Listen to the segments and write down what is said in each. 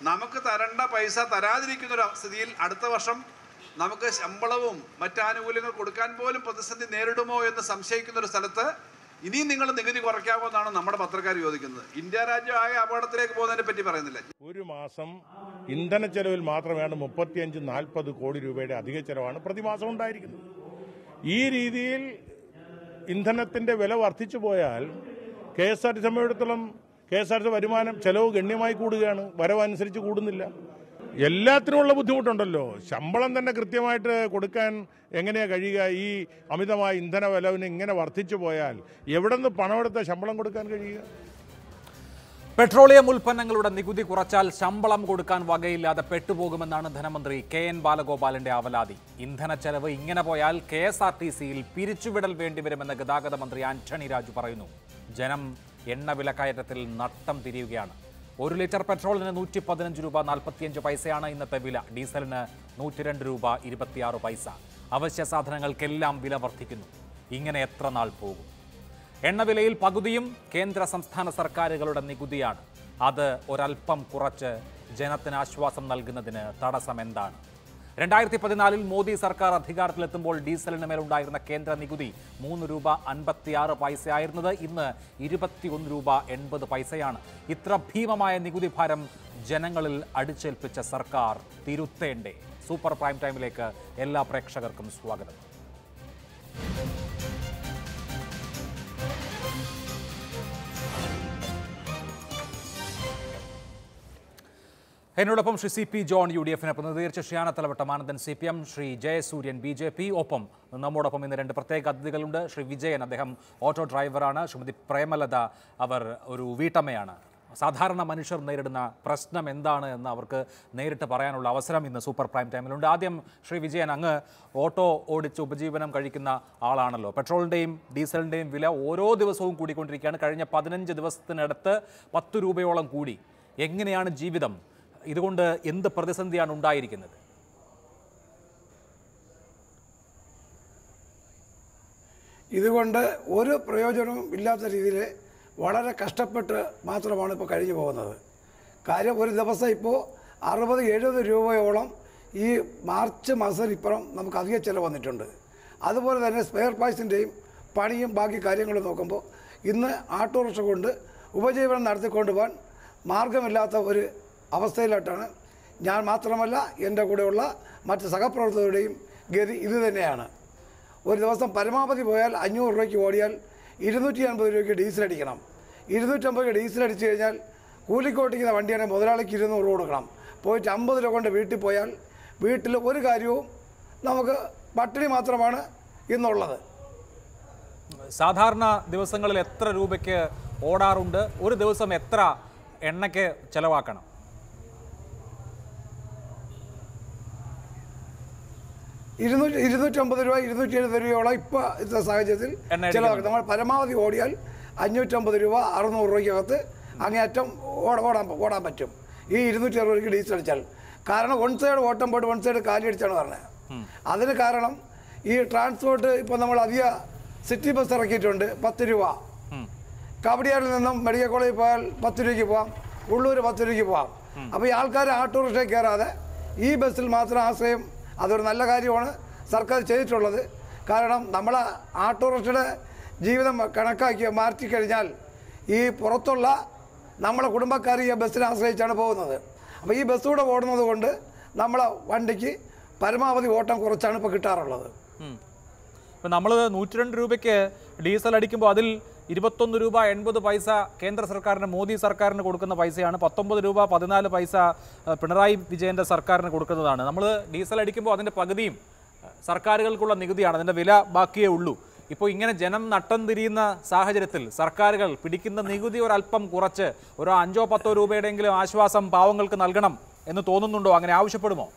നമുക്ക് തരേണ്ട പൈസ തരാതിരിക്കുന്ന ഒരു സ്ഥിതിയിൽ അടുത്ത വർഷം നമുക്ക് ശമ്പളവും മറ്റാനുകൂല്യങ്ങൾ കൊടുക്കാൻ പോലും പ്രതിസന്ധി നേരിടുമോ എന്ന് സംശയിക്കുന്ന ഒരു സ്ഥലത്ത് ഇനിയും നിങ്ങൾ നികുതി കുറയ്ക്കാമോ എന്നാണ് നമ്മുടെ പത്രക്കാർ ചോദിക്കുന്നത് ഇന്ത്യ രാജ്യം ആകെ അപകടത്തിലേക്ക് പോകുന്നതിനെ പറ്റി പറയുന്നില്ല ഒരു മാസം ഇന്ധന ചെലവിൽ മാത്രമാണ് മുപ്പത്തിയഞ്ച് നാൽപ്പത് കോടി രൂപയുടെ അധിക ചെലവാണ് പ്രതിമാസം ഉണ്ടായിരിക്കുന്നത് ഈ രീതിയിൽ ഇന്ധനത്തിന്റെ വില വർദ്ധിച്ചു പോയാൽ കെ എസ് ആർ ടി സംബന്ധിച്ചിടത്തോളം കെ എസ് ആർ ടി വരുമാനം ചെലവ് ഗണ്യമായി കൂടുകയാണ് വരവനുസരിച്ച് കൂടുന്നില്ല എല്ലാത്തിനുമുള്ള ബുദ്ധിമുട്ടുണ്ടല്ലോ ശമ്പളം തന്നെ കൃത്യമായിട്ട് കൊടുക്കാൻ എങ്ങനെയാ കഴിയുക ഈ അമിതമായ ഇന്ധന വിലവിന് ഇങ്ങനെ വർദ്ധിച്ചു പോയാൽ എവിടെ നിന്ന് പണമെടുത്ത ശമ്പളം കൊടുക്കാൻ കഴിയുക പെട്രോളിയം ഉൽപ്പന്നങ്ങളുടെ നികുതി കുറച്ചാൽ ശമ്പളം കൊടുക്കാൻ വകയില്ലാതെ പെട്ടുപോകുമെന്നാണ് ധനമന്ത്രി കെ എൻ ബാലഗോപാലിന്റെ അവലാതി ഇന്ധന ചെലവ് ഇങ്ങനെ പോയാൽ കെ എസ് ആർ ടി സിയിൽ പിരിച്ചുവിടൽ വേണ്ടിവരുമെന്ന് ഗതാഗത മന്ത്രി ആന്റണി രാജു പറയുന്നു ജനം എണ്ണ വിലക്കയറ്റത്തിൽ നട്ടം തിരിയുകയാണ് ഒരു ലിറ്റർ പെട്രോളിന് നൂറ്റി പതിനഞ്ച് രൂപ നാൽപ്പത്തിയഞ്ച് പൈസയാണ് ഇന്നത്തെ വില ഡീസലിന് നൂറ്റി രണ്ട് രൂപ ഇരുപത്തിയാറ് പൈസ അവശ്യ സാധനങ്ങൾക്കെല്ലാം വില വർദ്ധിക്കുന്നു ഇങ്ങനെ എത്ര നാൾ പോകും എണ്ണവിലയിൽ പകുതിയും കേന്ദ്ര സംസ്ഥാന സർക്കാരുകളുടെ നികുതിയാണ് അത് ഒരൽപ്പം കുറച്ച് ജനത്തിന് ആശ്വാസം നൽകുന്നതിന് തടസ്സം എന്താണ് രണ്ടായിരത്തി പതിനാലിൽ മോദി സർക്കാർ അധികാരത്തിലെത്തുമ്പോൾ ഡീസലിന് മേലുണ്ടായിരുന്ന കേന്ദ്ര നികുതി മൂന്ന് രൂപ അൻപത്തിയാറ് പൈസയായിരുന്നത് ഇന്ന് ഇരുപത്തിയൊന്ന് രൂപ എൺപത് പൈസയാണ് ഇത്ര ഭീമമായ നികുതി ഭാരം ജനങ്ങളിൽ അടിച്ചേൽപ്പിച്ച സർക്കാർ തിരുത്തേണ്ടേ സൂപ്പർ പ്രൈം ടൈമിലേക്ക് എല്ലാ പ്രേക്ഷകർക്കും സ്വാഗതം എന്നോടൊപ്പം Shri C P John U D എഫിനെ പ്രതിനിധീകരിച്ച ശ്രീയാനത്തലവട്ടം Anandan C P M Shri Jayasuryan B J P ഒപ്പം നമ്മോടൊപ്പം ഇന്ന് രണ്ട് പ്രത്യേക അതിഥികളുണ്ട് ശ്രീ വിജയൻ അദ്ദേഹം ഓട്ടോ ഡ്രൈവറാണ് ശ്രീമതി പ്രേമലത അവർ ഒരു വീട്ടമ്മയാണ് സാധാരണ മനുഷ്യർ നേരിടുന്ന പ്രശ്നം എന്താണ് എന്ന് അവർക്ക് നേരിട്ട് പറയാനുള്ള അവസരം ഇന്ന് സൂപ്പർ പ്രൈം ടൈമിലുണ്ട് ആദ്യം ശ്രീ വിജയൻ അങ്ങ് ഓട്ടോ ഓടിച്ച് ഉപജീവനം കഴിക്കുന്ന ആളാണല്ലോ പെട്രോളിൻ്റെയും ഡീസലിൻ്റെയും വില ഓരോ ദിവസവും കൂടിക്കൊണ്ടിരിക്കുകയാണ് കഴിഞ്ഞ പതിനഞ്ച് ദിവസത്തിനടുത്ത് പത്ത് രൂപയോളം കൂടി എങ്ങനെയാണ് ജീവിതം ഇതുകൊണ്ട് എന്ത് പ്രതിസന്ധിയാണ് ഉണ്ടായിരിക്കുന്നത് ഇതുകൊണ്ട് ഒരു പ്രയോജനവും ഇല്ലാത്ത രീതിയിൽ വളരെ കഷ്ടപ്പെട്ട് മാത്രമാണ് ഇപ്പോൾ കഴിഞ്ഞു പോകുന്നത് കാര്യം ഒരു ദിവസം ഇപ്പോൾ അറുപത് എഴുപത് രൂപയോളം ഈ മാർച്ച് മാസം ഇപ്പുറം നമുക്ക് അധിക ചിലവ് വന്നിട്ടുണ്ട് അതുപോലെ തന്നെ സ്പെയർ പാഴ്സിൻ്റെയും പണിയും ബാക്കി കാര്യങ്ങളും നോക്കുമ്പോൾ ഇന്ന് ആട്ടോറിക്ഷ കൊണ്ട് ഉപജീവനം നടത്തിക്കൊണ്ട് പോകാൻ മാർഗമില്ലാത്ത ഒരു അവസ്ഥയിലോട്ടാണ് ഞാൻ മാത്രമല്ല എൻ്റെ കൂടെയുള്ള മറ്റ് സഹപ്രവർത്തകരുടെയും ഗതി ഇത് തന്നെയാണ് ഒരു ദിവസം പരമാവധി പോയാൽ അഞ്ഞൂറ് രൂപയ്ക്ക് ഓടിയാൽ ഇരുന്നൂറ്റി അൻപത് രൂപയ്ക്ക് ഡീസൽ അടിക്കണം ഇരുന്നൂറ്റമ്പത് രൂപ ഡീസൽ അടിച്ചു കഴിഞ്ഞാൽ കൂലിക്ക് ഓടിക്കുന്ന വണ്ടിയാണെങ്കിൽ മുതലാളിക്ക് ഇരുന്നൂറ് രൂപ കൊടുക്കണം പോയിട്ട് അമ്പത് രൂപ കൊണ്ട് വീട്ടിൽ പോയാൽ വീട്ടിൽ ഒരു കാര്യവും നമുക്ക് പട്ടിണി മാത്രമാണ് ഇന്നുള്ളത് സാധാരണ ദിവസങ്ങളിൽ എത്ര രൂപയ്ക്ക് ഓടാറുണ്ട് ഒരു ദിവസം എത്ര എണ്ണയ്ക്ക് ചെലവാക്കണം ഇരുന്നൂറ്റി ഇരുന്നൂറ്റമ്പത് രൂപ ഇരുന്നൂറ്റി എഴുപത് രൂപയോളം ഇപ്പോൾ ഇന്നത്തെ സാഹചര്യത്തിൽ എണ്ണ ചിലവാക്കും നമ്മൾ പരമാവധി ഓടിയാൽ അഞ്ഞൂറ്റമ്പത് രൂപ അറുന്നൂറ് രൂപയ്ക്കകത്ത് അങ്ങേയറ്റം ഓട ഓടാൻ ഓടാൻ പറ്റും ഈ ഇരുന്നൂറ്റി അറുപത് രൂപയ്ക്ക് ഡീസൽ അടിച്ചാൽ കാരണം വൺ സൈഡ് ഓട്ടം പോയിട്ട് വൺ സൈഡ് കാലി അടിച്ചാണ് പറഞ്ഞത് അതിന് കാരണം ഈ ട്രാൻസ്പോർട്ട് ഇപ്പോൾ നമ്മൾ അധിക സിറ്റി ബസ് ഇറക്കിയിട്ടുണ്ട് പത്ത് രൂപ കവടിയാറിൽ നിന്നും മെഡിക്കൽ കോളേജിൽ പോയാൽ പത്ത് രൂപയ്ക്ക് പോവാം ഉള്ളൂർ പത്ത് രൂപയ്ക്ക് പോവാം അപ്പോൾ ഈ ആൾക്കാർ ഓട്ടോറിക്ഷയിൽ കയറാതെ ഈ ബസ്സിൽ മാത്രം ആശ്രയം അതൊരു നല്ല കാര്യമാണ് സർക്കാർ ചെയ്തിട്ടുള്ളത് കാരണം നമ്മൾ ഓട്ടോറിക്ഷയുടെ ജീവിതം കണക്കാക്കി മാറ്റിക്കഴിഞ്ഞാൽ ഈ പുറത്തുള്ള നമ്മളെ കുടുംബക്കാർ ഈ ബസ്സിനെ ആശ്രയിച്ചാണ് പോകുന്നത് അപ്പോൾ ഈ ബസ്സൂടെ ഓടുന്നത് കൊണ്ട് നമ്മളെ വണ്ടിക്ക് പരമാവധി ഓട്ടം കുറച്ചാണ് ഇപ്പോൾ കിട്ടാറുള്ളത് ഇപ്പം നമ്മൾ നൂറ്റി രണ്ട് രൂപയ്ക്ക് ഡീസൽ അടിക്കുമ്പോൾ അതിൽ ഇരുപത്തൊന്ന് രൂപ എൺപത് പൈസ കേന്ദ്ര സർക്കാരിന് മോദി സർക്കാരിന് കൊടുക്കുന്ന പൈസയാണ് പത്തൊമ്പത് രൂപ പതിനാല് പൈസ ഏഹ്, പിണറായി വിജയൻ്റെ സർക്കാരിന് കൊടുക്കുന്നതാണ് നമ്മൾ ഡീസൽ അടിക്കുമ്പോൾ അതിൻ്റെ പകുതിയും ഏഹ്, സർക്കാരുകൾക്കുള്ള നികുതിയാണ് അതിൻ്റെ വില ബാക്കിയേ ഉള്ളൂ ഇപ്പോൾ ഇങ്ങനെ ജനം നട്ടം തിരിയുന്ന സാഹചര്യത്തിൽ സർക്കാരുകൾ പിടിക്കുന്ന നികുതി ഒരല്പം കുറച്ച് ഒരു അഞ്ചോ പത്തോ രൂപയുടെയെങ്കിലും ആശ്വാസം പാവങ്ങൾക്ക് നൽകണം എന്ന് തോന്നുന്നുണ്ടോ അങ്ങനെ ആവശ്യപ്പെടുമോ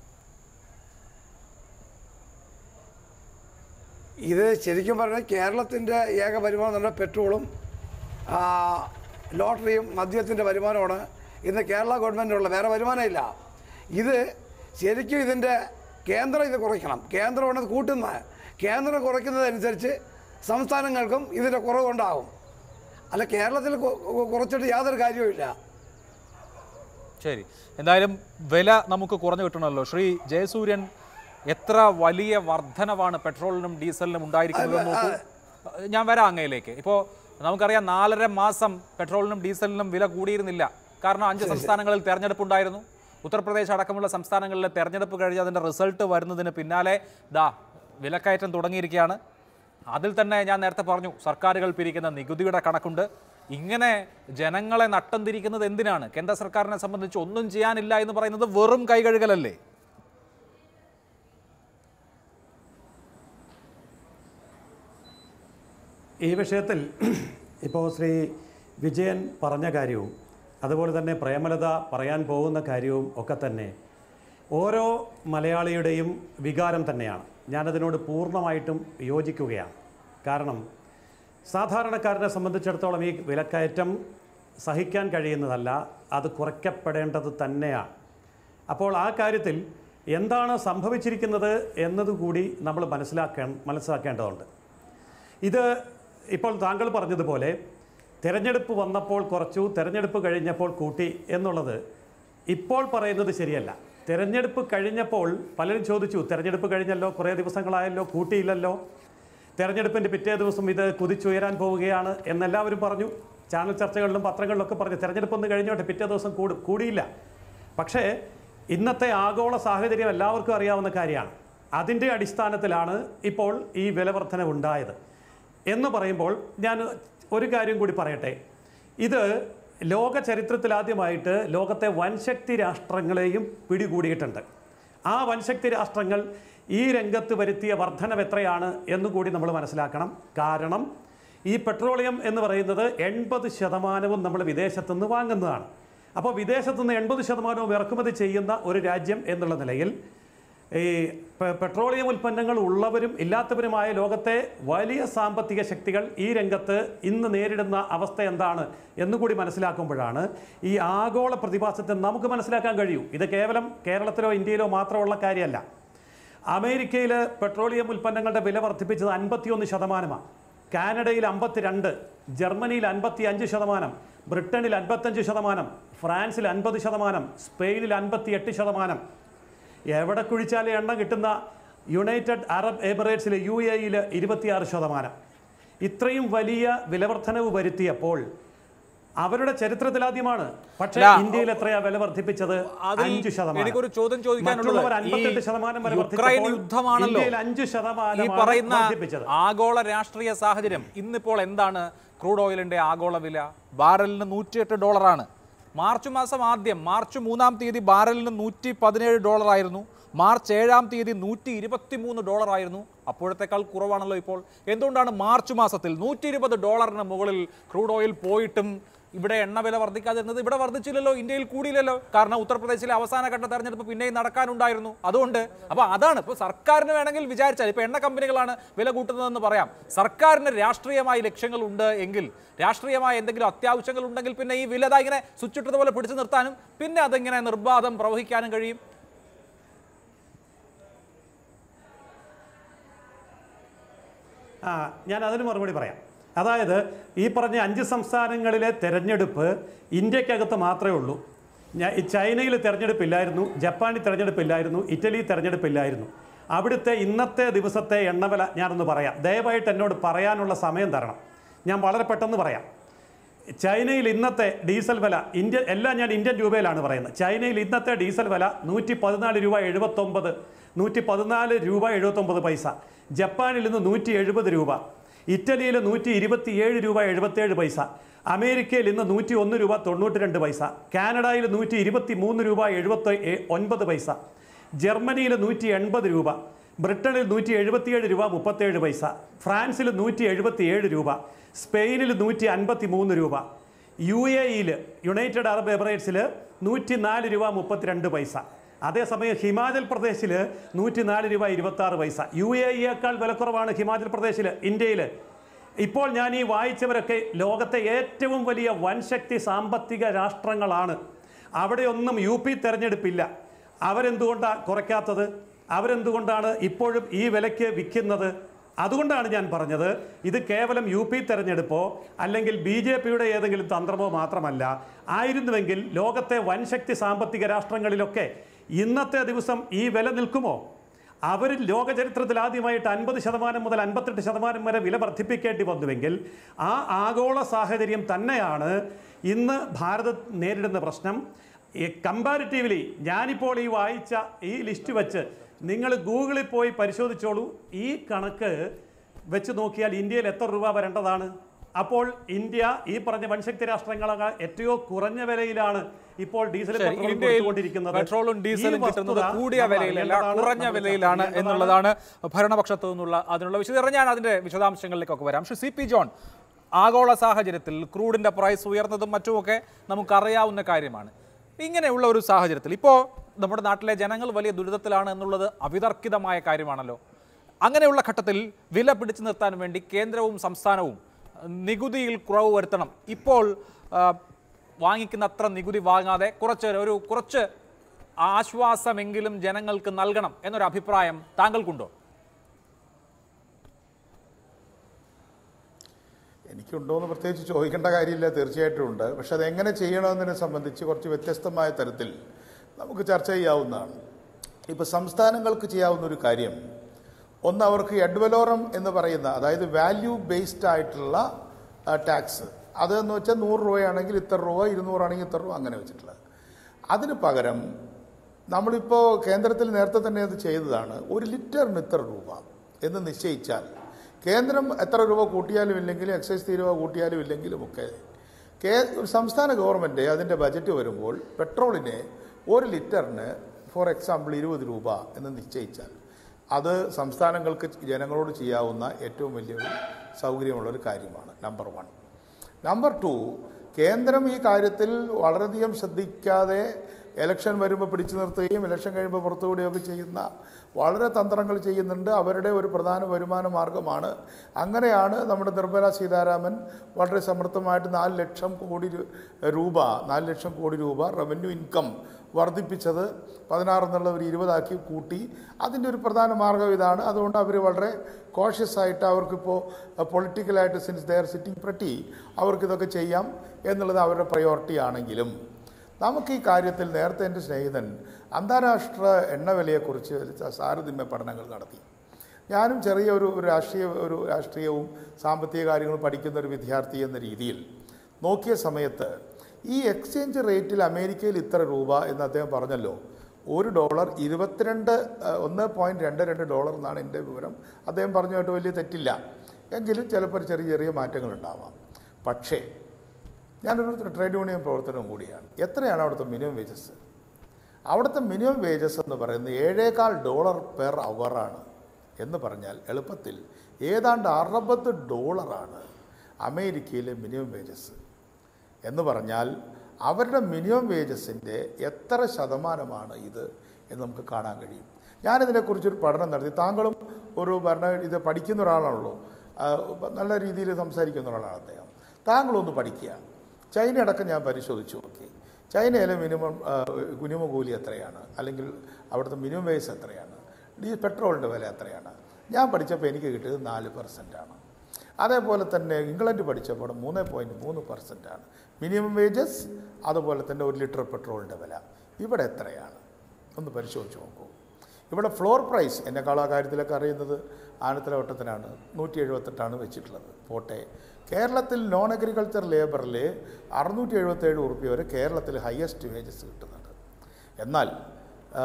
ഇത് ശരിക്കും പറഞ്ഞാൽ കേരളത്തിൻ്റെ ഏക വരുമാനം എന്ന് പറഞ്ഞാൽ പെട്രോളും ആ, ലോട്ടറിയും മദ്യത്തിൻ്റെ വരുമാനമാണ് ഇന്ന് കേരള ഗവൺമെൻറ്റിനുള്ള വേറെ വരുമാനമില്ല ഇത് ശരിക്കും ഇതിൻ്റെ കേന്ദ്രം ഇത് കുറയ്ക്കണം കേന്ദ്രമാണ് ഇത് കൂട്ടുന്നത് കേന്ദ്രം കുറയ്ക്കുന്നതനുസരിച്ച് സംസ്ഥാനങ്ങൾക്കും ഇതിൻ്റെ കുറവുണ്ടാകും അല്ല കേരളത്തിൽ കു- കു- കുറച്ചിട്ട് യാതൊരു കാര്യവുമില്ല ശരി എന്തായാലും വില നമുക്ക് കുറഞ്ഞു കിട്ടണമല്ലോ ശ്രീ ജയസൂര്യൻ എത്ര വലിയ വർധനവാണ് പെട്രോളിനും ഡീസലിനും ഉണ്ടായിരിക്കുന്നത് എന്ന് നോക്കൂ ഞാൻ വരാം അങ്ങയിലേക്ക് ഇപ്പോൾ നമുക്കറിയാം നാലര മാസം പെട്രോളിനും ഡീസലിനും വില കൂടിയിരുന്നില്ല കാരണം അഞ്ച് സംസ്ഥാനങ്ങളിൽ തെരഞ്ഞെടുപ്പ് ഉണ്ടായിരുന്നു ഉത്തർപ്രദേശ് അടക്കമുള്ള സംസ്ഥാനങ്ങളിലെ തെരഞ്ഞെടുപ്പ് കഴിഞ്ഞ് അതിൻ്റെ റിസൾട്ട് വരുന്നതിന് പിന്നാലെ ദാ വിലക്കയറ്റം തുടങ്ങിയിരിക്കുകയാണ് അതിൽ തന്നെ ഞാൻ നേരത്തെ പറഞ്ഞു സർക്കാരുകൾ പിരിക്കുന്ന നികുതിയുടെ കണക്കുണ്ട് ഇങ്ങനെ ജനങ്ങളെ നട്ടം തിരിക്കുന്നത് എന്തിനാണ് കേന്ദ്ര സർക്കാരിനെ സംബന്ധിച്ച് ഒന്നും ചെയ്യാനില്ല എന്ന് പറയുന്നത് വെറും കൈകഴുകലല്ലേ ഈ വിഷയത്തിൽ ഇപ്പോൾ ശ്രീ വിജയൻ പറഞ്ഞ കാര്യവും അതുപോലെ തന്നെ പ്രേമലത പറയാൻ പോകുന്ന കാര്യവും ഒക്കെ തന്നെ ഓരോ മലയാളിയുടെയും വികാരം തന്നെയാണ് ഞാനതിനോട് പൂർണ്ണമായിട്ടും യോജിക്കുകയാണ് കാരണം സാധാരണക്കാരനെ സംബന്ധിച്ചിടത്തോളം ഈ വിലക്കയറ്റം സഹിക്കാൻ കഴിയുന്നതല്ല അത് കുറയ്ക്കപ്പെടേണ്ടത് തന്നെയാണ് അപ്പോൾ ആ കാര്യത്തിൽ എന്താണ് സംഭവിച്ചിരിക്കുന്നത് എന്നതുകൂടി നമ്മൾ മനസ്സിലാക്കാൻ മനസ്സിലാക്കേണ്ടതുണ്ട് ഇത് ഇപ്പോൾ താങ്കൾ പറഞ്ഞതുപോലെ തിരഞ്ഞെടുപ്പ് വന്നപ്പോൾ കുറച്ചു തിരഞ്ഞെടുപ്പ് കഴിഞ്ഞപ്പോൾ കൂട്ടി എന്നുള്ളത് ഇപ്പോൾ പറയുന്നത് ശരിയല്ല തിരഞ്ഞെടുപ്പ് കഴിഞ്ഞപ്പോൾ പലരും ചോദിച്ചു തിരഞ്ഞെടുപ്പ് കഴിഞ്ഞല്ലോ കുറേ ദിവസങ്ങളായല്ലോ കൂട്ടിയില്ലല്ലോ തെരഞ്ഞെടുപ്പിൻ്റെ പിറ്റേ ദിവസം ഇത് കുതിച്ചുയരാൻ പോവുകയാണ് എന്നെല്ലാവരും പറഞ്ഞു ചാനൽ ചർച്ചകളിലും പത്രങ്ങളിലൊക്കെ പറഞ്ഞു തെരഞ്ഞെടുപ്പ് ഒന്ന് കഴിഞ്ഞോട്ടെ പിറ്റേ ദിവസം കൂടും കൂടിയില്ല പക്ഷേ ഇന്നത്തെ ആഗോള സാഹചര്യം എല്ലാവർക്കും അറിയാവുന്ന കാര്യമാണ് അതിൻ്റെ അടിസ്ഥാനത്തിലാണ് ഇപ്പോൾ ഈ വിലവർധന ഉണ്ടായത് എന്ന് പറയുമ്പോൾ ഞാൻ ഒരു കാര്യം കൂടി പറയട്ടെ ഇത് ലോക ചരിത്രത്തിലാദ്യമായിട്ട് ലോകത്തെ വൻശക്തി രാഷ്ട്രങ്ങളെയും പിടികൂടിയിട്ടുണ്ട് ആ വൻശക്തി രാഷ്ട്രങ്ങൾ ഈ രംഗത്ത് വരുത്തിയ വർധനവ് എത്രയാണ് എന്നുകൂടി നമ്മൾ മനസ്സിലാക്കണം കാരണം ഈ പെട്രോളിയം എന്ന് പറയുന്നത് എൺപത് ശതമാനവും നമ്മൾ വിദേശത്തുനിന്ന് വാങ്ങുന്നതാണ് അപ്പോൾ വിദേശത്തുനിന്ന് എൺപത് ശതമാനവും ഇറക്കുമതി ചെയ്യുന്ന ഒരു രാജ്യം എന്നുള്ള നിലയിൽ ഈ പെ- പെട്രോളിയം ഉൽപ്പന്നങ്ങൾ ഉള്ളവരും ഇല്ലാത്തവരുമായ ലോകത്തെ വലിയ സാമ്പത്തിക ശക്തികൾ ഈ രംഗത്ത് ഇന്ന് നേരിടുന്ന അവസ്ഥ എന്താണ് എന്നുകൂടി മനസ്സിലാക്കുമ്പോഴാണ് ഈ ആഗോള പ്രതിഭാസത്തെ നമുക്ക് മനസ്സിലാക്കാൻ കഴിയൂ ഇത് കേവലം കേരളത്തിലോ ഇന്ത്യയിലോ മാത്രമുള്ള കാര്യമല്ല അമേരിക്കയിൽ പെട്രോളിയം ഉൽപ്പന്നങ്ങളുടെ വില വർദ്ധിപ്പിച്ചത് അൻപത്തിയൊന്ന് ശതമാനമാണ് കാനഡയിൽ അമ്പത്തിരണ്ട് ജർമ്മനിയിൽ അൻപത്തി അഞ്ച് ശതമാനം ബ്രിട്ടനിൽ അൻപത്തഞ്ച് ശതമാനം ഫ്രാൻസിൽ അൻപത് ശതമാനം സ്പെയിനിൽ അൻപത്തി എട്ട് ശതമാനം എവിടെ കുഴിച്ചാലും എണ്ണ കിട്ടുന്ന യുണൈറ്റഡ് അറബ് എമിറേറ്റ്സിൽ യു എയിൽ ഇരുപത്തിയാറ് ശതമാനം ഇത്രയും വലിയ വിലവർധനവ് വരുത്തിയപ്പോൾ അവരുടെ ചരിത്രത്തിലാദ്യമാണ് പക്ഷേ അല്ല, ഇന്ത്യയിൽ എത്രയാ വില വർദ്ധിപ്പിച്ചത് അതിൽ അഞ്ച് ശതമാനം എനിക്കൊരു ചോദ്യം ചോദിക്കാനുള്ളത് മറ്റുള്ളവർ ഈ അൻപത്തെട്ട് ശതമാനം വരെ യുക്രൈൻ വർദ്ധിച്ചപ്പോൾ യുദ്ധമാണല്ലോ ഇന്ത്യയിൽ അഞ്ച് ഈ ശതമാനം പറയുന്ന വർദ്ധിപ്പിച്ചത് ആഗോള രാഷ്ട്രീയ സാഹചര്യം ഇന്നിപ്പോൾ എന്താണ് ക്രൂഡ് ഓയിലിന്റെ ആഗോള വില ബാരലിന് നൂറ്റിയെട്ട് ഡോളറാണ് മാർച്ച് മാസം ആദ്യം മാർച്ച് മൂന്നാം തീയതി ബാരലിന് നൂറ്റി പതിനേഴ് ഡോളർ ആയിരുന്നു മാർച്ച് ഏഴാം തീയതി നൂറ്റി ഇരുപത്തി മൂന്ന് ഡോളർ ആയിരുന്നു അപ്പോഴത്തേക്കാൾ കുറവാണല്ലോ ഇപ്പോൾ എന്തുകൊണ്ടാണ് മാർച്ച് മാസത്തിൽ നൂറ്റി ഇരുപത് ഡോളറിന് മുകളിൽ ക്രൂഡ് ഓയിൽ പോയിട്ടും ഇവിടെ എണ്ണ വില വർദ്ധിക്കാതിരുന്നത് ഇവിടെ വർദ്ധിച്ചില്ലല്ലോ ഇന്ത്യയിൽ കൂടിയില്ലല്ലോ കാരണം ഉത്തർപ്രദേശിലെ അവസാന ഘട്ട തെരഞ്ഞെടുപ്പ് പിന്നെയും നടക്കാനുണ്ടായിരുന്നു അതുകൊണ്ട് അപ്പോൾ അതാണ് ഇപ്പോൾ സർക്കാരിന് വേണമെങ്കിൽ വിചാരിച്ചാൽ ഇപ്പോൾ എണ്ണ കമ്പനികളാണ് വില കൂട്ടുന്നതെന്ന് പറയാം സർക്കാരിന് രാഷ്ട്രീയമായ ലക്ഷ്യങ്ങളുണ്ട് എങ്കിൽ രാഷ്ട്രീയമായ എന്തെങ്കിലും അത്യാവശ്യങ്ങൾ ഉണ്ടെങ്കിൽ പിന്നെ ഈ വില ദാ ഇങ്ങനെ സ്വിച്ചിട്ടതുപോലെ പിടിച്ചു നിർത്താനും പിന്നെ അതിങ്ങനെ നിർബാധം പ്രവഹിക്കാനും കഴിയും ആ ഞാൻ അതിന് മറുപടി പറയാം അതായത് ഈ പറഞ്ഞ അഞ്ച് സംസ്ഥാനങ്ങളിലെ തെരഞ്ഞെടുപ്പ് ഇന്ത്യക്കകത്ത് മാത്രമേ ഉള്ളൂ ഞാൻ ഈ ചൈനയിൽ തെരഞ്ഞെടുപ്പില്ലായിരുന്നു ജപ്പാനിൽ തെരഞ്ഞെടുപ്പില്ലായിരുന്നു ഇറ്റലിയിൽ തെരഞ്ഞെടുപ്പില്ലായിരുന്നു അവിടുത്തെ ഇന്നത്തെ ദിവസത്തെ എണ്ണവില ഞാനൊന്ന് പറയാം ദയവായിട്ട് എന്നോട് പറയാനുള്ള സമയം തരണം ഞാൻ വളരെ പെട്ടെന്ന് പറയാം ചൈനയിൽ ഇന്നത്തെ ഡീസൽ വില ഇന്ത്യ എല്ലാം ഞാൻ ഇന്ത്യൻ രൂപയിലാണ് പറയുന്നത് ചൈനയിൽ ഇന്നത്തെ ഡീസൽ വില നൂറ്റി പതിനാല് രൂപ എഴുപത്തൊമ്പത് നൂറ്റി പതിനാല് രൂപ എഴുപത്തൊമ്പത് പൈസ ജപ്പാനിൽ ഇന്ന് നൂറ്റി എഴുപത് രൂപ ഇറ്റലിയിൽ നൂറ്റി ഇരുപത്തിയേഴ് രൂപ എഴുപത്തേഴ് പൈസ അമേരിക്കയിൽ ഇന്ന് നൂറ്റി ഒന്ന് രൂപ തൊണ്ണൂറ്റി രണ്ട് പൈസ കാനഡയിൽ നൂറ്റി ഇരുപത്തി മൂന്ന് രൂപ എഴുപത്തി ഏ- ഒൻപത് പൈസ ജർമ്മനിയിൽ നൂറ്റി എൺപത് രൂപ ബ്രിട്ടനിൽ നൂറ്റി എഴുപത്തിയേഴ് രൂപ മുപ്പത്തേഴ് പൈസ ഫ്രാൻസിൽ നൂറ്റി എഴുപത്തിയേഴ് രൂപ സ്പെയിനിൽ നൂറ്റി അൻപത്തി മൂന്ന് രൂപ യു എയിൽ യുണൈറ്റഡ് അറബ് എമിറേറ്റ്സിൽ നൂറ്റി നാല് രൂപ മുപ്പത്തിരണ്ട് പൈസ അതേസമയം ഹിമാചൽ പ്രദേശിൽ നൂറ്റി നാല് രൂപ ഇരുപത്തി ആറ് പൈസ യു എ ഇയേക്കാൾ വിലക്കുറവാണ് ഹിമാചൽ പ്രദേശിൽ ഇന്ത്യയിൽ ഇപ്പോൾ ഞാൻ ഈ വായിച്ചവരൊക്കെ ലോകത്തെ ഏറ്റവും വലിയ വൻശക്തി സാമ്പത്തിക രാഷ്ട്രങ്ങളാണ് അവിടെയൊന്നും യു പി തെരഞ്ഞെടുപ്പില്ല അവരെന്തുകൊണ്ടാണ് കുറയ്ക്കാത്തത് അവരെന്തുകൊണ്ടാണ് ഇപ്പോഴും ഈ വിലയ്ക്ക് വിൽക്കുന്നത് അതുകൊണ്ടാണ് ഞാൻ പറഞ്ഞത് ഇത് കേവലം യു പി തെരഞ്ഞെടുപ്പോ അല്ലെങ്കിൽ ബി ജെ പിയുടെ ഏതെങ്കിലും തന്ത്രമോ മാത്രമല്ല ആയിരുന്നുവെങ്കിൽ ലോകത്തെ വൻശക്തി സാമ്പത്തിക രാഷ്ട്രങ്ങളിലൊക്കെ ഇന്നത്തെ ദിവസം ഈ വില നിൽക്കുമോ അവർ ലോക ചരിത്രത്തിൽ ആദ്യമായിട്ട് അൻപത് ശതമാനം മുതൽ അൻപത്തെട്ട് ശതമാനം വരെ വില വർദ്ധിപ്പിക്കേണ്ടി വന്നുവെങ്കിൽ ആ ആഗോള സാഹചര്യം തന്നെയാണ് ഇന്ന് ഭാരതം നേരിടുന്ന പ്രശ്നം കമ്പാരിറ്റീവ്ലി ഞാനിപ്പോൾ ഈ വായിച്ച ഈ ലിസ്റ്റ് വെച്ച് നിങ്ങൾ ഗൂഗിളിൽ പോയി പരിശോധിച്ചോളൂ ഈ കണക്ക് വെച്ച് നോക്കിയാൽ ഇന്ത്യയിൽ എത്ര രൂപ വരേണ്ടതാണ് അപ്പോൾ ഇന്ത്യ ഈ പറഞ്ഞ വൻശക്തി രാഷ്ട്രങ്ങളെ എത്രയോ കുറഞ്ഞ വിലയിലാണ് ഇപ്പോൾ ഡീസൽ ശരി, പെട്രോളും ഇന്ത്യയിൽ കൊടുത്തുകൊണ്ടിരിക്കുന്നത്. പെട്രോളും ഈ ഡീസലും കിട്ടുന്നത് വസ്തുത കൂടിയ നമ്മൾ വിലയിലല്ല അറിയേണ്ടതാണ്, കുറഞ്ഞ നമ്മൾ വിലയിലാണ് അറിയേണ്ടതാണ്. എന്നുള്ളതാണ് ഭരണപക്ഷത്തു നിന്നുള്ള അതിനുള്ള വിശദീകരണം ഞാൻ അതിന്റെ വിശദാംശങ്ങളിലേക്കൊക്കെ വരാം പക്ഷേ സി പി ജോൺ ആഗോള സാഹചര്യത്തിൽ ക്രൂഡിന്റെ പ്രൈസ് ഉയർന്നതും മറ്റുമൊക്കെ നമുക്കറിയാവുന്ന കാര്യമാണ് ഇങ്ങനെയുള്ള ഒരു സാഹചര്യത്തിൽ ഇപ്പോൾ നമ്മുടെ നാട്ടിലെ ജനങ്ങൾ വലിയ ദുരിതത്തിലാണ് എന്നുള്ളത് അവിതർക്കിതമായ കാര്യമാണല്ലോ അങ്ങനെയുള്ള ഘട്ടത്തിൽ വില പിടിച്ചു നിർത്താൻ വേണ്ടി കേന്ദ്രവും സംസ്ഥാനവും നികുതിയിൽ കുറവ് വരുത്തണം ഇപ്പോൾ ആ, വാങ്ങിക്കുന്ന അത്ര നികുതി വാങ്ങാതെ കുറച്ച് ഒരു കുറച്ച് ആശ്വാസമെങ്കിലും ജനങ്ങൾക്ക് നൽകണം എന്നൊരു അഭിപ്രായം താങ്കൾക്കുണ്ടോ എനിക്കുണ്ടോയെന്ന് പ്രത്യേകിച്ച് ചോദിക്കേണ്ട കാര്യമില്ല തീർച്ചയായിട്ടും ഉണ്ട് പക്ഷെ അതെങ്ങനെ ചെയ്യണമെന്നതിനെ സംബന്ധിച്ച് കുറച്ച് വ്യത്യസ്തമായ തരത്തിൽ നമുക്ക് ചർച്ച ചെയ്യാവുന്നതാണ് ഇപ്പോൾ സംസ്ഥാനങ്ങൾക്ക് ചെയ്യാവുന്ന ഒരു കാര്യം ഒന്ന് അവർക്ക് എഡ്വലോറം എന്ന് പറയുന്ന അതായത് വാല്യൂ ബേസ്ഡ് ആയിട്ടുള്ള ടാക്സ് അതെന്ന് വെച്ചാൽ നൂറ് രൂപയാണെങ്കിൽ ഇത്ര രൂപ ഇരുന്നൂറാണെങ്കിൽ ഇത്ര രൂപ അങ്ങനെ വെച്ചിട്ടുള്ളത് അതിന് പകരം നമ്മളിപ്പോൾ കേന്ദ്രത്തിൽ നേരത്തെ തന്നെ അത് ചെയ്തതാണ് ഒരു ലിറ്ററിന് ഇത്ര രൂപ എന്ന് നിശ്ചയിച്ചാൽ കേന്ദ്രം എത്ര രൂപ കൂട്ടിയാലും ഇല്ലെങ്കിലും എക്സൈസ് തീരുവ കൂട്ടിയാലും ഇല്ലെങ്കിലും ഒക്കെ കേ ഒരു സംസ്ഥാന ഗവൺമെൻറ് അതിൻ്റെ ബജറ്റ് വരുമ്പോൾ പെട്രോളിന് ഒരു ലിറ്ററിന് ഫോർ എക്സാമ്പിൾ ഇരുപത് രൂപ എന്ന് നിശ്ചയിച്ചാൽ അത് സംസ്ഥാനങ്ങൾക്ക് ജനങ്ങളോട് ചെയ്യാവുന്ന ഏറ്റവും വലിയൊരു സൗകര്യമുള്ളൊരു കാര്യമാണ് നമ്പർ വൺ നമ്പർ ടു കേന്ദ്രം ഈ കാര്യത്തിൽ വളരെയധികം ശ്രദ്ധിക്കാതെ ഇലക്ഷൻ വരുമ്പോൾ പിടിച്ചു നിർത്തുകയും ഇലക്ഷൻ കഴിയുമ്പോൾ പുറത്തുവിടുകയൊക്കെ ചെയ്യുന്ന വളരെ തന്ത്രങ്ങൾ ചെയ്യുന്നുണ്ട് അവരുടെ ഒരു പ്രധാന വരുമാന മാർഗമാണ് അങ്ങനെയാണ് നമ്മുടെ നിർമ്മല സീതാരാമൻ വളരെ സമർത്ഥമായിട്ട് നാല് ലക്ഷം കോടി രു- രൂപ നാല് ലക്ഷം കോടി രൂപ റവന്യൂ ഇൻകം വർദ്ധിപ്പിച്ചത് പതിനാറ് എന്നുള്ള ഒരു ഇരുപതാക്കി കൂട്ടി അതിൻ്റെ ഒരു പ്രധാന മാർഗം ഇതാണ് അതുകൊണ്ട് അവർ വളരെ കോഷ്യസ് ആയിട്ട് അവർക്കിപ്പോൾ പൊളിറ്റിക്കലായിട്ട് സിൻസ് ദയർ സിറ്റിംഗ് പ്രട്ടി അവർക്കിതൊക്കെ ചെയ്യാം എന്നുള്ളത് അവരുടെ പ്രയോറിറ്റി ആണെങ്കിലും നമുക്ക് ഈ കാര്യത്തിൽ നേരത്തെ എൻ്റെ സ്നേഹിതൻ അന്താരാഷ്ട്ര എണ്ണവിലയെക്കുറിച്ച് താരതമ്യ പഠനങ്ങൾ നടത്തി ഞാനും ചെറിയ ഒരു ഒരു രാഷ്ട്രീയ ഒരു രാഷ്ട്രീയവും സാമ്പത്തിക കാര്യങ്ങളും പഠിക്കുന്ന ഒരു വിദ്യാർത്ഥി എന്ന രീതിയിൽ നോക്കിയ സമയത്ത് ഈ എക്സ്ചേഞ്ച് റേറ്റിൽ അമേരിക്കയിൽ ഇത്ര രൂപ എന്ന് അദ്ദേഹം പറഞ്ഞല്ലോ ഒരു ഡോളർ ഇരുപത്തിരണ്ട് ഏഹ്, ഒന്ന് പോയിൻറ്റ് രണ്ട് രണ്ട് ഡോളർ എന്നാണ് എൻ്റെ വിവരം അദ്ദേഹം പറഞ്ഞതായിട്ട് വലിയ തെറ്റില്ല എങ്കിലും ചിലപ്പോൾ ചെറിയ ചെറിയ മാറ്റങ്ങൾ ഉണ്ടാവാം പക്ഷേ ഞാനൊരു ട്രേഡ് യൂണിയൻ പ്രവർത്തനവും കൂടിയാണ് എത്രയാണ് അവിടുത്തെ മിനിമം വേജസ് അവിടുത്തെ മിനിമം വേജസ് എന്ന് പറയുന്നത് ഏഴേകാൽ ഡോളർ പെർ അവറാണ് എന്ന് പറഞ്ഞാൽ എളുപ്പത്തിൽ ഏതാണ്ട് അറുപത് ഡോളറാണ് അമേരിക്കയിലെ മിനിമം വേജസ് എന്ന് പറഞ്ഞാൽ അവരുടെ മിനിമം വേജസിൻ്റെ എത്ര ശതമാനമാണ് ഇത് എന്ന് നമുക്ക് കാണാൻ കഴിയും ഞാനിതിനെക്കുറിച്ചൊരു പഠനം നടത്തി താങ്കളും ഒരു ഭരണ ഇത് പഠിക്കുന്ന ഒരാളാണല്ലോ ആ, നല്ല രീതിയിൽ സംസാരിക്കുന്ന ഒരാളാണ് അദ്ദേഹം താങ്കളൊന്ന് പഠിക്കുക ചൈന അടക്കം ഞാൻ പരിശോധിച്ചു നോക്കി ചൈനയിലെ മിനിമം മിനിമം കൂലി എത്രയാണ് അല്ലെങ്കിൽ അവിടുത്തെ മിനിമം വേജ് എത്രയാണ് ഡീ പെട്രോളിൻ്റെ വില എത്രയാണ് ഞാൻ പഠിച്ചപ്പോൾ എനിക്ക് കിട്ടിയത് നാല് പെർസെൻറ്റാണ് അതേപോലെ തന്നെ ഇംഗ്ലണ്ട് പഠിച്ചപ്പോൾ മൂന്ന് പോയിൻറ്റ് മൂന്ന് പെർസെൻറ്റാണ് മിനിമം വേജസ് അതുപോലെ തന്നെ ഒരു ലിറ്റർ പെട്രോളിൻ്റെ വില ഇവിടെ എത്രയാണ് ഒന്ന് പരിശോധിച്ച് നോക്കൂ ഇവിടെ ഫ്ലോർ പ്രൈസ് എന്നെക്കാൾ ആ കാര്യത്തിലൊക്കെ അറിയുന്നത് ആനത്തല വട്ടത്തിനാണ് നൂറ്റി എഴുപത്തെട്ടാണ് വെച്ചിട്ടുള്ളത് പോട്ടെ കേരളത്തിൽ നോൺ അഗ്രികൾച്ചർ ലേബറിൽ അറുന്നൂറ്റി എഴുപത്തേഴ് ഉറുപ്പ്യ വരെ കേരളത്തിൽ ഹയസ്റ്റ് വേജസ് കിട്ടുന്നുണ്ട് എന്നാൽ ആ,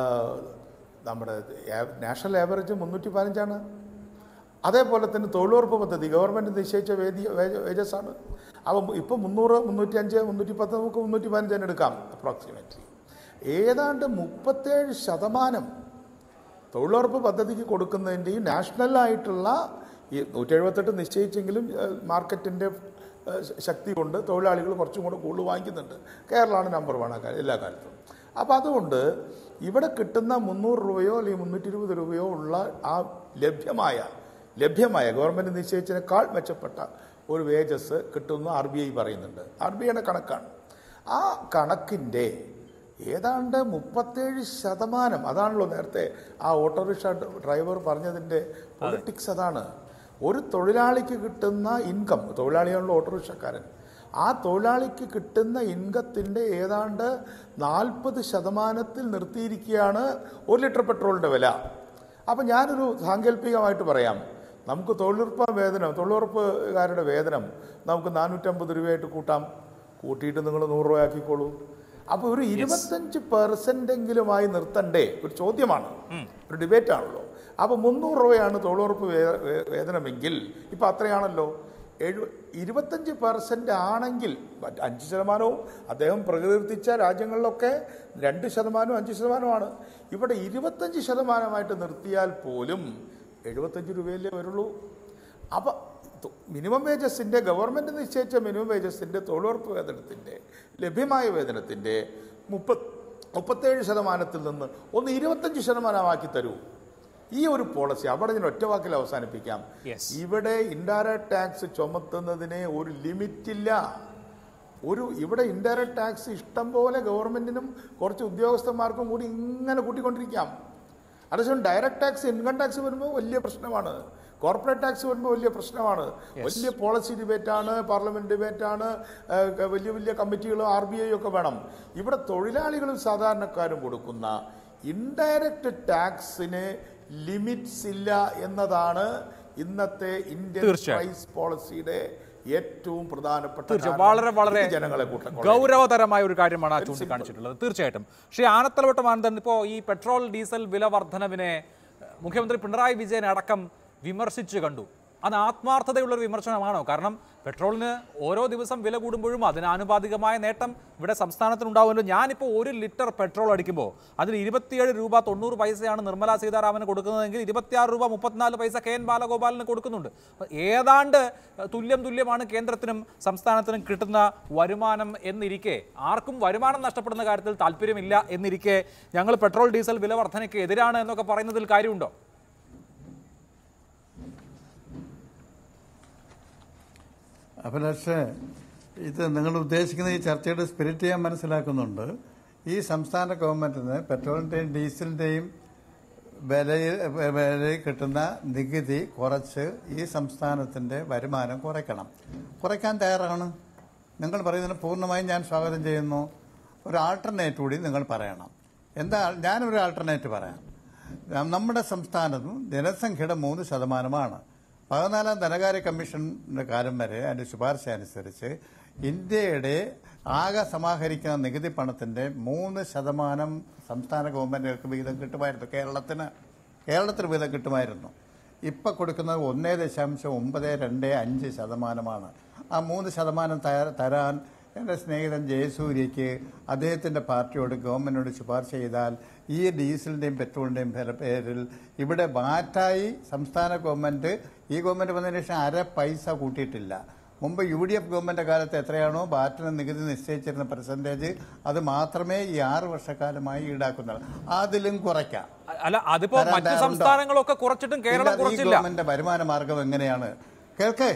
നമ്മുടെ ആ- നാഷണൽ ആവറേജ് മുന്നൂറ്റി പതിനഞ്ചാണ് അതേപോലെ തന്നെ തൊഴിലുറപ്പ് പദ്ധതി ഗവൺമെൻറ് നിശ്ചയിച്ച വേദി വേജസ് ആണ് അപ്പോൾ ഇപ്പോൾ മുന്നൂറ് മുന്നൂറ്റി അഞ്ച് മുന്നൂറ്റി പത്ത് നമുക്ക് മുന്നൂറ്റി പതിനഞ്ച് തന്നെ എടുക്കാം അപ്രോക്സിമേറ്റ്ലി ഏതാണ്ട് മുപ്പത്തേഴ് ശതമാനം തൊഴിലുറപ്പ് പദ്ധതിക്ക് കൊടുക്കുന്നതിൻ്റെയും നാഷണലായിട്ടുള്ള ഈ നൂറ്റി എഴുപത്തെട്ട് നിശ്ചയിച്ചെങ്കിലും മാർക്കറ്റിൻ്റെ ശക്തി കൊണ്ട് തൊഴിലാളികൾ കുറച്ചും കൂടെ കൂടുതൽ വാങ്ങിക്കുന്നുണ്ട് കേരളമാണ് നമ്പർ വൺ ആ കാര്യം എല്ലാ കാലത്തും അപ്പോൾ അതുകൊണ്ട് ഇവിടെ കിട്ടുന്ന മുന്നൂറ് രൂപയോ അല്ലെങ്കിൽ മുന്നൂറ്റി ഇരുപത് രൂപയോ ഉള്ള ആ ലഭ്യമായ ലഭ്യമായ ഗവൺമെൻറ് നിശ്ചയിച്ചതിനേക്കാൾ മെച്ചപ്പെട്ട ഒരു വേജസ് കിട്ടുമെന്ന് ആർ ബി ഐ പറയുന്നുണ്ട് ആർ ബി ഐയുടെ കണക്കാണ് ആ കണക്കിൻ്റെ ഏതാണ്ട് മുപ്പത്തേഴ് ശതമാനം അതാണല്ലോ നേരത്തെ ആ ഓട്ടോറിക്ഷ ഡ്രൈവർ പറഞ്ഞതിൻ്റെ പൊളിറ്റിക്സ് അതാണ് ഒരു തൊഴിലാളിക്ക് കിട്ടുന്ന ഇൻകം തൊഴിലാളികളുടെ ഓട്ടോറിക്ഷക്കാരൻ ആ തൊഴിലാളിക്ക് കിട്ടുന്ന ഇൻകത്തിൻ്റെ ഏതാണ്ട് നാൽപ്പത് ശതമാനത്തിൽ നിർത്തിയിരിക്കുകയാണ് ഒരു ലിറ്റർ പെട്രോളിൻ്റെ വില അപ്പം ഞാനൊരു സാങ്കല്പികമായിട്ട് പറയാം നമുക്ക് തൊഴിലുറപ്പ് വേതനം തൊഴിലുറപ്പുകാരുടെ വേതനം നമുക്ക് നാനൂറ്റമ്പത് രൂപയായിട്ട് കൂട്ടാം കൂട്ടിയിട്ട് നിങ്ങൾ നൂറ് രൂപയാക്കിക്കോളൂ അപ്പോൾ ഒരു ഇരുപത്തഞ്ച് പെർസെൻ്റെങ്കിലുമായി നിർത്തണ്ടേ ഒരു ചോദ്യമാണ് ഒരു ഡിബേറ്റ് ആണല്ലോ അപ്പോൾ മുന്നൂറ് രൂപയാണ് തൊഴിലുറപ്പ് വേ- വേ- വേതനമെങ്കിൽ ഇപ്പം അത്രയാണല്ലോ എഴു ഇരുപത്തഞ്ച് പെർസെൻ്റ് ആണെങ്കിൽ മറ്റ് അഞ്ച് ശതമാനവും അദ്ദേഹം പ്രകീർത്തിച്ച രാജ്യങ്ങളിലൊക്കെ രണ്ട് ശതമാനവും അഞ്ച് ശതമാനമാണ് ഇവിടെ ഇരുപത്തഞ്ച് ശതമാനമായിട്ട് നിർത്തിയാൽ പോലും എഴുപത്തഞ്ച് രൂപയല്ലേ വരുള്ളൂ അപ്പം മിനിമം വേജസിൻ്റെ ഗവൺമെൻറ് നിശ്ചയിച്ച മിനിമം വേജസിൻ്റെ തൊഴിലുറപ്പ് വേതനത്തിൻ്റെ ലഭ്യമായ വേതനത്തിൻ്റെ മുപ്പത് മുപ്പത്തേഴ് ശതമാനത്തിൽ നിന്ന് ഒന്ന് ഇരുപത്തഞ്ച് ശതമാനമാക്കി തരൂ ഈ ഒരു പോളിസി അവിടെ ഞാൻ ഒറ്റ വാക്കിൽ അവസാനിപ്പിക്കാം Yes. ഇവിടെ ഇൻഡയറക്ട് ടാക്സ് ചുമത്തുന്നതിന് ഒരു ലിമിറ്റില്ല ഒരു ഇവിടെ ഇൻഡയറക്ട് ടാക്സ് ഇഷ്ടം പോലെ ഗവൺമെന്റിനും കുറച്ച് ഉദ്യോഗസ്ഥന്മാർക്കും കൂടി ഇങ്ങനെ കൂട്ടിക്കൊണ്ടിരിക്കാം അതേസമയം ഡയറക്ട് ടാക്സ് ഇൻകം ടാക്സ് വരുമ്പോൾ വലിയ പ്രശ്നമാണ് കോർപ്പറേറ്റ് ടാക്സ് വരുമ്പോൾ വലിയ പ്രശ്നമാണ് വലിയ പോളിസി ഡിബേറ്റാണ് പാർലമെന്റ് ഡിബേറ്റാണ് ഏഹ്, വലിയ വലിയ കമ്മിറ്റികളും ആർ ബി ഐ ഒക്കെ വേണം ഇവിടെ തൊഴിലാളികളും സാധാരണക്കാരും കൊടുക്കുന്ന ഇൻഡയറക്റ്റ് ടാക്സിന് ലിമിറ്റ്സ് ഇല്ല എന്നതാണ് ഇന്നത്തെ ഇന്ത്യൻ തീർച്ചയായും. പ്രൈസ് പോളിസിയുടെ ഏറ്റവും പ്രധാനപ്പെട്ട തീർച്ചയായും കാരണം വളരെ വളരെ ഇത് ജനങ്ങളെ കൂട്ടക്കൊള്ളയാണ്. ഗൗരവതരമായ ഒരു കാര്യമാണ് ആ ചൂണ്ടിക്കാണിച്ചിട്ടുള്ളത് തീർച്ചയായിട്ടും ശ്രീ ആനത്തലവട്ടം ആനന്ദൻ ഇപ്പോൾ ഈ പെട്രോൾ ഡീസൽ വില വർധനവിനെ ഏഹ്, മുഖ്യമന്ത്രി പിണറായി വിജയൻ അടക്കം വിമർശിച്ചു കണ്ടു അത് ആത്മാർത്ഥതയുള്ള ഒരു വിമർശനമാണോ കാരണം പെട്രോളിന് ഓരോ ദിവസം വില കൂടുമ്പോഴും അതിന് ആനുപാതികമായ നേട്ടം ഇവിടെ സംസ്ഥാനത്തിനുണ്ടാവുമല്ലോ ഞാനിപ്പോൾ ഒരു ലിറ്റർ പെട്രോൾ അടിക്കുമ്പോൾ അതിന് ഇരുപത്തിയേഴ് രൂപ തൊണ്ണൂറ് പൈസയാണ് നിർമ്മലാ സീതാരാമന് കൊടുക്കുന്നതെങ്കിൽ ഇരുപത്തിയാറ് രൂപ മുപ്പത്തിനാല് പൈസ കെ എൻ ബാലഗോപാലിന് കൊടുക്കുന്നുണ്ട് അപ്പോൾ ഏതാണ്ട് തുല്യം തുല്യമാണ് കേന്ദ്രത്തിനും സംസ്ഥാനത്തിനും കിട്ടുന്ന വരുമാനം എന്നിരിക്കെ ആർക്കും വരുമാനം നഷ്ടപ്പെടുന്ന കാര്യത്തിൽ താല്പര്യമില്ല എന്നിരിക്കെ ഞങ്ങൾ പെട്രോൾ ഡീസൽ വില വർധനയ്ക്ക് എതിരാണ് എന്നൊക്കെ പറയുന്നതിൽ കാര്യമുണ്ടോ അഭിലാഷ് ഇത് നിങ്ങൾ ഉദ്ദേശിക്കുന്ന ഈ ചർച്ചയുടെ സ്പിരിറ്റ് ഞാൻ മനസ്സിലാക്കുന്നുണ്ട് ഈ സംസ്ഥാന ഗവൺമെന്റിന് പെട്രോളിന്റെയും ഡീസലിന്റെയും വിലയിൽ വിലയിൽ കിട്ടുന്ന നികുതി കുറച്ച് ഈ സംസ്ഥാനത്തിന്റെ വരുമാനം കുറയ്ക്കണം കുറയ്ക്കാൻ തയ്യാറാണ് നിങ്ങൾ പറയുന്നതിന് പൂർണ്ണമായും ഞാൻ സ്വാഗതം ചെയ്യുന്നു ഒരു ആൾട്ടർനേറ്റ് കൂടി നിങ്ങൾ പറയണം എന്താ ഞാനൊരു ആൾട്ടർനേറ്റ് പറയാം നമ്മുടെ സംസ്ഥാനത്തും ജനസംഖ്യയുടെ മൂന്ന് ശതമാനമാണ് പതിനാലാം ധനകാര്യ കമ്മീഷന്റെ കാലം വരെ അതിന്റെ ശുപാർശ അനുസരിച്ച് ഇന്ത്യയുടെ ആകെ സമാഹരിക്കുന്ന നികുതി പണത്തിന്റെ മൂന്ന് ശതമാനം സംസ്ഥാന ഗവൺമെന്റുകൾക്ക് വിഹിതം കിട്ടുമായിരുന്നു കേരളത്തിന് കേരളത്തിന് വിഹിതം കിട്ടുമായിരുന്നു ഇപ്പൊ കൊടുക്കുന്നത് ഒന്നേ ദശാംശം ഒമ്പത് രണ്ട് അഞ്ച് ശതമാനമാണ് ആ മൂന്ന് ശതമാനം തയ്യാ- തരാൻ എൻ്റെ സ്നേഹിതൻ ജയസൂര്യയ്ക്ക് അദ്ദേഹത്തിൻ്റെ പാർട്ടിയോട് ഗവൺമെൻറ്റിനോട് ശുപാർശ ചെയ്താൽ ഈ ഡീസലിൻ്റെയും പെട്രോളിൻ്റെയും പേരിൽ ഇവിടെ വാറ്റായി സംസ്ഥാന ഗവൺമെൻറ് ഈ ഗവൺമെൻറ് വന്നതിന് ശേഷം അര പൈസ കൂട്ടിയിട്ടില്ല മുമ്പ് യു ഡി എഫ് ഗവൺമെൻറ് കാലത്ത് എത്രയാണോ ബാറ്റിന് നികുതി നിശ്ചയിച്ചിരുന്ന പെർസെൻറ്റേജ് അത് മാത്രമേ ഈ ആറ് വർഷക്കാലമായി ഈടാക്കുന്നുള്ളൂ അതിലും കുറയ്ക്കാം അല്ല അതിപ്പോ തരാൻ മറ്റു തയ്യാറുണ്ടോ? സംസ്ഥാനങ്ങളൊക്കെ കുറച്ചിട്ടും കേരളം ഇല്ല, ഈ കുറച്ചില്ല ഗവൺമെന്റിന്റെ വരുമാന മാർഗം എങ്ങനെയാണ് കേൾക്കേ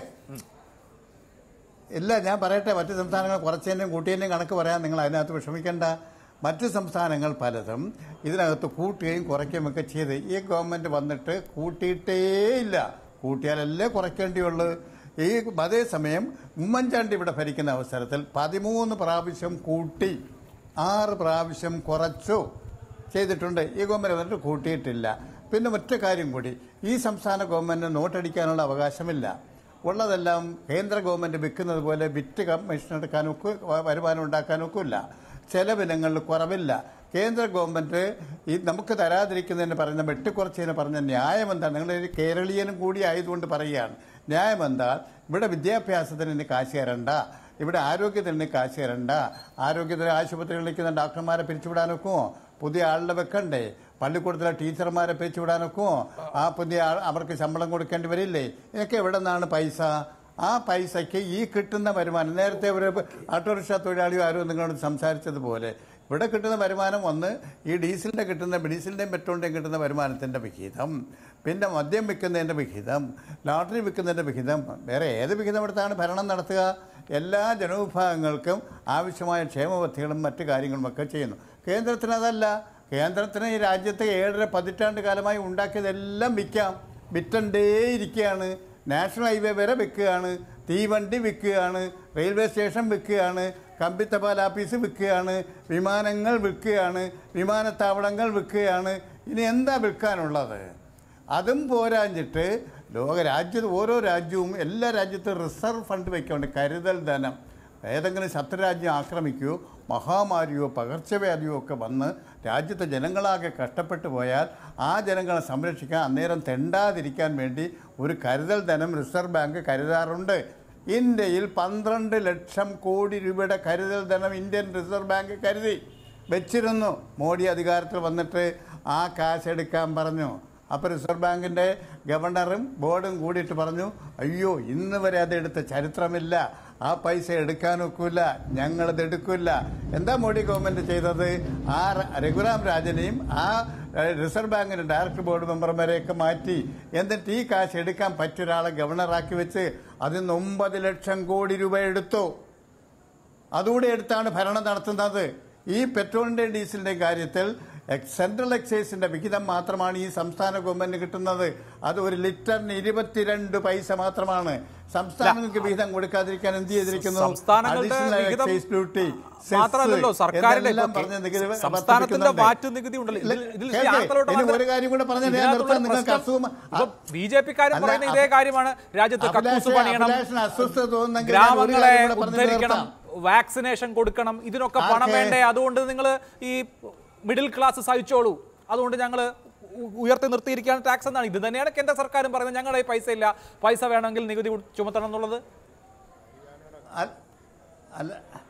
ഇല്ല ഞാൻ പറയട്ടെ മറ്റു സംസ്ഥാനങ്ങൾ കുറച്ചതിൻ്റെയും കൂട്ടിയതിൻ്റെയും കണക്ക് പറയാൻ നിങ്ങൾ അതിനകത്ത് വിഷമിക്കേണ്ട മറ്റു സംസ്ഥാനങ്ങൾ പലതും ഇതിനകത്ത് കൂട്ടുകയും കുറയ്ക്കുകയും ഒക്കെ ചെയ്ത് ഈ ഗവൺമെന്റ് വന്നിട്ട് കൂട്ടിയിട്ടേയില്ല കൂട്ടിയാലല്ലേ കുറയ്ക്കേണ്ടിയുള്ളൂ ഈ അതേസമയം ഉമ്മൻചാണ്ടി ഇവിടെ ഭരിക്കുന്ന അവസരത്തിൽ പതിമൂന്ന് പ്രാവശ്യം കൂട്ടി ആറ് പ്രാവശ്യം കുറച്ചു ചെയ്തിട്ടുണ്ട് ഈ ഗവൺമെന്റ് വന്നിട്ട് കൂട്ടിയിട്ടില്ല പിന്നെ ഒറ്റ കാര്യം കൂടി ഈ സംസ്ഥാന ഗവൺമെന്റിന് നോട്ടടിക്കാനുള്ള അവകാശമില്ല ഉള്ളതെല്ലാം കേന്ദ്ര ഗവൺമെന്റ് വിൽക്കുന്നത് പോലെ വിറ്റ് കമ്മീഷൻ എടുക്കാനൊക്കെ വരുമാനം ഉണ്ടാക്കാനൊക്കില്ല ചെലവിനങ്ങളിൽ കുറവില്ല കേന്ദ്ര ഗവൺമെന്റ് ഈ നമുക്ക് തരാതിരിക്കുന്നതിന് പറയുന്ന വെട്ടിക്കുറച്ചതിന് പറഞ്ഞ ന്യായം എന്താണ് നിങ്ങൾ ഒരു കേരളീയനും കൂടി ആയതുകൊണ്ട് പറയുകയാണ് ന്യായം എന്താ ഇവിടെ വിദ്യാഭ്യാസത്തിന് ഇനി കാശ് തരണ്ട ഇവിടെ ആരോഗ്യത്തിന് ഇനി കാശ് തരണ്ട ആരോഗ്യത്തിന് ആശുപത്രികളിൽ നിൽക്കുന്ന ഡോക്ടർമാരെ പിരിച്ചുവിടാനൊക്കുമോ പുതിയ ആളുടെ വെക്കണ്ടേ പള്ളിക്കൂടത്തിലെ ടീച്ചർമാരെ പിരിച്ചുവിടാനൊക്കുമോ ആ പുതിയ ആൾ അവർക്ക് ശമ്പളം കൊടുക്കേണ്ടി വരില്ലേ ഇതൊക്കെ എവിടെ നിന്നാണ് പൈസ ആ പൈസയ്ക്ക് ഈ കിട്ടുന്ന വരുമാനം നേരത്തെ ഒരു ഓട്ടോറിക്ഷ തൊഴിലാളിയോ ആരോ നിങ്ങളോട് സംസാരിച്ചതുപോലെ ഇവിടെ കിട്ടുന്ന വരുമാനം ഒന്ന് ഈ ഡീസലിന്റെ കിട്ടുന്ന ഡീസലിന്റെയും പെട്രോളിന്റെയും കിട്ടുന്ന വരുമാനത്തിന്റെ വിഹിതം പിന്നെ മദ്യം വിൽക്കുന്നതിന്റെ വിഹിതം ലോട്ടറി വിൽക്കുന്നതിന്റെ വിഹിതം വേറെ ഏത് വിഹിതം എടുത്താണ് ഭരണം നടത്തുക എല്ലാ ജനവിഭാഗങ്ങൾക്കും ആവശ്യമായ ക്ഷേമപദ്ധതികളും മറ്റു കാര്യങ്ങളും ഒക്കെ ചെയ്യുന്നു കേന്ദ്രത്തിന് അതല്ല കേന്ദ്രത്തിന് ഈ രാജ്യത്തെ ഏഴര പതിറ്റാണ്ട് കാലമായി ഉണ്ടാക്കിയതെല്ലാം വിൽക്കാം വിറ്റണ്ടേ ഇരിക്കുകയാണ് നാഷണൽ ഹൈവേ വരെ വിൽക്കുകയാണ് തീവണ്ടി വിൽക്കുകയാണ് റെയിൽവേ സ്റ്റേഷൻ വിൽക്കുകയാണ് കമ്പിത്തപാൽ ആഫീസ് വിൽക്കുകയാണ് വിമാനങ്ങൾ വിൽക്കുകയാണ് വിമാനത്താവളങ്ങൾ വിൽക്കുകയാണ് ഇനി എന്താ വിൽക്കാനുള്ളത് അതും പോരാഞ്ഞിട്ട് ലോക രാജ്യത്ത് ഓരോ രാജ്യവും എല്ലാ രാജ്യത്തും റിസർവ് ഫണ്ട് വയ്ക്കുന്നുണ്ട് കരുതൽ ധനം ഏതെങ്കിലും ശത്രുരാജ്യം ആക്രമിക്കുകയോ മഹാമാരിയോ പകർച്ചവ്യാധിയോ ഒക്കെ വന്ന് രാജ്യത്തെ ജനങ്ങളാകെ കഷ്ടപ്പെട്ടു പോയാൽ ആ ജനങ്ങളെ സംരക്ഷിക്കാൻ അന്നേരം തെണ്ടാതിരിക്കാൻ വേണ്ടി ഒരു കരുതൽ ധനം റിസർവ് ബാങ്ക് കരുതാറുണ്ട് ഇന്ത്യയിൽ പന്ത്രണ്ട് ലക്ഷം കോടി രൂപയുടെ കരുതൽ ധനം ഇന്ത്യൻ റിസർവ് ബാങ്ക് കരുതി വെച്ചിരുന്നു മോഡി അധികാരത്തിൽ വന്നിട്ട് ആ കാശ് എടുക്കാൻ പറഞ്ഞു അപ്പോൾ റിസർവ് ബാങ്കിൻ്റെ ഗവർണറും ബോർഡും കൂടിയിട്ട് പറഞ്ഞു അയ്യോ ഇന്ന് വരെ അത് എടുത്ത ചരിത്രമില്ല ആ പൈസ എടുക്കാനൊക്കില്ല ഞങ്ങളത് എടുക്കില്ല എന്താ മോഡി ഗവൺമെൻറ് ചെയ്തത് ആ ര- രഘുറാം രാജനെയും ആ ഏഹ്, റിസർവ് ബാങ്കിൻ്റെ ഡയറക്ടർ ബോർഡ് മെമ്പർമാരെയൊക്കെ മാറ്റി എന്നിട്ട് ഈ കാശ് എടുക്കാൻ പറ്റിയ ഒരാളെ ഗവർണറാക്കി വെച്ച് അതിൽ നിന്ന് ഒമ്പത് ലക്ഷം കോടി രൂപ എടുത്തു അതുകൂടെ എടുത്താണ് ഭരണം നടത്തുന്നത് ഈ പെട്രോളിൻ്റെയും ഡീസലിൻ്റെയും കാര്യത്തിൽ എക്സ് സെൻട്രൽ എക്സൈസിന്റെ വിഹിതം മാത്രമാണ് ഈ സംസ്ഥാന ഗവൺമെന്റ് കിട്ടുന്നത് അത് ഒരു ലിറ്ററിന് ഇരുപത്തിരണ്ട് പൈസ മാത്രമാണ് സംസ്ഥാനങ്ങൾക്ക് വിഹിതം കൊടുക്കാതിരിക്കാൻ എന്ത് ചെയ്തിരിക്കുന്നു സംസ്ഥാനങ്ങളുടെ Additional വിഹിതം excise duty, cess മാത്രമല്ലല്ലോ സർക്കാരിന്റെ എന്നെല്ലാം ഇപ്പൊ പറഞ്ഞ് നികുതി സംസ്ഥാനത്തിന്റെ വർദ്ധിപ്പിക്കുന്നുണ്ട്. വാറ്റ് നികുതി ഉണ്ടല്ലോ ഇതിൽ ഇതിൽ ശ്രീ കേൾക്കേ, ആന്തലോട്ട് ഇനി മാത്രം- ഒരു കാര്യം കൂടെ പറഞ്ഞാൽ ഞാൻ ഇതിനകത്തുള്ള നിർത്താം നിങ്ങൾക്ക് പ്രശ്നം- അസുഖം ഇപ്പൊ ബി ജെ പിക്കാരും അല്ല, പറയുന്ന ഇതേ അഭി- കാര്യമാണ് രാജ്യത്ത് കക്കൂസ് അഭിലാഷേ, പണിയണം അഭിലാഷിന് അസ്വസ്ഥത തോന്നുന്നെങ്കിൽ ഞാൻ ഒരു ഗ്രാമങ്ങളെ കാര്യം കൂടെ പറഞ്ഞ് ഉദ്ധരിക്കണം നിർത്താം. വാക്സിനേഷൻ കൊടുക്കണം ഇതിനൊക്കെ പണം ആർക്കെ? വേണ്ടേ അതുകൊണ്ട് നിങ്ങൾ ഈ മിഡിൽ ക്ലാസ് സഹിച്ചോളൂ അതുകൊണ്ട് ഞങ്ങൾ ഉയർത്തി നിർത്തിയിരിക്കുകയാണ് ടാക്സ് എന്നാണ് ഇത് തന്നെയാണ് കേന്ദ്ര സർക്കാരും പറയുന്നത് ഞങ്ങളുടെ കയ്യിൽ പൈസ ഇല്ല പൈസ വേണമെങ്കിൽ നികുതി ചുമത്തണം എന്നുള്ളത് അൽ- അല്ല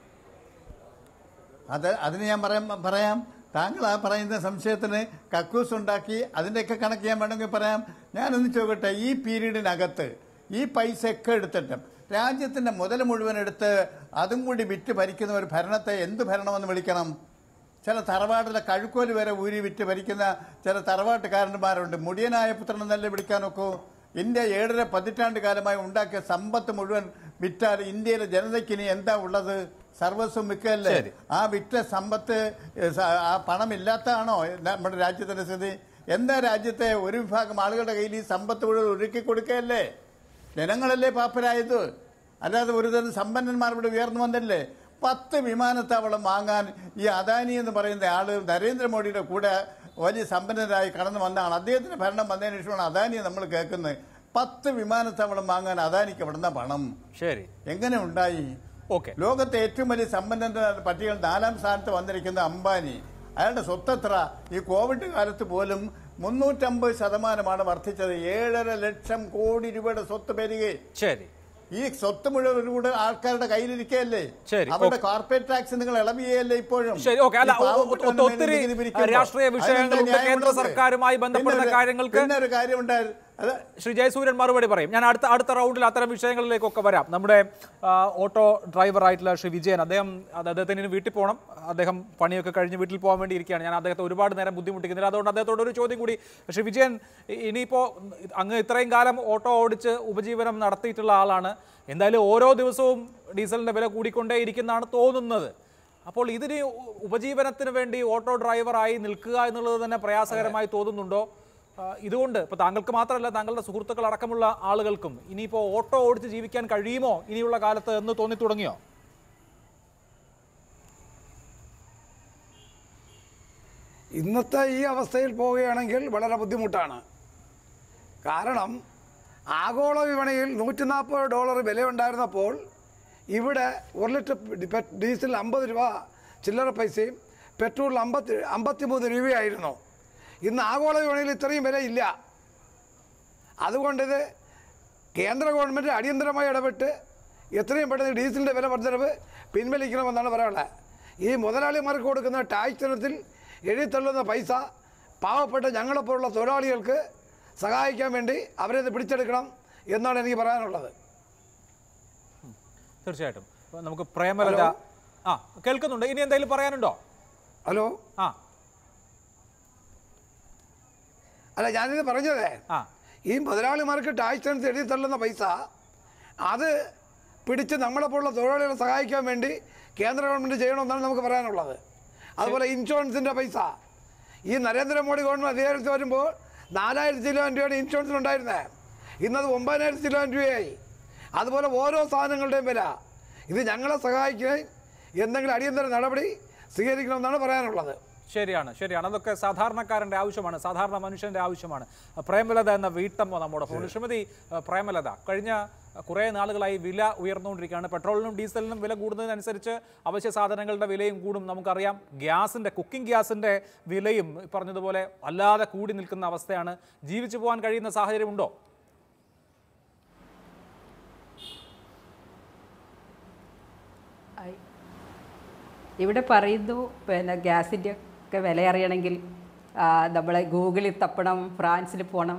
അത് അതിന് ഞാൻ പറയാം പറയാം താങ്കൾ ആ പറയുന്ന സംശയത്തിന് കക്കൂസ് ഉണ്ടാക്കി അതിൻ്റെയൊക്കെ കണക്ക് ഞാൻ വേണമെങ്കിൽ പറയാം ഞാനൊന്ന് ചോദിക്കട്ടെ ഈ പീരീഡിനകത്ത് ഈ പൈസ ഒക്കെ എടുത്തിട്ടും രാജ്യത്തിൻ്റെ മുതൽ മുഴുവൻ എടുത്ത് അതും കൂടി വിറ്റ് ഭരിക്കുന്ന ഒരു ഭരണത്തെ എന്ത് ഭരണമെന്ന് വിളിക്കണം ചില തറവാട്ടിലെ കഴുക്കോല് വരെ ഊരി വിറ്റ് ഭരിക്കുന്ന ചില തറവാട്ടുകാരന്മാരുണ്ട് മുടിയനായ പുത്രൻ എന്നല്ലേ വിളിക്കാനൊക്കൂ ഇന്ത്യ ഏഴര പതിറ്റാണ്ട് കാലമായി ഉണ്ടാക്കിയ സമ്പത്ത് മുഴുവൻ വിറ്റാൽ ഇന്ത്യയിലെ ജനതയ്ക്ക് ഇനി എന്താ ഉള്ളത് സർവസ്വം വിൽക്കല്ലേ ആ വിറ്റ സമ്പത്ത് ഏ, സ- ആ പണം ഇല്ലാത്തതാണോ നമ്മുടെ രാജ്യത്തിന്റെ സ്ഥിതി എന്താ രാജ്യത്തെ ഒരു വിഭാഗം ആളുകളുടെ കയ്യിൽ ഈ സമ്പത്ത് മുഴുവൻ ഒരുക്കി കൊടുക്കുകയല്ലേ ജനങ്ങളല്ലേ പാപ്പരായത് അല്ലാതെ ഒരു തരം സമ്പന്നന്മാർ ഇവിടെ ഉയർന്നു വന്നല്ലേ പത്ത് വിമാനത്താവളം വാങ്ങാൻ ഈ അദാനി എന്ന് പറയുന്ന ആള് നരേന്ദ്രമോദിയുടെ കൂടെ വലിയ സമ്പന്നരായി കടന്നു വന്നതാണ് അദ്ദേഹത്തിന് ഭരണം വന്നതിന് ശേഷമാണ് അദാനിയെ നമ്മൾ കേൾക്കുന്നത് പത്ത് വിമാനത്താവളം വാങ്ങാൻ അദാനിക്ക് എവിടുന്ന പണം ശരി എങ്ങനെ ഉണ്ടായി ഓക്കെ ലോകത്തെ ഏറ്റവും വലിയ സമ്പന്നന്റെ പട്ടികയിൽ നാലാം സ്ഥാനത്ത് വന്നിരിക്കുന്ന അംബാനി അയാളുടെ സ്വത്തത്ര ഈ കോവിഡ് കാലത്ത് പോലും മുന്നൂറ്റമ്പത് ശതമാനമാണ് വർദ്ധിച്ചത് ഏഴര ലക്ഷം കോടി രൂപയുടെ സ്വത്ത് പെരുകെ ശരി ഈ സ്വത്ത് മുഴുവൻ കൂടെ ആൾക്കാരുടെ കയ്യിലിരിക്കുകയല്ലേ ശരി, അവരുടെ ഓക്കേ. കോർപ്പറേറ്റ് ടാക്സ് നിങ്ങൾ ഇളവിയല്ലേ ഇപ്പോഴും ശരി ഓക്കെ അല്ല ഈ പാവപ്പെട്ടവന് ഒ- മേൽ ഒത്തിരി നികുതി പിരിക്കുമ്പോൾ രാഷ്ട്രീയ അതിനെന്താ വിഷയങ്ങളുണ്ട് ന്യായം കേന്ദ്ര ഉള്ളത്? സർക്കാരുമായി ബന്ധപ്പെടുന്ന പിന്നെ ഒരു- കാര്യങ്ങൾക്ക് പിന്നെ ഒരു കാര്യമുണ്ടായിരുന്നു അത് ശ്രീ ജയസൂര്യൻ മറുപടി പറയും ഞാൻ അടുത്ത അടുത്ത റൗണ്ടിൽ അത്തരം വിഷയങ്ങളിലേക്കൊക്കെ വരാം നമ്മുടെ ആ, ഓട്ടോ ഡ്രൈവർ ആയിട്ടുള്ള ശ്രീ വിജയൻ അദ്ദേഹം അത് അദ്ദേഹത്തിന് ഇനി വീട്ടിൽ പോകണം അദ്ദേഹം പണിയൊക്കെ കഴിഞ്ഞ് വീട്ടിൽ പോകാൻ വേണ്ടി ഇരിക്കുകയാണ് ഞാൻ അദ്ദേഹത്തെ ഒരുപാട് നേരം ബുദ്ധിമുട്ടിക്കുന്നില്ല അതുകൊണ്ട് അദ്ദേഹത്തോട് ഒരു ചോദ്യം കൂടി ശ്രീ വിജയൻ ഇ- ഇനിയിപ്പോൾ അങ്ങ് ഇത്രയും കാലം ഓട്ടോ ഓടിച്ച് ഉപജീവനം നടത്തിയിട്ടുള്ള ആളാണ് എന്തായാലും ഓരോ ദിവസവും ഡീസലിൻ്റെ വില കൂടിക്കൊണ്ടേ ഇരിക്കുന്നതാണ് തോന്നുന്നത് അപ്പോൾ ഇതിന് ഉ- ഉപജീവനത്തിന് വേണ്ടി ഓട്ടോ ഡ്രൈവറായി നിൽക്കുക എന്നുള്ളത് തന്നെ പ്രയാസകരമായി തോന്നുന്നുണ്ടോ ആ, ഇതുകൊണ്ട് ഇപ്പോൾ താങ്കൾക്ക് മാത്രമല്ല താങ്കളുടെ സുഹൃത്തുക്കൾ അടക്കമുള്ള ആളുകൾക്കും ഇനിയിപ്പോൾ ഓട്ടോ ഓടിച്ച് ജീവിക്കാൻ കഴിയുമോ ഇനിയുള്ള കാലത്ത് എന്ന് തോന്നി തുടങ്ങിയോ ഇന്നത്തെ ഈ അവസ്ഥയിൽ പോവുകയാണെങ്കിൽ വളരെ ബുദ്ധിമുട്ടാണ് കാരണം ആഗോള വിപണിയിൽ നൂറ്റി നാൽപ്പത് ഡോളർ വിലയുണ്ടായിരുന്നപ്പോൾ ഇവിടെ ഒരു ലിറ്റർ പെ- ഡീസൽ അമ്പത് രൂപ ചില്ലറ പൈസയും പെട്രോളിൽ അമ്പത്തി അമ്പത്തിമൂന്ന് രൂപയായിരുന്നു ഇന്ന് ആഗോള വിപണിയിൽ ഇത്രയും വിലയില്ല അതുകൊണ്ടിത് കേന്ദ്ര ഗവൺമെൻറ് അടിയന്തരമായി ഇടപെട്ട് എത്രയും പെട്ടെന്ന് ഡീസലിൻ്റെ വില വർദ്ധനവ് പിൻവലിക്കണമെന്നാണ് പറയാനുള്ളത് ഈ മുതലാളിമാർക്ക് കൊടുക്കുന്ന ടാക്സ് ഇനത്തിൽ എഴുതിത്തള്ളുന്ന പൈസ പാവപ്പെട്ട ഞങ്ങളെപ്പോലുള്ള തൊഴിലാളികൾക്ക് സഹായിക്കാൻ വേണ്ടി അവരെ ഇത് പിടിച്ചെടുക്കണം എന്നാണ് എനിക്ക് പറയാനുള്ളത് തീർച്ചയായിട്ടും അപ്പോൾ നമുക്ക് പ്രേമലത ആ കേൾക്കുന്നുണ്ട് ഇനി എന്തെങ്കിലും പറയാനുണ്ടോ ഹലോ ആ അല്ല ഞാനിത് പറഞ്ഞതേ ആ ഈ മുതലാളിമാർക്ക് ടാക്സ് ഇനത്തിൽ എഴുതിത്തള്ളുന്ന പൈസ അത് പിടിച്ച് നമ്മളെപ്പോലുള്ള തൊഴിലാളികളെ സഹായിക്കാൻ വേണ്ടി കേന്ദ്ര ഗവൺമെൻറ് ചെയ്യണമെന്നാണ് നമുക്ക് പറയാനുള്ളത് അതുപോലെ ഇൻഷുറൻസിൻ്റെ പൈസ ഈ നരേന്ദ്രമോദി ഗവൺമെൻറ് അധികാരത്തിൽ വരുമ്പോൾ നാലായിരത്തി ചില്ലോൻ രൂപയുടെ ഇൻഷുറൻസിനുണ്ടായിരുന്നത് ഇന്നത് ഒമ്പതിനായിരത്തി ചില്ലാൻ രൂപയായി അതുപോലെ ഓരോ സാധനങ്ങളുടെയും വില ഇത് ഞങ്ങളെ സഹായിക്കാൻ എന്തെങ്കിലും അടിയന്തര നടപടി സ്വീകരിക്കണമെന്നാണ് പറയാനുള്ളത് ശരിയാണ് ശരിയാണ് അതൊക്കെ സാധാരണക്കാരന്റെ ആവശ്യമാണ് സാധാരണ മനുഷ്യന്റെ ആവശ്യമാണ് പ്രേമലത എന്ന വീട്ടമ്മ നമ്മുടെ ഫോൺ ശ്രീമതി അഹ്, പ്രേമലത കഴിഞ്ഞ കുറേ നാളുകളായി വില ഉയർന്നുകൊണ്ടിരിക്കുകയാണ് പെട്രോളിനും ഡീസലിനും വില കൂടുന്നതിനനുസരിച്ച് അവശ്യ സാധനങ്ങളുടെ വിലയും കൂടും നമുക്കറിയാം ഗ്യാസിന്റെ കുക്കിംഗ് ഗ്യാസിന്റെ വിലയും ഈ പറഞ്ഞതുപോലെ അല്ലാതെ കൂടി നിൽക്കുന്ന അവസ്ഥയാണ് ജീവിച്ചു പോകാൻ കഴിയുന്ന സാഹചര്യമുണ്ടോ ആയി. ഇവിടെ പറയുന്നു പിന്നെ ഗ്യാസിൻ്റെ ഒക്കെ വില അറിയണമെങ്കിൽ ആ, നമ്മളെ ഗൂഗിളിൽ തപ്പണം ഫ്രാൻസിൽ പോകണം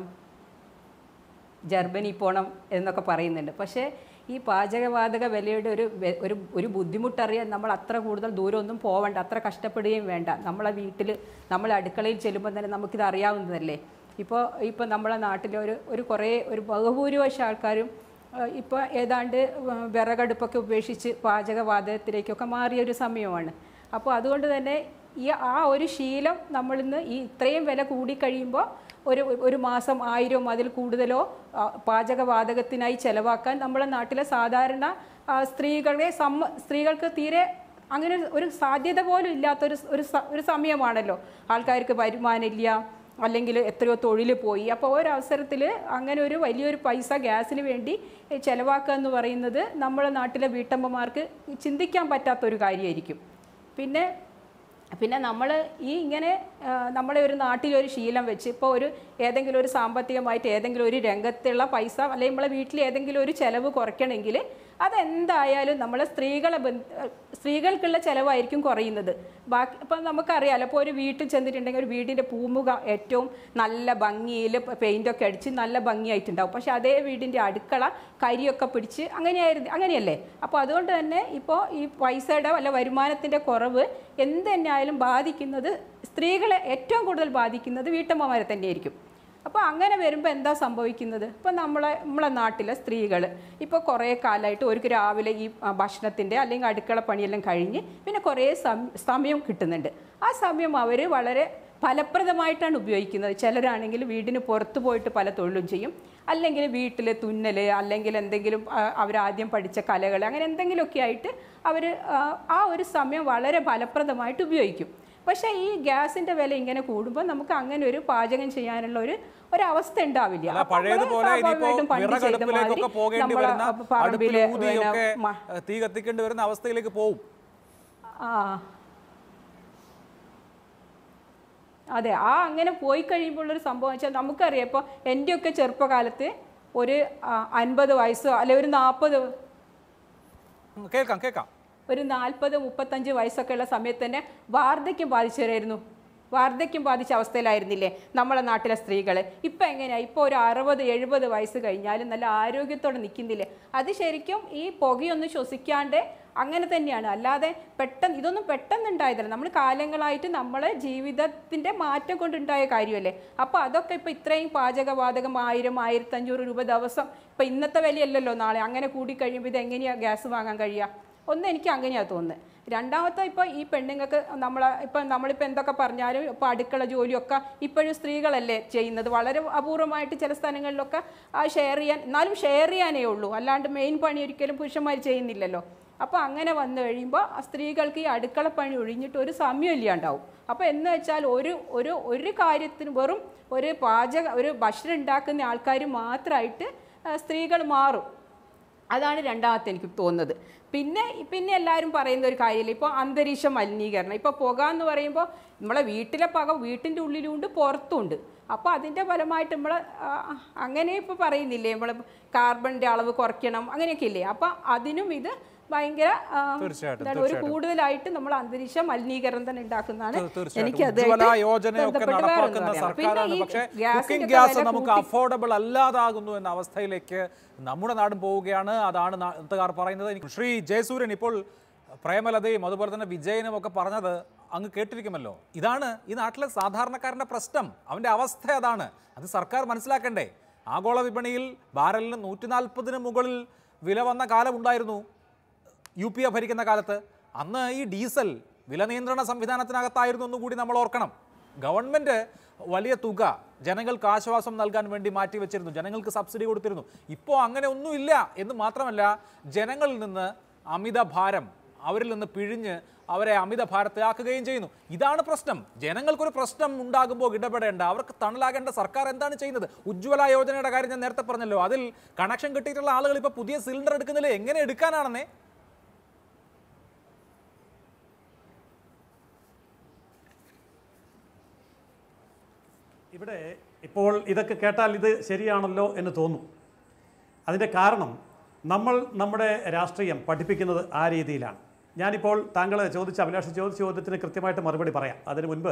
ജർമ്മനി പോകണം എന്നൊക്കെ പറയുന്നുണ്ട് പക്ഷേ ഈ പാചകവാതക വിലയുടെ ഒരു വെ- ഒരു ഒരു ബുദ്ധിമുട്ടറിയാൻ നമ്മൾ അത്ര കൂടുതൽ ദൂരമൊന്നും പോവണ്ട അത്ര കഷ്ടപ്പെടുകയും വേണ്ട നമ്മളെ വീട്ടിൽ നമ്മളെ അടുക്കളയിൽ ചെല്ലുമ്പോൾ തന്നെ നമുക്കിത് അറിയാവുന്നതല്ലേ ഇപ്പോൾ ഇപ്പോൾ നമ്മളെ നാട്ടിലെ ഒരു ഒരു കുറേ ഒരു ബഹുഭൂരിപക്ഷം ആൾക്കാരും ഇപ്പോൾ ഏതാണ്ട് വ- വിറകടുപ്പൊക്കെ ഉപേക്ഷിച്ച് പാചകവാതകത്തിലേക്കൊക്കെ മാറിയ ഒരു സമയമാണ് അപ്പോൾ അതുകൊണ്ട് തന്നെ ഈ ആ ഒരു ശീലം നമ്മളിന്ന് ഈ ഇത്രയും വില കൂടിക്കഴിയുമ്പോൾ ഒരു ഒരു മാസം ആയിരം അതിൽ കൂടുതലോ ആ, പാചകവാതകത്തിനായി ചെലവാക്കാൻ നമ്മളെ നാട്ടിലെ സാധാരണ ആ, സ്ത്രീകളെ സമ്മ സ്ത്രീകൾക്ക് തീരെ അങ്ങനെ ഒരു സാധ്യത പോലും ഇല്ലാത്തൊരു സ്- ഒരു സ- ഒരു സമയമാണല്ലോ ആൾക്കാർക്ക് വരുമാനമില്ല അല്ലെങ്കിൽ എത്രയോ തൊഴിൽ പോയി അപ്പോൾ ഒരവസരത്തിൽ അങ്ങനെ ഒരു വലിയൊരു പൈസ ഗ്യാസിന് വേണ്ടി ചിലവാക്കുക എന്ന് പറയുന്നത് നമ്മുടെ നാട്ടിലെ വീട്ടമ്മമാർക്ക് ചിന്തിക്കാൻ പറ്റാത്തൊരു കാര്യമായിരിക്കും പിന്നെ പിന്നെ നമ്മൾ ഈ ഇങ്ങനെ ആ, നമ്മളെ ഒരു നാട്ടിലൊരു ശീലം വെച്ച് ഇപ്പോൾ ഒരു ഏതെങ്കിലും ഒരു സാമ്പത്തികമായിട്ട് ഏതെങ്കിലും ഒരു രംഗത്തുള്ള പൈസ അല്ലെങ്കിൽ നമ്മളെ വീട്ടിൽ ഏതെങ്കിലും ഒരു ചിലവ് കുറയ്ക്കണമെങ്കിൽ അതെന്തായാലും നമ്മളെ സ്ത്രീകളെ ബന്ധ സ്ത്രീകൾക്കുള്ള ചിലവായിരിക്കും കുറയുന്നത് ബാക്കി ഇപ്പം നമുക്കറിയാലോ ഇപ്പോൾ ഒരു വീട്ടിൽ ചെന്നിട്ടുണ്ടെങ്കിൽ ഒരു വീടിൻ്റെ പൂമുഖ ഏറ്റവും നല്ല ഭംഗിയിൽ പെയിൻ്റൊക്കെ അടിച്ച് നല്ല ഭംഗിയായിട്ടുണ്ടാവും പക്ഷെ അതേ വീടിൻ്റെ അടുക്കള കരിയൊക്കെ പിടിച്ച് അങ്ങനെയായിരുന്നു അങ്ങനെയല്ലേ അപ്പോൾ അതുകൊണ്ട് തന്നെ ഇപ്പോൾ ഈ പൈസയുടെ വല്ല വരുമാനത്തിൻ്റെ കുറവ് എന്ത് തന്നെയായാലും ബാധിക്കുന്നത് സ്ത്രീകളെ ഏറ്റവും കൂടുതൽ ബാധിക്കുന്നത് വീട്ടമ്മമാരെ തന്നെയായിരിക്കും അപ്പോൾ അങ്ങനെ വരുമ്പോൾ എന്താ സംഭവിക്കുന്നത് ഇപ്പോൾ നമ്മളെ നമ്മളെ നാട്ടിലെ സ്ത്രീകൾ ഇപ്പോൾ കുറേ കാലമായിട്ട് അവർക്ക് രാവിലെ ഈ ആ, ഭക്ഷണത്തിൻ്റെ അല്ലെങ്കിൽ അടുക്കള പണിയെല്ലാം കഴിഞ്ഞ് പിന്നെ കുറേ സം- സമയം കിട്ടുന്നുണ്ട് ആ സമയം അവർ വളരെ ഫലപ്രദമായിട്ടാണ് ഉപയോഗിക്കുന്നത് ചിലരാണെങ്കിൽ വീടിന് പുറത്ത് പോയിട്ട് പല തൊഴിലും ചെയ്യും അല്ലെങ്കിൽ വീട്ടിൽ തുന്നൽ അല്ലെങ്കിൽ എന്തെങ്കിലും ആ, അവരാദ്യം പഠിച്ച കലകൾ അങ്ങനെ എന്തെങ്കിലുമൊക്കെ ആയിട്ട് അവർ ആ ഒരു സമയം വളരെ ഫലപ്രദമായിട്ട് ഉപയോഗിക്കും പക്ഷേ ഈ ഗ്യാസിന്റെ വില ഇങ്ങനെ കൂടുമ്പോൾ നമുക്ക് അങ്ങനെ ഒരു പാചകം ചെയ്യാനുള്ള ഒരു ഒരവസ്ഥ ഉണ്ടാവില്ല അല്ല അപ്പോൾ നമ്മള് പഴയതുപോലെ ഇനിയിപ്പോ സ്വാഭാവികമായിട്ടും പണ്ട് ചെയ്ത വിറകടുപ്പിലേക്കൊക്കെ മാതിരി പോകേണ്ടി നമ്മള് വരുന്ന പറമ്പില് അടുപ്പിൽ ഊതിയൊക്കെ പിന്നെ മ- ഏഹ്, തീ കത്തിക്കേണ്ടി വരുന്ന അവസ്ഥയിലേക്ക് പോവും ആ അതെ ആ അങ്ങനെ പോയി കഴിയുമ്പോഴുള്ളൊരു സംഭവം വെച്ചാൽ നമുക്കറിയാം ഇപ്പോൾ എൻ്റെയൊക്കെ ചെറുപ്പകാലത്ത് ഒരു ആ, അൻപത് വയസ്സോ അല്ലെ ഒരു നാൽപ്പത് ഉം, കേൾക്കാം കേൾക്കാം ഒരു നാൽപ്പത് മുപ്പത്തഞ്ച് വയസ്സൊക്കെ ഉള്ള സമയത്ത് തന്നെ വാർദ്ധക്യം ബാധിച്ചവരായിരുന്നു വാർദ്ധക്യം ബാധിച്ച അവസ്ഥയിലായിരുന്നില്ലേ നമ്മളെ നാട്ടിലെ സ്ത്രീകൾ ഇപ്പം എങ്ങനെയാ ഇപ്പോൾ ഒരു അറുപത് എഴുപത് വയസ്സ് കഴിഞ്ഞാലും നല്ല ആരോഗ്യത്തോടെ നിൽക്കുന്നില്ലേ അത് ശരിക്കും ഈ പുകയൊന്നും ശ്വസിക്കാണ്ട് അങ്ങനെ തന്നെയാണ് അല്ലാതെ പെട്ടെന്ന് ഇതൊന്നും പെട്ടെന്ന് ഉണ്ടായതല്ല നമ്മൾ കാലങ്ങളായിട്ട് നമ്മളെ ജീവിതത്തിൻ്റെ മാറ്റം കൊണ്ടുണ്ടായ കാര്യമല്ലേ അപ്പോൾ അതൊക്കെ ഇപ്പോൾ ഇത്രയും പാചകവാതകം ആയിരം ആയിരത്തഞ്ഞൂറ് രൂപ ദിവസം ഇപ്പോൾ ഇന്നത്തെ വിലയല്ലല്ലോ നാളെ അങ്ങനെ കൂടി കഴിയുമ്പോൾ ഇത് എങ്ങനെയാണ് ഗ്യാസ് വാങ്ങാൻ കഴിയുക ഒന്ന് എനിക്ക് അങ്ങനെയാണ് തോന്നുന്നത് രണ്ടാമത്തെ ഇപ്പോൾ ഈ പെണ്ണുങ്ങൾക്ക് നമ്മളെ ഇപ്പം നമ്മളിപ്പോൾ എന്തൊക്കെ പറഞ്ഞാലും ഇപ്പോൾ അടുക്കള ജോലിയൊക്കെ ഇപ്പോഴും സ്ത്രീകളല്ലേ ചെയ്യുന്നത് വളരെ അപൂർവമായിട്ട് ചില സ്ഥലങ്ങളിലൊക്കെ ആ ഷെയർ ചെയ്യാൻ എന്നാലും ഷെയർ ചെയ്യാനേ ഉള്ളൂ അല്ലാണ്ട് മെയിൻ പണി ഒരിക്കലും പുരുഷന്മാർ ചെയ്യുന്നില്ലല്ലോ അപ്പോൾ അങ്ങനെ വന്നു കഴിയുമ്പോൾ ആ സ്ത്രീകൾക്ക് ഈ അടുക്കള പണി ഒഴിഞ്ഞിട്ട് ഒരു സമയം ഇല്ലാണ്ടാവും അപ്പോൾ എന്ന് വെച്ചാൽ ഒരു ഒരു ഒരു കാര്യത്തിന് വെറും ഒരു പാചക ഒരു ഭക്ഷണം ഉണ്ടാക്കുന്ന ആൾക്കാർ മാത്രമായിട്ട് സ്ത്രീകൾ മാറും അതാണ് രണ്ടാമത്തെ എനിക്ക് തോന്നുന്നത് പിന്നെ പിന്നെ എല്ലാവരും പറയുന്ന ഒരു കാര്യമില്ല ഇപ്പോൾ അന്തരീക്ഷ മലിനീകരണം ഇപ്പോൾ പുക എന്ന് പറയുമ്പോൾ നമ്മളെ വീട്ടിലെ പുക വീട്ടിൻ്റെ ഉള്ളിലുണ്ട് പുറത്തുണ്ട് അപ്പോൾ അതിൻ്റെ ഫലമായിട്ട് നമ്മൾ അങ്ങനെ ഇപ്പോൾ പറയുന്നില്ലേ നമ്മൾ കാർബണിൻ്റെ അളവ് കുറയ്ക്കണം അങ്ങനെയൊക്കെ ഇല്ലേ അപ്പോൾ അതിനും ഇത് ഭയങ്കര ആ, തീർച്ചയായിട്ടും, എന്താണ് ഒരു കൂടുതലായിട്ട് നമ്മൾ അന്തരീക്ഷ മലിനീകരണം തന്നെ ഉണ്ടാക്കുന്നതാണ് തീർച്ചയായിട്ടും എനിക്ക് ഉജ്ജ്വല യോജനയൊക്കെ നടപ്പാക്കുന്ന സർക്കാരാണ് പക്ഷേ കുക്കിംഗ് ഗ്യാസ് നമുക്ക് അഫോർഡബിൾ അല്ലാതാകുന്നു എന്ന അവസ്ഥയിലേക്ക് നമ്മുടെ നാടും പോവുകയാണ് അതാണ് നാട്ടുകാർ പറയുന്നത് എനിക്ക് ശ്രീ ജയസൂര്യൻ ഇപ്പോൾ പ്രേമലതയും അതുപോലെ തന്നെ വിജയനും ഒക്കെ പറഞ്ഞത് അങ്ങ് കേട്ടിരിക്കുമല്ലോ ഇതാണ് ഈ നാട്ടിലെ സാധാരണക്കാരൻ്റെ പ്രശ്നം അവൻ്റെ അവസ്ഥ അതാണ് അത് സർക്കാർ മനസ്സിലാക്കണ്ടേ ആഗോള വിപണിയിൽ ബാരലിന് നൂറ്റി നാൽപ്പതിന് മുകളിൽ വില വന്ന കാലമുണ്ടായിരുന്നു യു പി എ ഭരിക്കുന്ന കാലത്ത് അന്ന് ഈ ഡീസൽ വില നിയന്ത്രണ സംവിധാനത്തിനകത്തായിരുന്നു എന്നും കൂടി നമ്മൾ ഓർക്കണം ഗവൺമെൻറ് വലിയ തുക ജനങ്ങൾക്ക് ആശ്വാസം നൽകാൻ വേണ്ടി മാറ്റിവെച്ചിരുന്നു ജനങ്ങൾക്ക് സബ്സിഡി കൊടുത്തിരുന്നു ഇപ്പോൾ അങ്ങനെ ഒന്നുമില്ല എന്ന് മാത്രമല്ല ജനങ്ങളിൽ നിന്ന് അമിത ഭാരം അവരിൽ നിന്ന് പിഴിഞ്ഞ് അവരെ അമിത ഭാരത്തിലാക്കുകയും ചെയ്യുന്നു ഇതാണ് പ്രശ്നം ജനങ്ങൾക്കൊരു പ്രശ്നം ഉണ്ടാകുമ്പോൾ ഇടപെടേണ്ട അവർക്ക് തണലാകേണ്ട സർക്കാർ എന്താണ് ചെയ്യുന്നത് ഉജ്ജ്വല യോജനയുടെ കാര്യം ഞാൻ നേരത്തെ പറഞ്ഞല്ലോ അതിൽ കണക്ഷൻ കിട്ടിയിട്ടുള്ള ആളുകൾ ഇപ്പോൾ പുതിയ സിലിണ്ടർ എടുക്കുന്നില്ല എങ്ങനെ എടുക്കാനാണെന്നേ ഇവിടെ ഇപ്പോൾ ഇതൊക്കെ കേട്ടാൽ ഇത് ശരിയാണല്ലോ എന്ന് തോന്നും അതിൻ്റെ കാരണം നമ്മൾ നമ്മുടെ രാഷ്ട്രീയം പഠിപ്പിക്കുന്നത് ആ രീതിയിലാണ് ഞാനിപ്പോൾ താങ്കൾ ചോദിച്ച അഭിലാഷ് ചോദിച്ച ചോദ്യത്തിന് കൃത്യമായിട്ട് മറുപടി പറയാം അതിനു മുൻപ്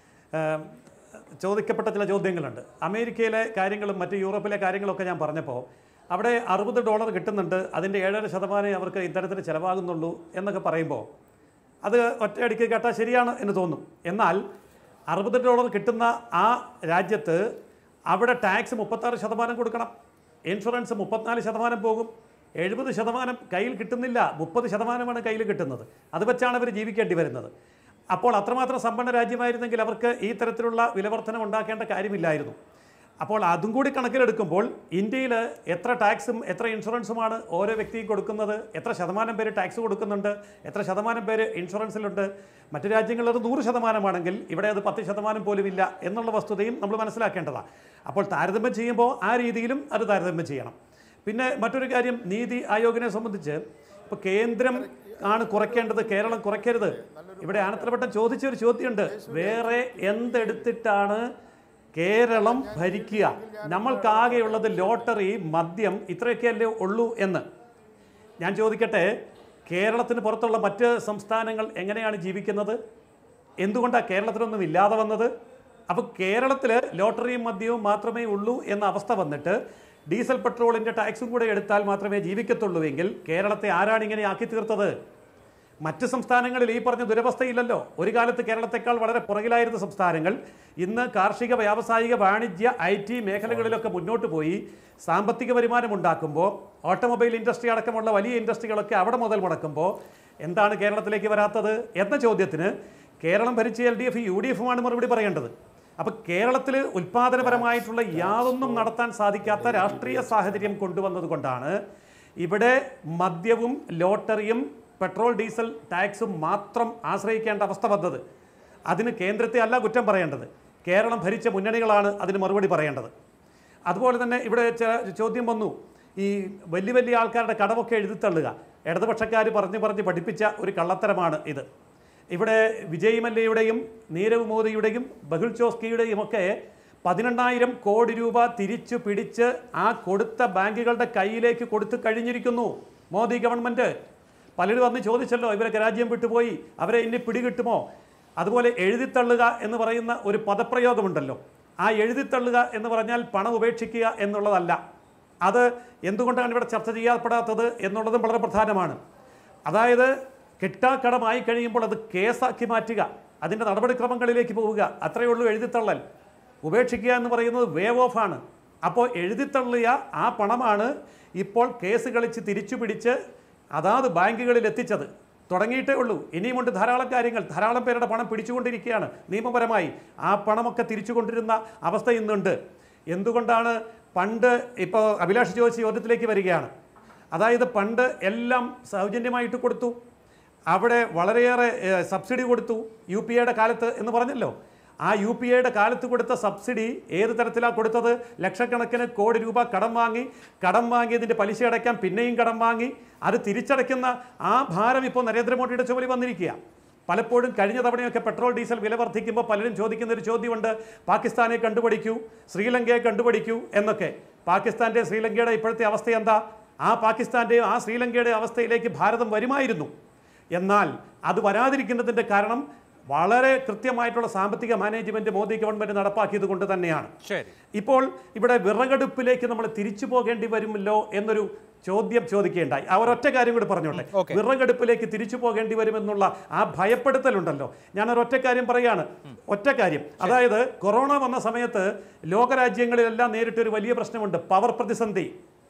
ഏം, ചോദിക്കപ്പെട്ട ചില ചോദ്യങ്ങളുണ്ട് അമേരിക്കയിലെ കാര്യങ്ങളും മറ്റ് യൂറോപ്പിലെ കാര്യങ്ങളൊക്കെ ഞാൻ പറഞ്ഞപ്പോൾ അവിടെ അറുപത് ഡോളർ കിട്ടുന്നുണ്ട് അതിൻ്റെ ഏഴര ശതമാനമേ അവർക്ക് ഇത്തരത്തിൽ ചിലവാകുന്നുള്ളൂ എന്നൊക്കെ പറയുമ്പോൾ അത് ഒറ്റയടിക്ക് കേട്ടാൽ ശരിയാണ് എന്ന് തോന്നും എന്നാൽ അറുപത് ഡോളർ കിട്ടുന്ന ആ രാജ്യത്ത് അവിടെ ടാക്സ് മുപ്പത്താറ് ശതമാനം കൊടുക്കണം ഇൻഷുറൻസ് മുപ്പത്തിനാല് ശതമാനം പോകും എഴുപത് ശതമാനം കയ്യിൽ കിട്ടുന്നില്ല മുപ്പത് ശതമാനമാണ് കയ്യിൽ കിട്ടുന്നത് അത് വെച്ചാണ് അവർ ജീവിക്കേണ്ടി വരുന്നത് അപ്പോൾ അത്രമാത്രം സമ്പന്ന രാജ്യമായിരുന്നെങ്കിൽ അവർക്ക് ഈ തരത്തിലുള്ള വിലവർധനം ഉണ്ടാക്കേണ്ട കാര്യമില്ലായിരുന്നു അപ്പോൾ അതും കൂടി കണക്കിലെടുക്കുമ്പോൾ ഇന്ത്യയിൽ എത്ര ടാക്സും എത്ര ഇൻഷുറൻസുമാണ് ഓരോ വ്യക്തിയും കൊടുക്കുന്നത് എത്ര ശതമാനം പേര് ടാക്സ് കൊടുക്കുന്നുണ്ട് എത്ര ശതമാനം പേര് ഇൻഷുറൻസിലുണ്ട് മറ്റു രാജ്യങ്ങളിൽ അത് നൂറ് ശതമാനമാണെങ്കിൽ ഇവിടെ അത് പത്ത് ശതമാനം പോലും ഇല്ല എന്നുള്ള വസ്തുതയും നമ്മൾ മനസ്സിലാക്കേണ്ടതാണ് അപ്പോൾ താരതമ്യം ചെയ്യുമ്പോൾ ആ രീതിയിലും അത് താരതമ്യം ചെയ്യണം പിന്നെ മറ്റൊരു കാര്യം നീതി ആയോഗിനെ സംബന്ധിച്ച് ഇപ്പോൾ കേന്ദ്രം ആണ് കുറയ്ക്കേണ്ടത് കേരളം കുറയ്ക്കരുത് ഇവിടെ ആനത്തലവട്ടം ചോദിച്ച ഒരു ചോദ്യമുണ്ട് വേറെ എന്തെടുത്തിട്ടാണ് കേരളം ഭരിക്കുക നമ്മൾക്കാകെയുള്ളത് ലോട്ടറി മദ്യം ഇത്രയൊക്കെയല്ലേ ഉള്ളൂ എന്ന് ഞാൻ ചോദിക്കട്ടെ കേരളത്തിന് പുറത്തുള്ള മറ്റ് സംസ്ഥാനങ്ങൾ എങ്ങനെയാണ് ജീവിക്കുന്നത് എന്തുകൊണ്ടാണ് കേരളത്തിലൊന്നും ഇല്ലാതെ വന്നത് അപ്പോൾ കേരളത്തിൽ ലോട്ടറിയും മദ്യവും മാത്രമേ ഉള്ളൂ എന്ന അവസ്ഥ വന്നിട്ട് ഡീസൽ പെട്രോളിൻ്റെ ടാക്സും കൂടെ എടുത്താൽ മാത്രമേ ജീവിക്കത്തുള്ളൂ എങ്കിൽ കേരളത്തെ ആരാണ് ഇങ്ങനെ ആക്കി തീർത്തത് മറ്റ് സംസ്ഥാനങ്ങളിൽ ഈ പറഞ്ഞ ദുരവസ്ഥയില്ലല്ലോ ഒരു കാലത്ത് കേരളത്തെക്കാൾ വളരെ പുറകിലായിരുന്ന സംസ്ഥാനങ്ങൾ ഇന്ന് കാർഷിക വ്യാവസായിക വാണിജ്യ ഐ ടി മേഖലകളിലൊക്കെ മുന്നോട്ട് പോയി സാമ്പത്തിക വരുമാനം ഉണ്ടാക്കുമ്പോൾ ഓട്ടോമൊബൈൽ ഇൻഡസ്ട്രി അടക്കമുള്ള വലിയ ഇൻഡസ്ട്രികളൊക്കെ അവിടെ മുതൽ മുടക്കുമ്പോൾ എന്താണ് കേരളത്തിലേക്ക് വരാത്തത് എന്ന ചോദ്യത്തിന് കേരളം ഭരിച്ച L D F U D എഫുമാണ് മറുപടി പറയേണ്ടത് അപ്പോൾ കേരളത്തിൽ ഉൽപാദനപരമായിട്ടുള്ള യാതൊന്നും നടത്താൻ സാധിക്കാത്ത രാഷ്ട്രീയ സാഹചര്യം കൊണ്ടുവന്നത് കൊണ്ടാണ് ഇവിടെ മദ്യവും ലോട്ടറിയും പെട്രോൾ ഡീസൽ ടാക്സും മാത്രം ആശ്രയിക്കേണ്ട അവസ്ഥ വന്നത് അതിന് കേന്ദ്രത്തെ അല്ല കുറ്റം പറയേണ്ടത് കേരളം ഭരിച്ച മുന്നണികളാണ് അതിന് മറുപടി പറയേണ്ടത് അതുപോലെ തന്നെ ഇവിടെ ചെ- ചോദ്യം വന്നു ഈ വലിയ വലിയ ആൾക്കാരുടെ കടമൊക്കെ എഴുതിത്തള്ളുക ഇടതുപക്ഷക്കാർ പറഞ്ഞ് പറഞ്ഞ് പഠിപ്പിച്ച ഒരു കള്ളത്തരമാണ് ഇത് ഇവിടെ വിജയ് മല്യയുടെയും നീരവ് മോദിയുടെയും ബഹുൽ ചോസ്കിയുടെയും ഒക്കെ പതിനെണ്ണായിരം കോടി രൂപ തിരിച്ചു പിടിച്ച് ആ കൊടുത്ത ബാങ്കുകളുടെ കയ്യിലേക്ക് കൊടുത്തു കഴിഞ്ഞിരിക്കുന്നു മോദി ഗവൺമെൻറ് പലരും വന്ന് ചോദിച്ചല്ലോ ഇവരൊക്കെ രാജ്യം വിട്ടുപോയി അവരെ ഇനി പിടികിട്ടുമോ അതുപോലെ എഴുതിത്തള്ളുക എന്ന് പറയുന്ന ഒരു പദപ്രയോഗമുണ്ടല്ലോ ആ എഴുതിത്തള്ളുക എന്ന് പറഞ്ഞാൽ പണം ഉപേക്ഷിക്കുക എന്നുള്ളതല്ല അത് എന്തുകൊണ്ടാണ് ഇവിടെ ചർച്ച ചെയ്യപ്പെടാത്തത് എന്നുള്ളതും വളരെ പ്രധാനമാണ് അതായത് കിട്ടാക്കടമായി കഴിയുമ്പോൾ അത് കേസാക്കി മാറ്റുക അതിൻ്റെ നടപടിക്രമങ്ങളിലേക്ക് പോവുക അത്രയേ ഉള്ളൂ എഴുതിത്തള്ളൽ ഉപേക്ഷിക്കുക എന്ന് പറയുന്നത് വേവ് ഓഫ് ആണ് അപ്പോൾ എഴുതിത്തള്ളിയ ആ പണമാണ് ഇപ്പോൾ കേസ് കളിച്ച് തിരിച്ചു പിടിച്ച് അതാത് ബാങ്കുകളിൽ എത്തിച്ചത് തുടങ്ങിയിട്ടേ ഉള്ളൂ ഇനിയുമുണ്ട് ധാരാളം കാര്യങ്ങൾ ധാരാളം പേരുടെ പണം പിടിച്ചുകൊണ്ടിരിക്കുകയാണ് നിയമപരമായി ആ പണമൊക്കെ തിരിച്ചു കൊണ്ടിരുന്ന അവസ്ഥ ഇന്നുണ്ട് എന്തുകൊണ്ടാണ് പണ്ട് ഇപ്പോൾ അഭിലാഷ് ചോദിച്ച ചോദ്യത്തിലേക്ക് വരികയാണ് അതായത് പണ്ട് എല്ലാം സൗജന്യമായിട്ട് കൊടുത്തു അവിടെ വളരെയേറെ ഏഹ്, സബ്സിഡി കൊടുത്തു യു പി എയുടെ കാലത്ത് എന്ന് പറഞ്ഞല്ലോ ആ യു പി എയുടെ കാലത്ത് കൊടുത്ത സബ്സിഡി ഏത് തരത്തിലാണ് കൊടുത്തത് ലക്ഷക്കണക്കിന് കോടി രൂപ കടം വാങ്ങി കടം വാങ്ങിയതിൻ്റെ പലിശ അടയ്ക്കാൻ പിന്നെയും കടം വാങ്ങി അത് തിരിച്ചടയ്ക്കുന്ന ആ ഭാരം ഇപ്പോൾ നരേന്ദ്രമോദിയുടെ ചുമലിൽ വന്നിരിക്കുക പലപ്പോഴും കഴിഞ്ഞ തവണയൊക്കെ പെട്രോൾ ഡീസൽ വില വർദ്ധിക്കുമ്പോൾ പലരും ചോദിക്കുന്ന ഒരു ചോദ്യമുണ്ട് പാകിസ്ഥാനെ കണ്ടുപിടിക്കൂ ശ്രീലങ്കയെ കണ്ടുപിടിക്കൂ എന്നൊക്കെ പാകിസ്ഥാൻ്റെ ശ്രീലങ്കയുടെ ഇപ്പോഴത്തെ അവസ്ഥ എന്താ ആ പാകിസ്ഥാൻ്റെയും ആ ശ്രീലങ്കയുടെ അവസ്ഥയിലേക്ക് ഭാരതം വരുമായിരുന്നു എന്നാൽ അത് വരാതിരിക്കുന്നതിൻ്റെ കാരണം വളരെ കൃത്യമായിട്ടുള്ള സാമ്പത്തിക മാനേജ്മെന്റ് മോദി ഗവൺമെന്റ് നടപ്പാക്കിയത് കൊണ്ട് തന്നെയാണ് ശരി ഇപ്പോൾ ഇവിടെ വിറകടുപ്പിലേക്ക് നമ്മൾ തിരിച്ചു പോകേണ്ടി വരുമല്ലോ എന്നൊരു ചോദ്യം ചോദിക്കുകയുണ്ടായി ആ ഒരൊറ്റ കാര്യം കൂടി പറഞ്ഞോട്ടെ ഓക്കേ. വിറകടുപ്പിലേക്ക് തിരിച്ചു പോകേണ്ടി വരുമെന്നുള്ള ആ ഭയപ്പെടുത്തലുണ്ടല്ലോ ഞാൻ ഒരൊറ്റ കാര്യം പറയാണ് ഒറ്റ കാര്യം അതായത് കൊറോണ വന്ന സമയത്ത് ലോകരാജ്യങ്ങളിലെല്ലാം നേരിട്ടൊരു വലിയ പ്രശ്നമുണ്ട് പവർ പ്രതിസന്ധി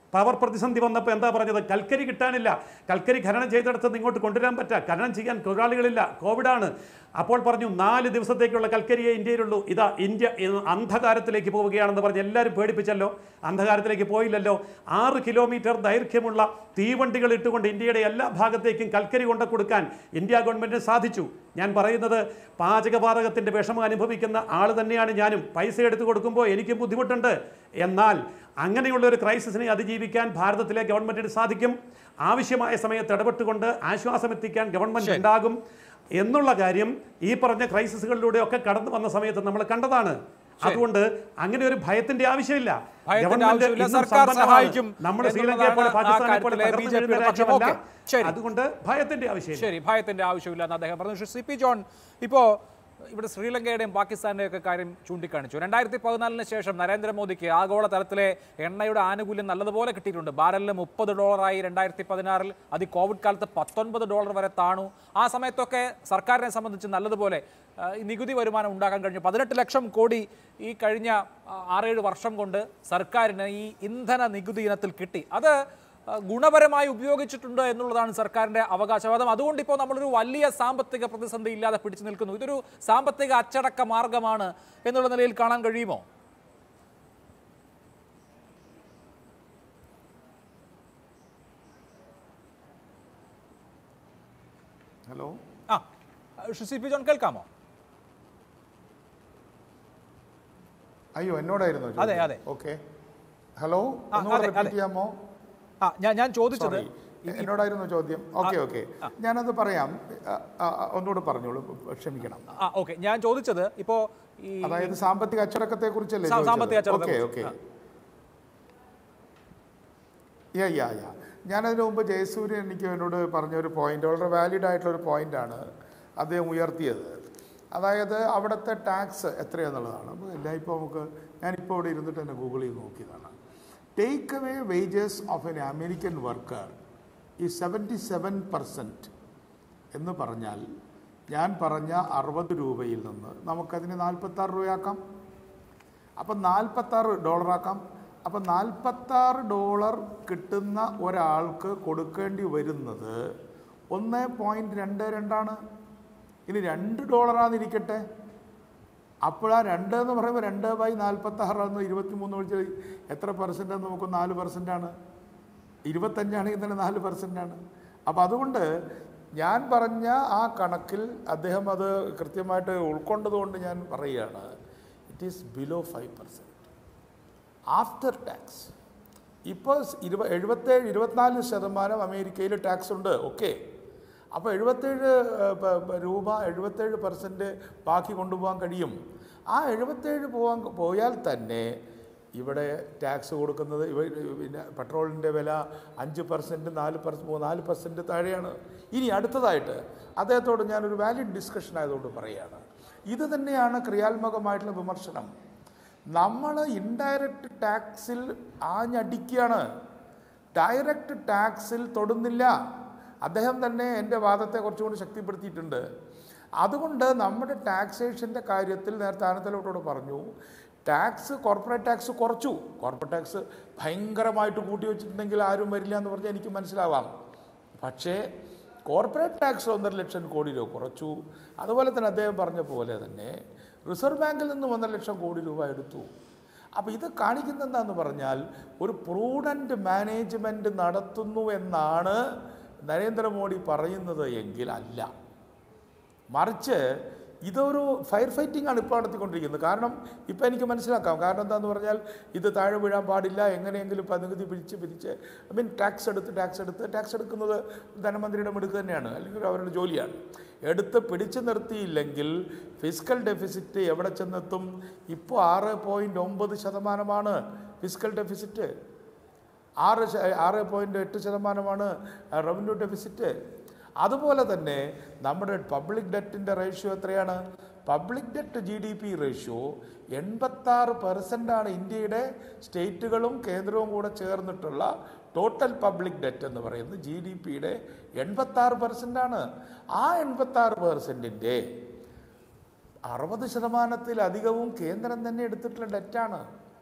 പവർ പ്രതിസന്ധി വന്നപ്പോൾ എന്താ പറഞ്ഞത് കൽക്കരി കിട്ടാനില്ല കൽക്കരി ഖനനം ചെയ്തെടുത്ത് നിന്ന് ഇങ്ങോട്ട് കൊണ്ടുവരാൻ പറ്റുക ഖനനം ചെയ്യാൻ തൊഴിലാളികളില്ല കോവിഡാണ് അപ്പോൾ പറഞ്ഞു നാല് ദിവസത്തേക്കുള്ള കൽക്കരിയെ ഇന്ത്യയിലുള്ളൂ ഇതാ ഇന്ത്യ ഇന്ന് അന്ധകാരത്തിലേക്ക് പോവുകയാണെന്ന് പറഞ്ഞ് എല്ലാവരും പേടിപ്പിച്ചല്ലോ അന്ധകാരത്തിലേക്ക് പോയില്ലല്ലോ ആറ് കിലോമീറ്റർ ദൈർഘ്യമുള്ള തീവണ്ടികൾ ഇട്ടുകൊണ്ട് ഇന്ത്യയുടെ എല്ലാ ഭാഗത്തേക്കും കൽക്കരി കൊണ്ടു കൊടുക്കാൻ ഇന്ത്യ ഗവൺമെന്റിന് സാധിച്ചു ഞാൻ പറയുന്നത് പാചകവാതകത്തിന്റെ വിഷമം അനുഭവിക്കുന്ന ആൾ തന്നെയാണ് ഞാനും പൈസ എടുത്തു കൊടുക്കുമ്പോൾ എനിക്കും ബുദ്ധിമുട്ടുണ്ട് എന്നാൽ അങ്ങനെയുള്ള ഒരു ക്രൈസിസിനെ അതിജീവിക്കാൻ ഭാരതത്തിലെ ഗവൺമെന്റിന് സാധിക്കും ആവശ്യമായ സമയത്ത് ഇടപെട്ടുകൊണ്ട് ആശ്വാസം എത്തിക്കാൻ ഗവൺമെന്റ് ഉണ്ടാകും എന്നുള്ള കാര്യം ഈ പറഞ്ഞ ക്രൈസിസുകളിലൂടെ ഒക്കെ കടന്നു വന്ന സമയത്ത് നമ്മൾ കണ്ടതാണ് അതുകൊണ്ട് അങ്ങനെ ഒരു ഭയത്തിന്റെ ആവശ്യമില്ല ഭയത്തിന്റെ ഗവൺമെന്റ് ആവശ്യമില്ല. ഇന്നും സർക്കാർ സമ്പന്നമാണ്. സഹായിക്കും നമ്മൾ എന്നുള്ളതാണ് ശ്രീലങ്കയെ പോലെ ആ പാകിസ്ഥാനെ പോലെ കാര്യത്തിലെ തകർന്നു BJP യുടെ വീഴുന്ന പക്ഷം. രാജ്യമല്ല ഓക്കേ, ശരി. അതുകൊണ്ട് ഭയത്തിന്റെ ആവശ്യമില്ല ശരി ഭയത്തിന്റെ ആവശ്യമില്ല എന്ന് അദ്ദേഹം പറഞ്ഞു പക്ഷേ സി പി ജോൺ ഇപ്പോൾ ഇവിടെ ശ്രീലങ്കയുടെയും പാകിസ്ഥാന്റെയും ഒക്കെ കാര്യം ചൂണ്ടിക്കാണിച്ചു രണ്ടായിരത്തി പതിനാലിന് ശേഷം നരേന്ദ്രമോദിക്ക് ആഗോള തലത്തിലെ എണ്ണയുടെ ആനുകൂല്യം നല്ലതുപോലെ കിട്ടിയിട്ടുണ്ട് ബാരലിന് മുപ്പത് ഡോളറായി രണ്ടായിരത്തി പതിനാറിൽ അത് ഈ കോവിഡ് കാലത്ത് പത്തൊൻപത് ഡോളർ വരെ താണു ആ സമയത്തൊക്കെ സർക്കാരിനെ സംബന്ധിച്ച് നല്ലതുപോലെ ആ, ഈ നികുതി വരുമാനം ഉണ്ടാക്കാൻ കഴിഞ്ഞു പതിനെട്ട് ലക്ഷം കോടി ഈ കഴിഞ്ഞ ആ, ആറേഴ് വർഷം കൊണ്ട് സർക്കാരിന് ഈ ഇന്ധന നികുതി ഇനത്തിൽ കിട്ടി അത് ആ, ഗുണപരമായി ഉപയോഗിച്ചിട്ടുണ്ട് എന്നുള്ളതാണ് സർക്കാരിന്റെ അവകാശവാദം അതുകൊണ്ട് ഇപ്പോൾ നമ്മളൊരു വലിയ സാമ്പത്തിക പ്രതിസന്ധി ഇല്ലാതെ പിടിച്ചു നിൽക്കുന്നു ഇതൊരു സാമ്പത്തിക അച്ചടക്ക മാർഗമാണ് എന്നുള്ള നിലയിൽ കാണാൻ കഴിയുമോ ഹലോ ആ സി പി ജോൺ കേൾക്കാമോ അയ്യോ എന്നോടായിരുന്നു അതെ, അതെ. ഓക്കെ ഹലോ ആ, ഒന്നുകൂടെ അതെ, റിപ്പീറ്റ് അതെ. ചെയ്യാമോ ആ ഞാൻ ഞാൻ ചോദിച്ചത് Sorry. എന്നോടായിരുന്നു ചോദ്യം ഓക്കെ ഓക്കെ ഞാനത് പറയാം ആ, ആ, ആ, ഒന്നുകൂടെ പറഞ്ഞോളൂ ക്ഷമിക്കണം ആ ഓക്കെ ഞാൻ ചോദിച്ചത് ഇപ്പോ ഈ അതായത് സാമ്പത്തിക അച്ചടക്കത്തെ കുറിച്ചല്ലേ സാ- സാമ്പത്തിക ഓക്കെ അച്ചടക്കത്തെ ഓക്കെ കുറിച്ച്. യാ യാ യാ ഞാനതിന് മുമ്പ് ജയസൂര്യൻ എനിക്ക് എന്നോട് പറഞ്ഞൊരു പോയിന്റ് വളരെ വാലിഡ് ആയിട്ടുള്ള ഒരു പോയിന്റാണ് അദ്ദേഹം ഉയർത്തിയത് അതായത് അവിടുത്തെ ടാക്സ് എത്രയാന്നുള്ളതാണ് അപ്പോൾ എല്ലാം ഇപ്പോൾ നമുക്ക് ഞാനിപ്പോൾ ഇവിടെ ഇരുന്നിട്ട് തന്നെ ഗൂഗിൾ ചെയ്ത് നോക്കിയതാണ് take away wages of an American worker ഈ സെവൻറ്റി സെവൻ പെർസെൻറ്റ് എന്ന് പറഞ്ഞാൽ ഞാൻ പറഞ്ഞ അറുപത് രൂപയിൽ നിന്ന് നമുക്കതിന് നാൽപ്പത്താറ് രൂപയാക്കാം അപ്പം നാൽപ്പത്താറ് ഡോളറാക്കാം അപ്പം നാൽപ്പത്താറ് ഡോളർ കിട്ടുന്ന ഒരാൾക്ക് കൊടുക്കേണ്ടി വരുന്നത് ഒന്ന് പോയിൻറ്റ് രണ്ട് രണ്ടാണ് ഇനി രണ്ട് ഡോളറാന്നിരിക്കട്ടെ അപ്പോൾ ആ രണ്ട് എന്ന് പറയുമ്പോൾ രണ്ട് ബൈ നാൽപ്പത്താറാന്ന് ഇരുപത്തി മൂന്ന് വിളിച്ച് എത്ര പെർസെൻ്റ് നമുക്ക് നാല് പെർസെൻ്റാണ് ഇരുപത്തഞ്ചാണെങ്കിൽ തന്നെ നാല് പെർസെൻ്റാണ് അപ്പോൾ അതുകൊണ്ട് ഞാൻ പറഞ്ഞ ആ കണക്കിൽ അദ്ദേഹം അത് കൃത്യമായിട്ട് ഉൾക്കൊണ്ടതുകൊണ്ട് ഞാൻ പറയുകയാണ് it is below five percent after tax ഇപ്പോൾ ഇരുപ എഴുപത്തേഴ് ഇരുപത്തിനാല് ശതമാനം അമേരിക്കയിൽ ടാക്സ് ഉണ്ട് ഓക്കെ അപ്പോൾ എഴുപത്തേഴ് ഏഹ്, പ- പ- രൂപ എഴുപത്തേഴ് പെർസെൻറ്റ് ബാക്കി കൊണ്ടുപോകാൻ കഴിയും ആ എഴുപത്തേഴ് പോകാൻ പോയാൽ തന്നെ ഇവിടെ ടാക്സ് കൊടുക്കുന്നത് ഇവ പിന്നെ പെട്രോളിൻ്റെ വില അഞ്ച് പെർസെൻറ്റ് നാല് പെർസെൻറ്റ് നാല് പെർസെൻറ്റ് താഴെയാണ് ഇനി അടുത്തതായിട്ട് അദ്ദേഹത്തോട് ഞാനൊരു വാലിഡ് ഡിസ്കഷൻ ആയതുകൊണ്ട് പറയുകയാണ് ഇത് തന്നെയാണ് ക്രിയാത്മകമായിട്ടുള്ള വിമർശനം നമ്മൾ ഇൻഡയറക്റ്റ് ടാക്സിൽ ആഞ്ഞടിക്കുകയാണ് ഡയറക്റ്റ് ടാക്സിൽ തൊടുന്നില്ല അദ്ദേഹം തന്നെ എൻ്റെ വാദത്തെ കുറച്ചുകൂടി ശക്തിപ്പെടുത്തിയിട്ടുണ്ട് അതുകൊണ്ട് നമ്മുടെ ടാക്സേഷൻ്റെ കാര്യത്തിൽ നേരത്തെ ആനന്ദലോട്ടോട് പറഞ്ഞു ടാക്സ് കോർപ്പറേറ്റ് ടാക്സ് കുറച്ചു കോർപ്പറേറ്റ് ടാക്സ് ഭയങ്കരമായിട്ട് കൂട്ടി വെച്ചിട്ടുണ്ടെങ്കിൽ ആരും വരില്ല എന്ന് പറഞ്ഞാൽ എനിക്ക് മനസ്സിലാവാം പക്ഷേ കോർപ്പറേറ്റ് ടാക്സ് ഒന്നര ലക്ഷം കോടി രൂപ കുറച്ചു അതുപോലെ തന്നെ അദ്ദേഹം പറഞ്ഞ പോലെ തന്നെ റിസർവ് ബാങ്കിൽ നിന്ന് ഒന്നര ലക്ഷം കോടി രൂപ എടുത്തു അപ്പോൾ ഇത് കാണിക്കുന്നത് എന്താന്ന് പറഞ്ഞാൽ ഒരു പ്രൂഡൻറ്റ് മാനേജ്മെൻറ്റ് നടത്തുന്നു എന്നാണ് നരേന്ദ്രമോദി പറയുന്നത് എങ്കിൽ അല്ല മറിച്ച് ഇതൊരു ഫയർ ഫൈറ്റിംഗ് ആണ് ഇപ്പോൾ നടത്തിക്കൊണ്ടിരിക്കുന്നത് കാരണം ഇപ്പം എനിക്ക് മനസ്സിലാക്കാം കാരണം എന്താന്ന് പറഞ്ഞാൽ ഇത് താഴെ വീഴാൻ പാടില്ല എങ്ങനെയെങ്കിലും ഇപ്പം നികുതി പിരിച്ച് പിരിച്ച് ഐ മീൻ ടാക്സ് എടുത്ത് ടാക്സ് എടുത്ത് ടാക്സ് എടുക്കുന്നത് ധനമന്ത്രിയുടെ മിടുക്ക് തന്നെയാണ് അല്ലെങ്കിൽ അവരുടെ ജോലിയാണ് എടുത്ത് പിടിച്ചു നിർത്തിയില്ലെങ്കിൽ ഫിസിക്കൽ ഡെഫിസിറ്റ് എവിടെ ചെന്നെത്തും ഇപ്പോൾ ആറ് പോയിൻറ്റ് ഒമ്പത് ശതമാനമാണ് ഫിസിക്കൽ ഡെഫിസിറ്റ് ആറ് ശ- ആറ് പോയിൻറ്റ് എട്ട് ശതമാനമാണ് റവന്യൂ ഡെഫിസിറ്റ് അതുപോലെ തന്നെ നമ്മുടെ പബ്ലിക് ഡെറ്റിൻ്റെ റേഷ്യോ എത്രയാണ് public debt G D P ratio എൺപത്താറ് പെർസെൻ്റാണ് ഇന്ത്യയുടെ സ്റ്റേറ്റുകളും കേന്ദ്രവും കൂടെ ചേർന്നിട്ടുള്ള ടോട്ടൽ പബ്ലിക് ഡെറ്റ് എന്ന് പറയുന്നത് ജി ഡി പിയുടെ എൺപത്താറ് പെർസെൻ്റാണ് ആ എൺപത്താറ് പെർസെൻറ്റിൻ്റെ അറുപത് ശതമാനത്തിലധികവും കേന്ദ്രം തന്നെ എടുത്തിട്ടുള്ള ഡെറ്റാണ്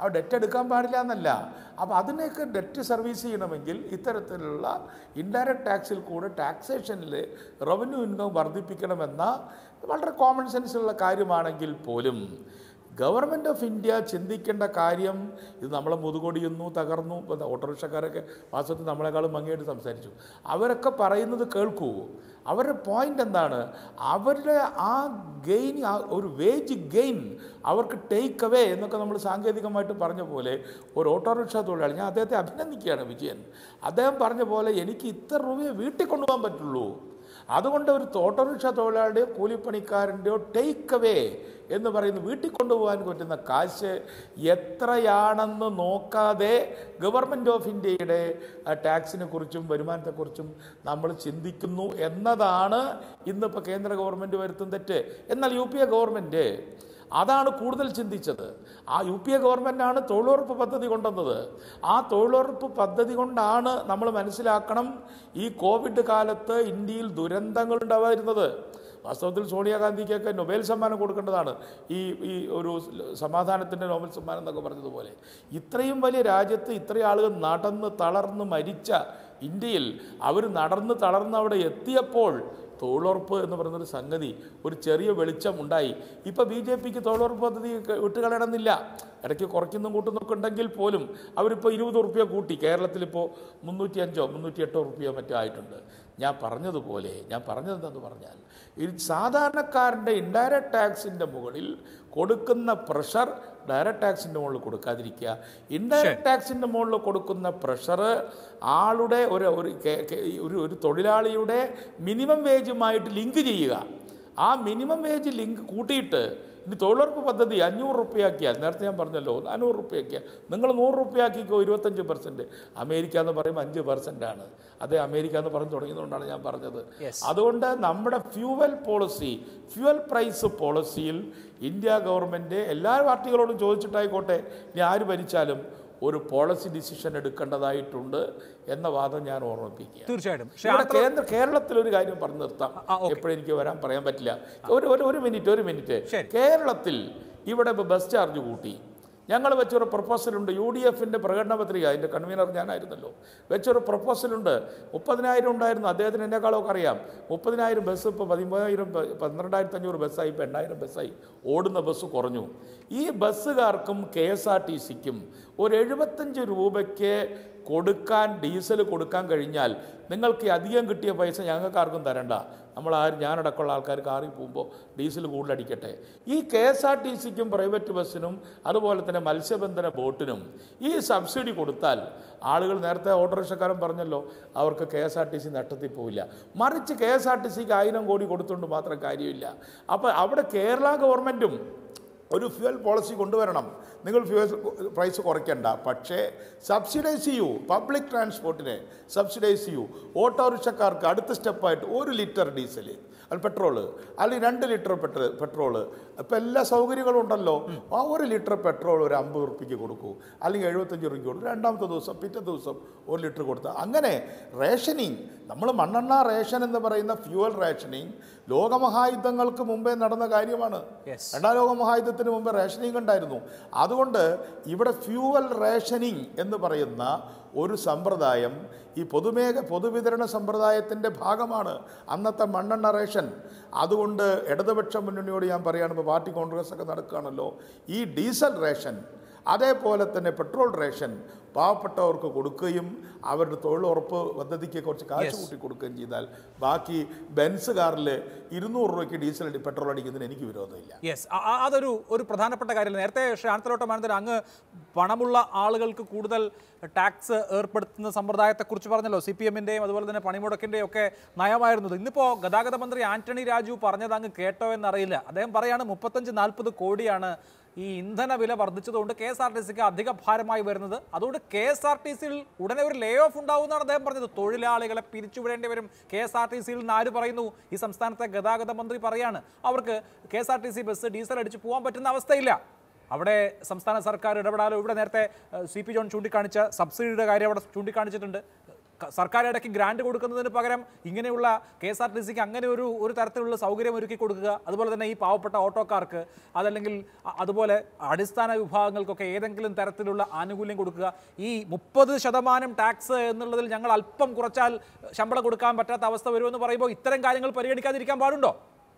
ആ ഡെറ്റ് എടുക്കാൻ പാടില്ല എന്നല്ല അപ്പോൾ അതിനെയൊക്കെ ഡെറ്റ് സർവീസ് ചെയ്യണമെങ്കിൽ ഇത്തരത്തിലുള്ള ഇൻഡയറക്റ്റ് ടാക്സിൽ കൂടെ ടാക്സേഷനിൽ റവന്യൂ ഇൻകം വർദ്ധിപ്പിക്കണമെന്ന വളരെ കോമൺ സെൻസുള്ള കാര്യമാണെങ്കിൽ പോലും ഗവൺമെൻറ് ഓഫ് ഇന്ത്യ ചിന്തിക്കേണ്ട കാര്യം ഇത് നമ്മളെ മുതുകൊടിയുന്നു തകർന്നു ഇപ്പം ഓട്ടോറിക്ഷക്കാരൊക്കെ വാസ്തവത്തിൽ നമ്മളെക്കാളും ഭംഗിയായിട്ട് സംസാരിച്ചു അവരൊക്കെ പറയുന്നത് കേൾക്കൂ അവരുടെ പോയിന്റ് എന്താണ് അവരുടെ ആ ഗെയിൻ ആ ഒരു വേജ് ഗെയിൻ അവർക്ക് ടേക്ക് അവേ എന്നൊക്കെ നമ്മൾ സാങ്കേതികമായിട്ട് പറഞ്ഞ പോലെ ഒരു ഓട്ടോറിക്ഷ തൊഴിലാളി ഞാൻ അദ്ദേഹത്തെ അഭിനന്ദിക്കുകയാണ് വിജയൻ അദ്ദേഹം പറഞ്ഞ പോലെ എനിക്ക് ഇത്ര രൂപയെ വീട്ടിൽ കൊണ്ടുപോകാൻ പറ്റുള്ളൂ അതുകൊണ്ട് ഒരു ഓട്ടോറിക്ഷ തൊഴിലാളിയുടെയോ കൂലിപ്പണിക്കാരൻ്റെയോ ടേക്ക് അവേ എന്ന് പറയുന്ന വീട്ടിൽ കൊണ്ടുപോകാൻ പറ്റുന്ന കാശ് എത്രയാണെന്ന് നോക്കാതെ ഗവൺമെൻറ് ഓഫ് ഇന്ത്യയുടെ ടാക്സിനെ കുറിച്ചും വരുമാനത്തെക്കുറിച്ചും നമ്മൾ ചിന്തിക്കുന്നു എന്നതാണ് ഇന്നിപ്പോൾ കേന്ദ്ര ഗവൺമെൻറ് വരുത്തുന്ന തെറ്റ് എന്നാൽ യു പി എ ഗവൺമെൻറ് അതാണ് കൂടുതൽ ചിന്തിച്ചത് ആ യു പി എ ഗവൺമെൻറ്റാണ് തൊഴിലുറപ്പ് പദ്ധതി കൊണ്ടുവന്നത് ആ തൊഴിലുറപ്പ് പദ്ധതി കൊണ്ടാണ് നമ്മൾ മനസ്സിലാക്കണം ഈ കോവിഡ് കാലത്ത് ഇന്ത്യയിൽ ദുരന്തങ്ങൾ ഉണ്ടാവാതിരുന്നത് വാസ്തവത്തിൽ സോണിയാഗാന്ധിക്കൊക്കെ നൊബേൽ സമ്മാനം കൊടുക്കേണ്ടതാണ് ഈ ഈ ഒരു സമാധാനത്തിൻ്റെ നൊബേൽ സമ്മാനം എന്നൊക്കെ പറഞ്ഞതുപോലെ ഇത്രയും വലിയ രാജ്യത്ത് ഇത്രയും ആളുകൾ നടന്ന് തളർന്ന് മരിച്ച ഇന്ത്യയിൽ അവർ നടന്ന് തളർന്ന് അവിടെ എത്തിയപ്പോൾ തൊഴിലുറപ്പ് എന്ന് പറയുന്നൊരു സംഗതി ഒരു ചെറിയ വെളിച്ചം ഉണ്ടായി ഇപ്പോൾ ബി ജെ പിക്ക് തൊഴിലുറപ്പ് പദ്ധതി ക- വിട്ടുകളയണമെന്നില്ല ഇടയ്ക്ക് കുറയ്ക്കുന്നും കൂട്ടുന്നൊക്കെ ഉണ്ടെങ്കിൽ പോലും അവരിപ്പോൾ ഇരുപത് റുപ്യ കൂട്ടി കേരളത്തിലിപ്പോൾ മുന്നൂറ്റി അഞ്ചോ മുന്നൂറ്റി എട്ടോ റുപ്യ മറ്റോ ആയിട്ടുണ്ട് ഞാൻ പറഞ്ഞതുപോലെ ഞാൻ പറഞ്ഞത് എന്താന്ന് പറഞ്ഞാൽ ഈ സാധാരണക്കാരൻ്റെ ഇൻഡയറക്റ്റ് ടാക്സിൻ്റെ മുകളിൽ കൊടുക്കുന്ന പ്രഷർ ഡയറക്റ്റ് ടാക്സിൻ്റെ മുകളിൽ കൊടുക്കാതിരിക്കുക ഇൻഡയറക്റ്റ് ടാക്സിൻ്റെ മുകളിൽ കൊടുക്കുന്ന പ്രഷർ ആളുടെ ഒരു ഒരു കെ- കെ- ഒരു ഒരു തൊഴിലാളിയുടെ മിനിമം വേജുമായിട്ട് ലിങ്ക് ചെയ്യുക ആ മിനിമം വേജ് ലിങ്ക് കൂട്ടിയിട്ട് ഇനി തൊഴിലുറപ്പ് പദ്ധതി അഞ്ഞൂറ് റുപ്യയാക്കിയാൽ നേരത്തെ ഞാൻ പറഞ്ഞല്ലോ നാനൂറ് റുപ്യയാക്കിയാൽ നിങ്ങൾ നൂറ് റുപ്യയാക്കിക്കോ ഇരുപത്തഞ്ച് പെർസെൻറ്റ് അമേരിക്ക എന്ന് പറയുമ്പോൾ അഞ്ച് പെർസെൻ്റ് ആണ് അതേ അമേരിക്ക എന്ന് പറഞ്ഞു തുടങ്ങിയതുകൊണ്ടാണ് ഞാൻ പറഞ്ഞത് അതുകൊണ്ട് നമ്മുടെ ഫ്യൂവൽ പോളിസി ഫ്യൂവൽ പ്രൈസ് പോളിസിയിൽ ഇന്ത്യ ഗവൺമെൻറ് എല്ലാ പാർട്ടികളോടും ചോദിച്ചിട്ടായിക്കോട്ടെ ഇനി ആര് ഭരിച്ചാലും ഒരു പോളിസി ഡിസിഷൻ എടുക്കേണ്ടതായിട്ടുണ്ട് എന്ന വാദം ഞാൻ ഓർമ്മിപ്പിക്കുക തീർച്ചയായിട്ടും പക്ഷേ ഇവിടെ അത്ര- കേന്ദ്ര കേരളത്തിൽ ഒരു കാര്യം പറഞ്ഞു നിർത്താം ആ, ഓക്കേ. എപ്പോഴും എനിക്ക് വരാൻ പറയാൻ പറ്റില്ല ഒരു ഒരു ഒരു മിനിറ്റ് ഒരു മിനിറ്റ് ശരി. കേരളത്തിൽ ഇവിടെ ഇപ്പോൾ ബസ് ചാർജ് കൂട്ടി ഞങ്ങൾ വെച്ചൊരു പ്രപ്പോസലുണ്ട് യു ഡി എഫിൻ്റെ പ്രകടന പത്രിക അതിൻ്റെ കൺവീനർ ഞാനായിരുന്നല്ലോ വെച്ചൊരു പ്രപ്പോസലുണ്ട് മുപ്പതിനായിരം ഉണ്ടായിരുന്നു അദ്ദേഹത്തിന് എന്നെക്കാളൊക്കെ അറിയാം മുപ്പതിനായിരം ബസ് ഇപ്പോൾ പതിമൂവായിരം ബ- പന്ത്രണ്ടായിരത്തി അഞ്ഞൂറ് ബസ്സായി ഇപ്പോൾ എണ്ണായിരം ബസ്സായി ഓടുന്ന ബസ് കുറഞ്ഞു ഈ ബസ്സുകാർക്കും കെ എസ് ആർ ടി സിക്കും ഒരു എഴുപത്തഞ്ച് രൂപയ്ക്ക് കൊടുക്കാൻ ഡീസൽ കൊടുക്കാൻ കഴിഞ്ഞാൽ നിങ്ങൾക്ക് ഈ അധികം കിട്ടിയ പൈസ ഞങ്ങൾക്ക് ആർക്കും തരണ്ട നമ്മൾ ആരും ഞാനടക്കമുള്ള ആൾക്കാർ കാറിൽ പോകുമ്പോൾ ഡീസൽ കൂടുതലടിക്കട്ടെ ഈ കെ എസ് ആർ ടി സിക്കും പ്രൈവറ്റ് ബസ്സിനും അതുപോലെ തന്നെ മത്സ്യബന്ധന ബോട്ടിനും ഈ സബ്സിഡി കൊടുത്താൽ ആളുകൾ നേരത്തെ ഓട്ടോറിക്ഷക്കാരൻ പറഞ്ഞല്ലോ അവർക്ക് K S R T C നഷ്ടത്തിൽ പോവില്ല മറിച്ച് കെ എസ് ആർ ടി സിക്ക് ആയിരം കോടി കൊടുത്തുകൊണ്ട് മാത്രം കാര്യമില്ല അപ്പോൾ അവിടെ കേരള ഗവൺമെൻറ്റും ഒരു ഫ്യൂവൽ പോളിസി കൊണ്ടുവരണം നിങ്ങൾ ഫ്യൂവൽ പ്രൈസ് കുറയ്ക്കണ്ട പക്ഷേ സബ്സിഡൈസ് ചെയ്യൂ പബ്ലിക് ട്രാൻസ്പോർട്ടിനെ സബ്സിഡൈസ് ചെയ്യൂ ഓട്ടോറിക്ഷക്കാർക്ക് അടുത്ത സ്റ്റെപ്പായിട്ട് ഒരു ലിറ്റർ ഡീസൽ അത് പെട്രോള് അല്ലെങ്കിൽ രണ്ട് ലിറ്റർ പെട്രോൾ പെട്രോള് ഇപ്പം എല്ലാ സൗകര്യങ്ങളും ഉണ്ടല്ലോ ആ ഒരു ലിറ്റർ പെട്രോൾ ഒരു അമ്പത് റുപ്യക്ക് കൊടുക്കൂ അല്ലെങ്കിൽ എഴുപത്തഞ്ച് റുപ്യക്ക് കൊടുക്കും രണ്ടാമത്തെ ദിവസം പിറ്റേ ദിവസം ഒരു ലിറ്റർ കൊടുത്താൽ അങ്ങനെ റേഷനിങ് നമ്മൾ മണ്ണെണ്ണ റേഷൻ എന്ന് പറയുന്ന ഫ്യൂവൽ റേഷനിങ് ലോകമഹായുദ്ധങ്ങൾക്ക് മുമ്പേ നടന്ന കാര്യമാണ് Yes. രണ്ടാം ലോക മഹായുദ്ധത്തിന് മുമ്പ് റേഷനിങ് ഉണ്ടായിരുന്നു അതുകൊണ്ട് ഇവിടെ ഫ്യൂവൽ റേഷനിങ് എന്ന് പറയുന്ന ഒരു സമ്പ്രദായം ഈ പൊതുമേഖ പൊതുവിതരണ സമ്പ്രദായത്തിൻ്റെ ഭാഗമാണ് അന്നത്തെ മണ്ണെണ്ണ റേഷൻ അതുകൊണ്ട് ഇടതുപക്ഷ മുന്നണിയോട് ഞാൻ പറയുകയാണ് ഇപ്പോൾ പാർട്ടി കോൺഗ്രസ് ഒക്കെ നടക്കുകയാണല്ലോ ഈ ഡീസൽ റേഷൻ അതേപോലെ തന്നെ പെട്രോൾ റേഷൻ പാവപ്പെട്ടവർക്ക് കൊടുക്കുകയും അവരുടെ തൊഴിലുറപ്പ് പദ്ധതിക്ക് കുറച്ച് കാശ് കൂട്ടി കൊടുക്കുകയും ചെയ്താൽ ബാക്കി ബെൻസ് കാറിൽ ഇരുന്നൂറ് രൂപയ്ക്ക് ഡീസൽ അടി പെട്രോൾ അടിക്കുന്നതിന് എനിക്ക് വിരോധമില്ല യെസ് അതൊരു ഒരു പ്രധാനപ്പെട്ട കാര്യമല്ല നേരത്തെ ശ്രീ ആനത്തലോട്ട മാനന്തൻ അങ്ങ് പണമുള്ള ആളുകൾക്ക് കൂടുതൽ ടാക്സ് ഏർപ്പെടുത്തുന്ന സമ്പ്രദായത്തെക്കുറിച്ച് പറഞ്ഞല്ലോ സി പി എമ്മിൻ്റെയും അതുപോലെ തന്നെ പണിമുടക്കിൻ്റെയും ഒക്കെ നയമായിരുന്നത് ഇന്നിപ്പോൾ ഗതാഗത മന്ത്രി ആന്റണി രാജു പറഞ്ഞത് അങ്ങ് കേട്ടോ എന്നറിയില്ല അദ്ദേഹം പറയാണ് മുപ്പത്തഞ്ച് നാൽപ്പത് കോടിയാണ് ഈ ഇന്ധന വില വർദ്ധിച്ചതുകൊണ്ട് കെ എസ് ആർ ടി സിക്ക് അധിക ഭാരമായി വരുന്നത് അതുകൊണ്ട് കെ എസ് ആർ ടി സിയിൽ ഉടനെ ഒരു ലേ ഓഫ് ഉണ്ടാവുമെന്നാണ് അദ്ദേഹം പറഞ്ഞത് തൊഴിലാളികളെ പിരിച്ചുവിടേണ്ടി വരും കെ എസ് ആർ ടി സിയിൽ നിന്ന് ആര് പറയുന്നു ഈ സംസ്ഥാനത്തെ ഗതാഗത മന്ത്രി പറയാണ് അവർക്ക് K S R T C bus diesel അടിച്ച് പോകാൻ പറ്റുന്ന അവസ്ഥയില്ല അവിടെ സംസ്ഥാന സർക്കാർ ഇടപെടാലോ ഇവിടെ നേരത്തെ സി പി ജോൺ ചൂണ്ടിക്കാണിച്ച സബ്സിഡിയുടെ കാര്യം അവിടെ ചൂണ്ടിക്കാണിച്ചിട്ടുണ്ട് ക- സർക്കാർ ഇടയ്ക്ക് ഗ്രാന്റ് കൊടുക്കുന്നതിന് പകരം ഇങ്ങനെയുള്ള കെ എസ് ആർ ടി സിക്ക് അങ്ങനെ ഒരു ഒരു തരത്തിലുള്ള സൗകര്യം ഒരുക്കി കൊടുക്കുക അതുപോലെ തന്നെ ഈ പാവപ്പെട്ട ഓട്ടോക്കാർക്ക് അതല്ലെങ്കിൽ അ- അതുപോലെ അടിസ്ഥാന വിഭാഗങ്ങൾക്കൊക്കെ ഏതെങ്കിലും തരത്തിലുള്ള ആനുകൂല്യം കൊടുക്കുക ഈ മുപ്പത് ശതമാനം ടാക്സ് എന്നുള്ളതിൽ ഞങ്ങൾ അല്പം കുറച്ചാൽ ശമ്പളം കൊടുക്കാൻ പറ്റാത്ത അവസ്ഥ വരുമെന്ന് പറയുമ്പോൾ ഇത്തരം കാര്യങ്ങൾ പരിഗണിക്കാതിരിക്കാൻ പാടുണ്ടോ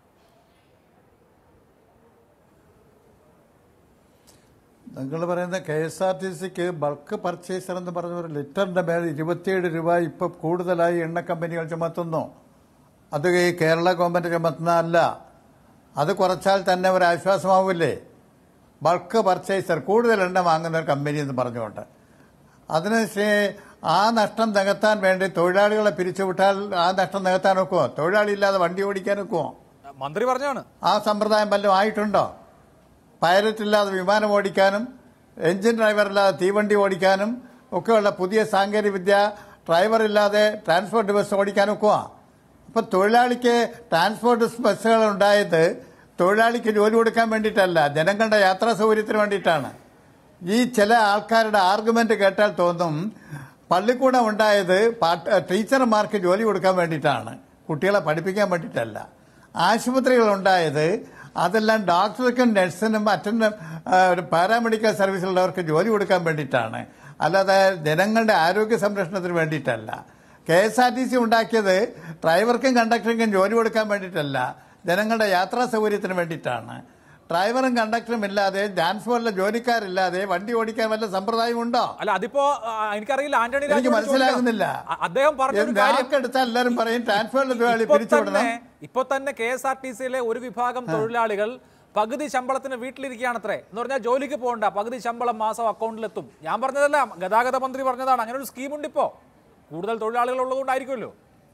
നിങ്ങൾ പറയുന്ന കെ എസ് ആർ ടി സിക്ക് ബൾക്ക് പർച്ചേസർ എന്ന് പറഞ്ഞ ഒരു ലിറ്ററിന്റെ മേൽ ഇരുപത്തിയേഴ് രൂപ ഇപ്പം കൂടുതലായി എണ്ണ കമ്പനികൾ ചുമത്തുന്നു അത് ഈ കേരള ഗവൺമെന്റ് ചുമത്തുന്നതല്ല അത് കുറച്ചാൽ തന്നെ ഒരു ആശ്വാസമാവില്ലേ ബൾക്ക് പർച്ചേസർ കൂടുതൽ എണ്ണ വാങ്ങുന്ന ഒരു കമ്പനി എന്ന് പറഞ്ഞുകൊണ്ട് അതിന് ശേ- ആ നഷ്ടം നികത്താൻ വേണ്ടി തൊഴിലാളികളെ പിരിച്ചുവിട്ടാൽ ആ നഷ്ടം നികത്താൻ ഒക്കുമോ തൊഴിലാളി ഇല്ലാതെ വണ്ടി ഓടിക്കാൻ ഒക്കുമോ മന്ത്രി പറഞ്ഞാണ് ആ സമ്പ്രദായം വല്ലതും ആയിട്ടുണ്ടോ പൈലറ്റ് ഇല്ലാതെ വിമാനം ഓടിക്കാനും എഞ്ചിൻ ഡ്രൈവർ ഇല്ലാതെ തീവണ്ടി ഓടിക്കാനും ഒക്കെയുള്ള പുതിയ സാങ്കേതിക വിദ്യ ഡ്രൈവർ ഇല്ലാതെ ട്രാൻസ്പോർട്ട് ബസ് ഓടിക്കാനും ഒക്കുവാ അപ്പൊ തൊഴിലാളിക്ക് ട്രാൻസ്പോർട്ട് ബസ്സുകൾ ഉണ്ടായത് തൊഴിലാളിക്ക് ജോലി കൊടുക്കാൻ വേണ്ടിയിട്ടല്ല ജനങ്ങളുടെ യാത്രാ സൗകര്യത്തിന് വേണ്ടിയിട്ടാണ് ഈ ചില ആൾക്കാരുടെ ആർഗ്യുമെന്റ് കേട്ടാൽ തോന്നും പള്ളിക്കൂടം ഉണ്ടായത് പാട്ട് ടീച്ചർമാർക്ക് ജോലി കൊടുക്കാൻ വേണ്ടിയിട്ടാണ് കുട്ടികളെ പഠിപ്പിക്കാൻ വേണ്ടിയിട്ടല്ല ആശുപത്രികൾ ഉണ്ടായത് അതെല്ലാം ഡോക്ടർക്കും നഴ്സിനും അറ്റൻഡും പാരാമെഡിക്കൽ സർവീസിലുള്ളവർക്ക് ജോലി കൊടുക്കാൻ വേണ്ടിയിട്ടാണ് അല്ലാതെ ജനങ്ങളുടെ ആരോഗ്യ സംരക്ഷണത്തിന് വേണ്ടിയിട്ടല്ല K S R T C ഉണ്ടാക്കിയത് ഡ്രൈവർക്കും കണ്ടക്ടർക്കും ജോലി കൊടുക്കാൻ വേണ്ടിയിട്ടല്ല ജനങ്ങളുടെ യാത്രാ സൗകര്യത്തിന് വേണ്ടിയിട്ടാണ് ഡ്രൈവറും കണ്ടക്ടറും ഇല്ലാതെ ഡാൻസ് പോലുള്ള ജോലിക്കാരില്ലാതെ വണ്ടി ഓടിക്കാൻ വല്ല സമ്പ്രദായം ഉണ്ടോ അല്ല അതിപ്പോ ആ, എനിക്കറിയില്ല ആന്റണി എനിക്ക് രാജുവിനോട് മനസ്സിലാകുന്നില്ല ചോദിക്കാം. അ- അദ്ദേഹം പറഞ്ഞൊരു കാര്യം നാക്കെടുത്താൽ എല്ലാവരും പറയും ട്രാൻസ്പോർട്ടിലെ തൊഴിലാളി ഇപ്പൊ പിരിച്ചുവിടണം തന്നെ ഇപ്പൊ തന്നെ കെ എസ് ആർ ടി സിയിലെ ഒരു വിഭാഗം തൊഴിലാളികൾ പകുതി ശമ്പളത്തിന് വീട്ടിലിരിക്കുകയാണത്രേ എന്ന് പറഞ്ഞാൽ ജോലിക്ക് പോകണ്ട പകുതി ശമ്പളം മാസം അക്കൗണ്ടിലെത്തും ഞാൻ പറഞ്ഞതല്ല ഗതാഗത മന്ത്രി പറഞ്ഞതാണ് അങ്ങനെ ഒരു സ്കീമുണ്ട് ഇപ്പോ കൂടുതൽ തൊഴിലാളികൾ ഉള്ളതുകൊണ്ടായിരിക്കുമല്ലോ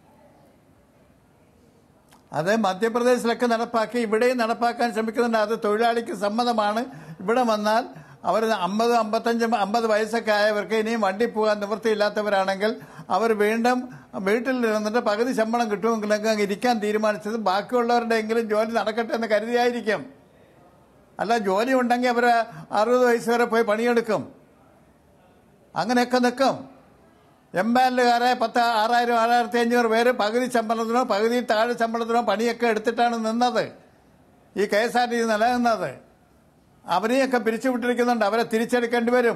അത് മധ്യപ്രദേശിലൊക്കെ നടപ്പാക്കി ഇവിടെയും നടപ്പാക്കാൻ ശ്രമിക്കുന്നുണ്ട് അത് തൊഴിലാളിക്ക് സമ്മതമാണ് ഇവിടെ വന്നാൽ അവർ അമ്പത് അമ്പത്തഞ്ച് അമ്പത് വയസ്സൊക്കെ ആയവർക്ക് ഇനിയും വണ്ടി പോകാൻ നിവൃത്തിയില്ലാത്തവരാണെങ്കിൽ അവർ വീണ്ടും വീട്ടിൽ ഇരുന്നിട്ട് പകുതി ശമ്പളം കിട്ടുമെങ്കിലൊക്കെ അങ്ങ് ഇരിക്കാൻ തീരുമാനിച്ചത് ബാക്കിയുള്ളവരുടെ എങ്കിലും ജോലി നടക്കട്ടെ എന്ന് കരുതിയായിരിക്കും അല്ല ജോലി ഉണ്ടെങ്കിൽ അവർ അറുപത് വയസ്സ് വരെ പോയി പണിയെടുക്കും അങ്ങനെയൊക്കെ നിൽക്കും എംപാനലുകാരെ പത്ത് ആറായിരം ആറായിരത്തി അഞ്ഞൂറ് പേര് പകുതി ശമ്പളത്തിനോ പകുതി താഴെ ശമ്പളത്തിനോ പണിയൊക്കെ എടുത്തിട്ടാണ് നിന്നത് ഈ K S R T C നിലനിന്നത് അവരെയൊക്കെ പിരിച്ചുവിട്ടിരിക്കുന്നുണ്ട് അവരെ തിരിച്ചെടുക്കേണ്ടി വരും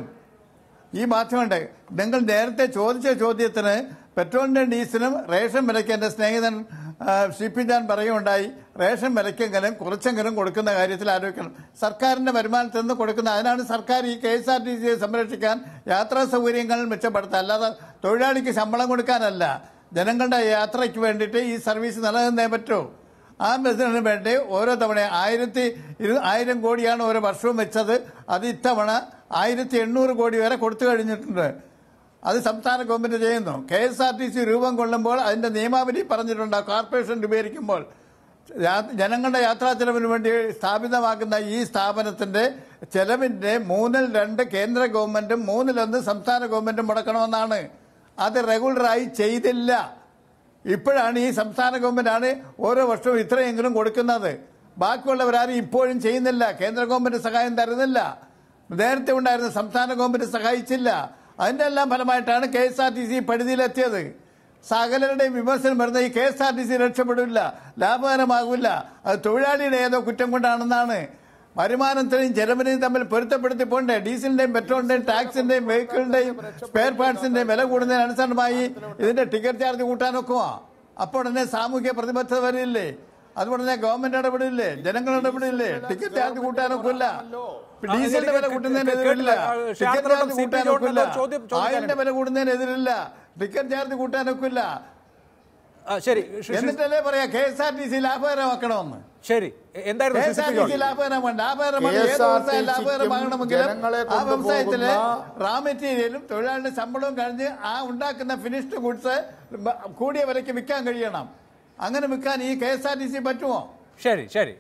ഈ മാറ്റമുണ്ട് നിങ്ങൾ നേരത്തെ ചോദിച്ച ചോദ്യത്തിന് പെട്രോളിനും ഡീസലും റേഷൻ വിലയ്ക്ക് എൻ്റെ സ്നേഹിതൻ ആ, സി പി ജാൻ പറയുകയുണ്ടായി റേഷൻ വിലയ്ക്കെങ്കിലും കുറച്ചെങ്കിലും കൊടുക്കുന്ന കാര്യത്തിൽ ആലോചിക്കണം സർക്കാരിന്റെ വരുമാനത്തിൽ നിന്ന് കൊടുക്കുന്ന അതിനാണ് സർക്കാർ ഈ കെ എസ് ആർ ടി സിയെ സംരക്ഷിക്കാൻ യാത്രാ സൗകര്യങ്ങൾ മെച്ചപ്പെടുത്തുക അല്ലാതെ തൊഴിലാളിക്ക് ശമ്പളം കൊടുക്കാനല്ല ജനങ്ങളുടെ യാത്രയ്ക്ക് വേണ്ടിയിട്ട് ഈ സർവീസ് നിലനിന്നേ പറ്റൂ ആ ബസ്സിന് വേണ്ടി ഓരോ തവണ ആയിരത്തി ഇരു ആയിരം കോടിയാണ് ഓരോ വർഷവും വെച്ചത് അത് ഇത്തവണ ആയിരത്തി എണ്ണൂറ് കോടി വരെ കൊടുത്തു കഴിഞ്ഞിട്ടുണ്ട് അത് സംസ്ഥാന ഗവൺമെന്റ് ചെയ്യുന്നു K S R T C രൂപം കൊള്ളുമ്പോൾ അതിന്റെ നിയമാവലി പറഞ്ഞിട്ടുണ്ട് കോർപ്പറേഷൻ രൂപീകരിക്കുമ്പോൾ യാ- ജനങ്ങളുടെ യാത്രാ ചെലവിന് വേണ്ടി സ്ഥാപിതമാക്കുന്ന ഈ സ്ഥാപനത്തിന്റെ ചെലവിന്റെ മൂന്നിൽ രണ്ട് കേന്ദ്ര ഗവൺമെന്റും മൂന്നിലൊന്ന് സംസ്ഥാന ഗവൺമെന്റും മുടക്കണമെന്നാണ് അത് റെഗുലറായി ചെയ്തില്ല ഇപ്പോഴാണ് ഈ സംസ്ഥാന ഗവൺമെന്റാണ് ഓരോ വർഷവും ഇത്രയെങ്കിലും കൊടുക്കുന്നത് ബാക്കിയുള്ളവരാരും ഇപ്പോഴും ചെയ്യുന്നില്ല കേന്ദ്ര ഗവൺമെന്റ് സഹായം തരുന്നില്ല നേരത്തെ ഉണ്ടായിരുന്ന സംസ്ഥാന ഗവൺമെന്റ് സഹായിച്ചില്ല അതിന്റെ എല്ലാം ഫലമായിട്ടാണ് K S R T C പഴുതിയിലെത്തിയത് സകലരുടെയും വിമർശനം വരുന്ന ഈ K S R T C രക്ഷപ്പെടില്ല ലാഭകരമാകില്ല അത് തൊഴിലാളിയുടെ ഏതോ കുറ്റം കൊണ്ടാണെന്നാണ് വരുമാനത്തിനെയും ചെലവിനെയും തമ്മിൽ പൊരുത്തപ്പെടുത്തി പോണ്ടേ ഡീസലിന്റെയും പെട്രോളിന്റെയും ടാക്സിന്റെയും വെഹിക്കിളിന്റെയും സ്പെയർ പാർട്സിന്റെയും വില കൂടുന്നതിന് അനുസരണമായി ഇതിന്റെ ടിക്കറ്റ് ചാർജ് കൂട്ടാനൊക്കുമോ അപ്പോൾ തന്നെ സാമൂഹ്യ പ്രതിബദ്ധത വരില്ലേ അതുകൊണ്ട് തന്നെ ഗവൺമെന്റ് ഇടപെടില്ലേ ജനങ്ങൾ ഇടപെടില്ലേ ടിക്കറ്റ് ചാർജ് കൂട്ടാനൊക്കില്ല ഡീസലിന്റെ വില കൂട്ടുന്നതിനെതിരില്ല ടിക്കറ്റ് ചാർജ് കൂട്ടാനൊക്കില്ല ആയിലിന്റെ വില കൂടുന്നതിനെതിരില്ല ടിക്കറ്റ് ചാർജ് കൂട്ടാനൊക്കില്ല ആ, ശരി ശ്രീ- ശ്രീ- എന്നിട്ടല്ലേ പറയാ K S R T C ലാഭകരമാക്കണമെന്ന് ശരി എ- എന്തായിരുന്നു കെ ശ്രീ എസ് ആർ സിപ്പി ടി സി ജോർജ്? ലാഭകരമാണ് ലാഭകരമാണ് ഏത് KSRTC വ്യവസായം ലാഭകരമാകണമെങ്കിലും ജനങ്ങളെ ആ വ്യവസായത്തില് കൊണ്ടുപോകുന്ന- റാ മെറ്റീരിയലും തൊഴിലാളിയുടെ ശമ്പളവും കഴിഞ്ഞ് ആ ഉണ്ടാക്കുന്ന ഫിനിഷ്ഡ് ഗുഡ്സ് കൂടിയ വിലയ്ക്ക് വിൽക്കാൻ കഴിയണം അങ്ങനെ വിൽക്കാൻ ഈ K S R T C പറ്റുമോ ശരി ശരി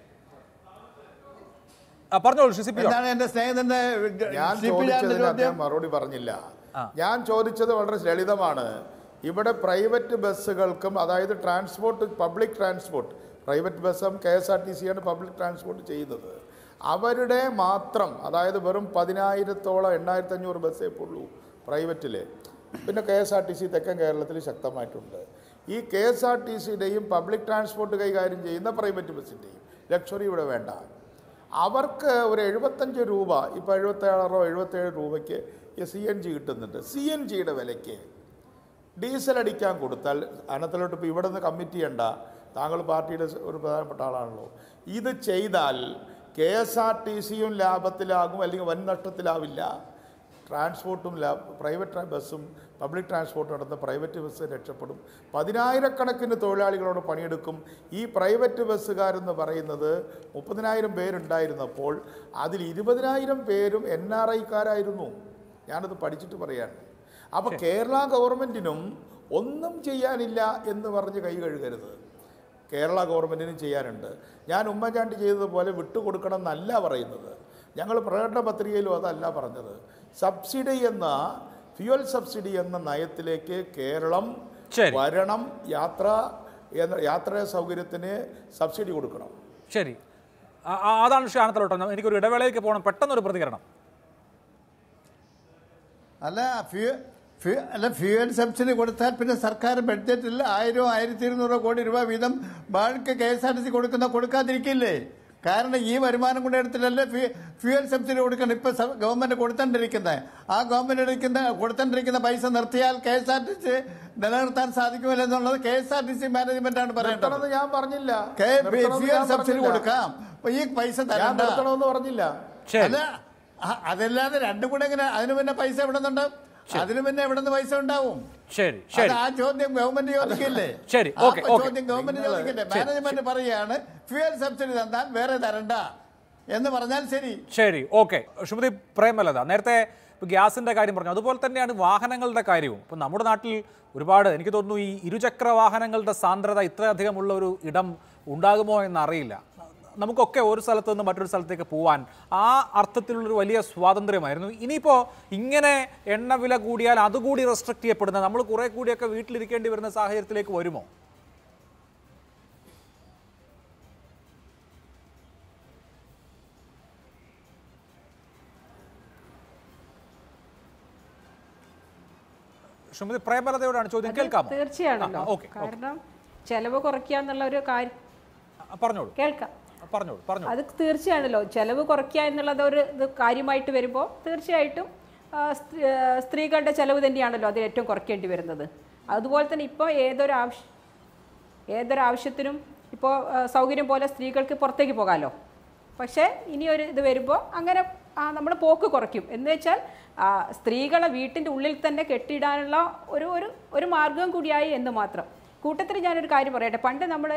ആ, പറഞ്ഞോളൂ ശ്രീ സിപ്പി ജോർജ്. എന്താണ് എന്റെ സ്നേഹിതന്റെ ഞാൻ സി പി ജാന്റെ ചോദിച്ചതിന് ചോദ്യം അദ്ദേഹം മറുപടി പറഞ്ഞില്ല ഞാൻ ചോദിച്ചത് വളരെ ലളിതമാണ് ഇവിടെ പ്രൈവറ്റ് ബസ്സുകൾക്കും അതായത് ട്രാൻസ്പോർട്ട് പബ്ലിക് ട്രാൻസ്പോർട്ട് പ്രൈവറ്റ് ബസ്സും കെ എസ് ആർ ടി സിയാണ് പബ്ലിക് ട്രാൻസ്പോർട്ട് ചെയ്യുന്നത് അവരുടെ മാത്രം അതായത് വെറും പതിനായിരത്തോളം എണ്ണായിരത്തി അഞ്ഞൂറ് ബസ്സേ ഉള്ളൂ പ്രൈവറ്റിൽ പിന്നെ K S R T C തെക്കൻ കേരളത്തിൽ ശക്തമായിട്ടുണ്ട് ഈ കെ എസ് ആർ ടി സിയുടെയും പബ്ലിക് ട്രാൻസ്പോർട്ട് കൈകാര്യം ചെയ്യുന്ന പ്രൈവറ്റ് ബസ്സിൻ്റെയും ലക്ഷറി ഇവിടെ വേണ്ട അവർക്ക് ഒരു എഴുപത്തഞ്ച് രൂപ ഇപ്പോൾ എഴുപത്തേഴോ എഴുപത്തേഴ് രൂപയ്ക്ക് സി എൻ ജി കിട്ടുന്നുണ്ട് സി എൻ ജിയുടെ വിലയ്ക്ക് ഡീസൽ അടിക്കാൻ കൊടുത്താൽ അനത്തിലോട്ട് ഇപ്പോൾ ഇവിടെ നിന്ന് കമ്മിറ്റ് ചെയ്യണ്ട താങ്കൾ പാർട്ടിയുടെ ഒരു പ്രധാനപ്പെട്ട ആളാണല്ലോ ഇത് ചെയ്താൽ കെ എസ് ആർ ടി സിയും ലാഭത്തിലാകും അല്ലെങ്കിൽ വൻ നഷ്ടത്തിലാവില്ല ട്രാൻസ്പോർട്ടും ലാഭ പ്രൈവറ്റ് ബസ്സും പബ്ലിക് ട്രാൻസ്പോർട്ട് നടത്തുന്ന പ്രൈവറ്റ് ബസ് രക്ഷപ്പെടും പതിനായിരക്കണക്കിന് തൊഴിലാളികളോട് പണിയെടുക്കും ഈ പ്രൈവറ്റ് ബസ്സുകാരെന്ന് പറയുന്നത് മുപ്പതിനായിരം പേരുണ്ടായിരുന്നപ്പോൾ അതിൽ ഇരുപതിനായിരം പേരും എൻ ആർ ഐക്കാരായിരുന്നു ഞാനത് പഠിച്ചിട്ട് പറയാണ് അപ്പോൾ കേരള ഗവൺമെൻറ്റിനും ഒന്നും ചെയ്യാനില്ല എന്ന് പറഞ്ഞ് കൈ കഴുകരുത് കേരള ഗവൺമെൻറ്റിനും ചെയ്യാനുണ്ട് ഞാൻ ഉമ്മൻചാണ്ടി ചെയ്തതുപോലെ വിട്ടുകൊടുക്കണം എന്നല്ല പറയുന്നത് ഞങ്ങൾ പ്രകടന പത്രികയിലും അതല്ല പറഞ്ഞത് സബ്സിഡി എന്ന ഫ്യുവൽ സബ്സിഡി എന്ന നയത്തിലേക്ക് കേരളം ശരി. വരണം യാത്ര എന്ന യാത്രാ സൗകര്യത്തിന് സബ്സിഡി കൊടുക്കണം ശരി ആ- ആ- അതാണ് ശ്രീ ആനത്തലോട്ടം എനിക്കൊരു ഇടവേളയിലേക്ക് പോകണം പെട്ടെന്നൊരു പ്രതികരണം അല്ല ഫ്യൂ ഫ്യൂ അല്ല ഫ്യൂവൽ സബ്സിഡി കൊടുത്താൽ പിന്നെ സർക്കാർ ബഡ്ജറ്റിൽ ആയിരം ആയിരത്തി ഇരുന്നൂറ് കോടി രൂപ വീതം bulk K S R T C കൊടുക്കുന്ന കൊടുക്കാതിരിക്കില്ലേ കാരണം ഈ വരുമാനം കൂടെ എടുത്തിട്ടല്ലേ ഫ്യൂ- ഫ്യൂവൽ സബ്സിഡി കൊടുക്കണം ഇപ്പൊ സ- ഗവൺമെന്റ് കൊടുത്തോണ്ടിരിക്കുന്നത് ആ ഗവൺമെന്റ് എടുക്കുന്ന കൊടുത്തോണ്ടിരിക്കുന്ന പൈസ നിർത്തിയാൽ K S R T C നിലനിർത്താൻ സാധിക്കുമല്ലോ എന്നുള്ളത് K S R T C management ആണ് പറയേണ്ടത് നിർത്തണമെന്ന് ഞാൻ പറഞ്ഞില്ല കെ നിർത്തണമെന്ന് ഫ്യൂവൽ ഞാൻ സബ്സിഡി പറഞ്ഞില്ല. കൊടുക്കാം അപ്പൊ ഈ പൈസ ഞാൻ തരണ്ട നിർത്തണമെന്ന് പറഞ്ഞില്ല ശരി അല്ല അ- അതല്ലാതെ രണ്ടും കൂടെ എങ്ങനെ അതിന് പിന്നെ പൈസ എവിടെ നിന്നുണ്ടാവും അതിന് പിന്നെ എവിടെ നിന്ന് പൈസ ഉണ്ടാവും ശരി അത് ശരി ആ ചോദ്യം ഗവൺമെന്റ് ചോദിക്കില്ലേ ശരി, ആ ഓക്കേ, ഓക്കേ. ചോദ്യം ഗവൺമെന്റ് ചോദിക്കട്ടെ മാനേജ്മെന്റ് പറയാണ് ഫ്യൂവൽ സബ്സിഡി തന്നാൽ വേറെ തരണ്ട എന്ന് പറഞ്ഞാൽ ശരി ശരി ഓക്കെ ശ്രീമതി പ്രേമലത നേരത്തെ ഇപ്പോൾ ഗ്യാസിൻ്റെ കാര്യം പറഞ്ഞു അതുപോലെ തന്നെയാണ് വാഹനങ്ങളുടെ കാര്യവും ഇപ്പം നമ്മുടെ നാട്ടിൽ ഒരുപാട് എനിക്ക് തോന്നുന്നു ഈ ഇരുചക്ര വാഹനങ്ങളുടെ സാന്ദ്രത ഇത്രയധികമുള്ള ഒരു ഇടം ഉണ്ടാകുമോ എന്നറിയില്ല നമുക്കൊക്കെ ഒരു സ്ഥലത്ത് നിന്ന് മറ്റൊരു സ്ഥലത്തേക്ക് പോകാൻ ആ അർത്ഥത്തിലുള്ളൊരു വലിയ സ്വാതന്ത്ര്യമായിരുന്നു ഇനിയിപ്പോൾ ഇങ്ങനെ എണ്ണ വില കൂടിയാൽ അതുകൂടി റെസ്ട്രിക്ട് ചെയ്യപ്പെടുന്ന നമ്മൾ കുറേ കൂടിയൊക്കെ വീട്ടിലിരിക്കേണ്ടി വരുന്ന സാഹചര്യത്തിലേക്ക് വരുമോ ശ്രീമതി പ്രേമലതയോടാണ് ചോദ്യം കേൾക്കാമോ തീർച്ചയാണല്ലോ ആ, ഓക്കെ, ഓക്കെ. കാരണം ചെലവ് കുറയ്ക്കുക എന്നുള്ള ഒരു കാര്യം ആ, പറഞ്ഞോളൂ കേൾക്കാം ആ, പറഞ്ഞോളൂ പറഞ്ഞോളൂ അത് തീർച്ചയാണല്ലോ ചെലവ് കുറയ്ക്കുക എന്നുള്ളത് ഒരു ഇത് കാര്യമായിട്ട് വരുമ്പോൾ തീർച്ചയായിട്ടും ആ, സ്ത്രീ- ആ, സ്ത്രീകളുടെ ചെലവ് തന്നെയാണല്ലോ അതിൽ ഏറ്റവും കുറയ്ക്കേണ്ടി വരുന്നത് അതുപോലെ തന്നെ ഇപ്പോൾ ഏതൊരു ആവശ്യം ഏതൊരു ആവശ്യത്തിനും ഇപ്പോൾ ആ, സൗകര്യം പോലെ സ്ത്രീകൾക്ക് പുറത്തേക്ക് പോകാമല്ലോ പക്ഷേ ഇനി ഒരു ഇത് വരുമ്പോൾ അങ്ങനെ നമ്മൾ പോക്ക് കുറയ്ക്കും എന്ന് വെച്ചാൽ ആ, സ്ത്രീകളെ വീട്ടിൻ്റെ ഉള്ളിൽ തന്നെ കെട്ടിയിടാനുള്ള ഒരു ഒരു ഒരു മാർഗം കൂടിയായി എന്ന് മാത്രം കൂട്ടത്തിൽ ഞാനൊരു കാര്യം പറയട്ടെ പണ്ട് നമ്മൾ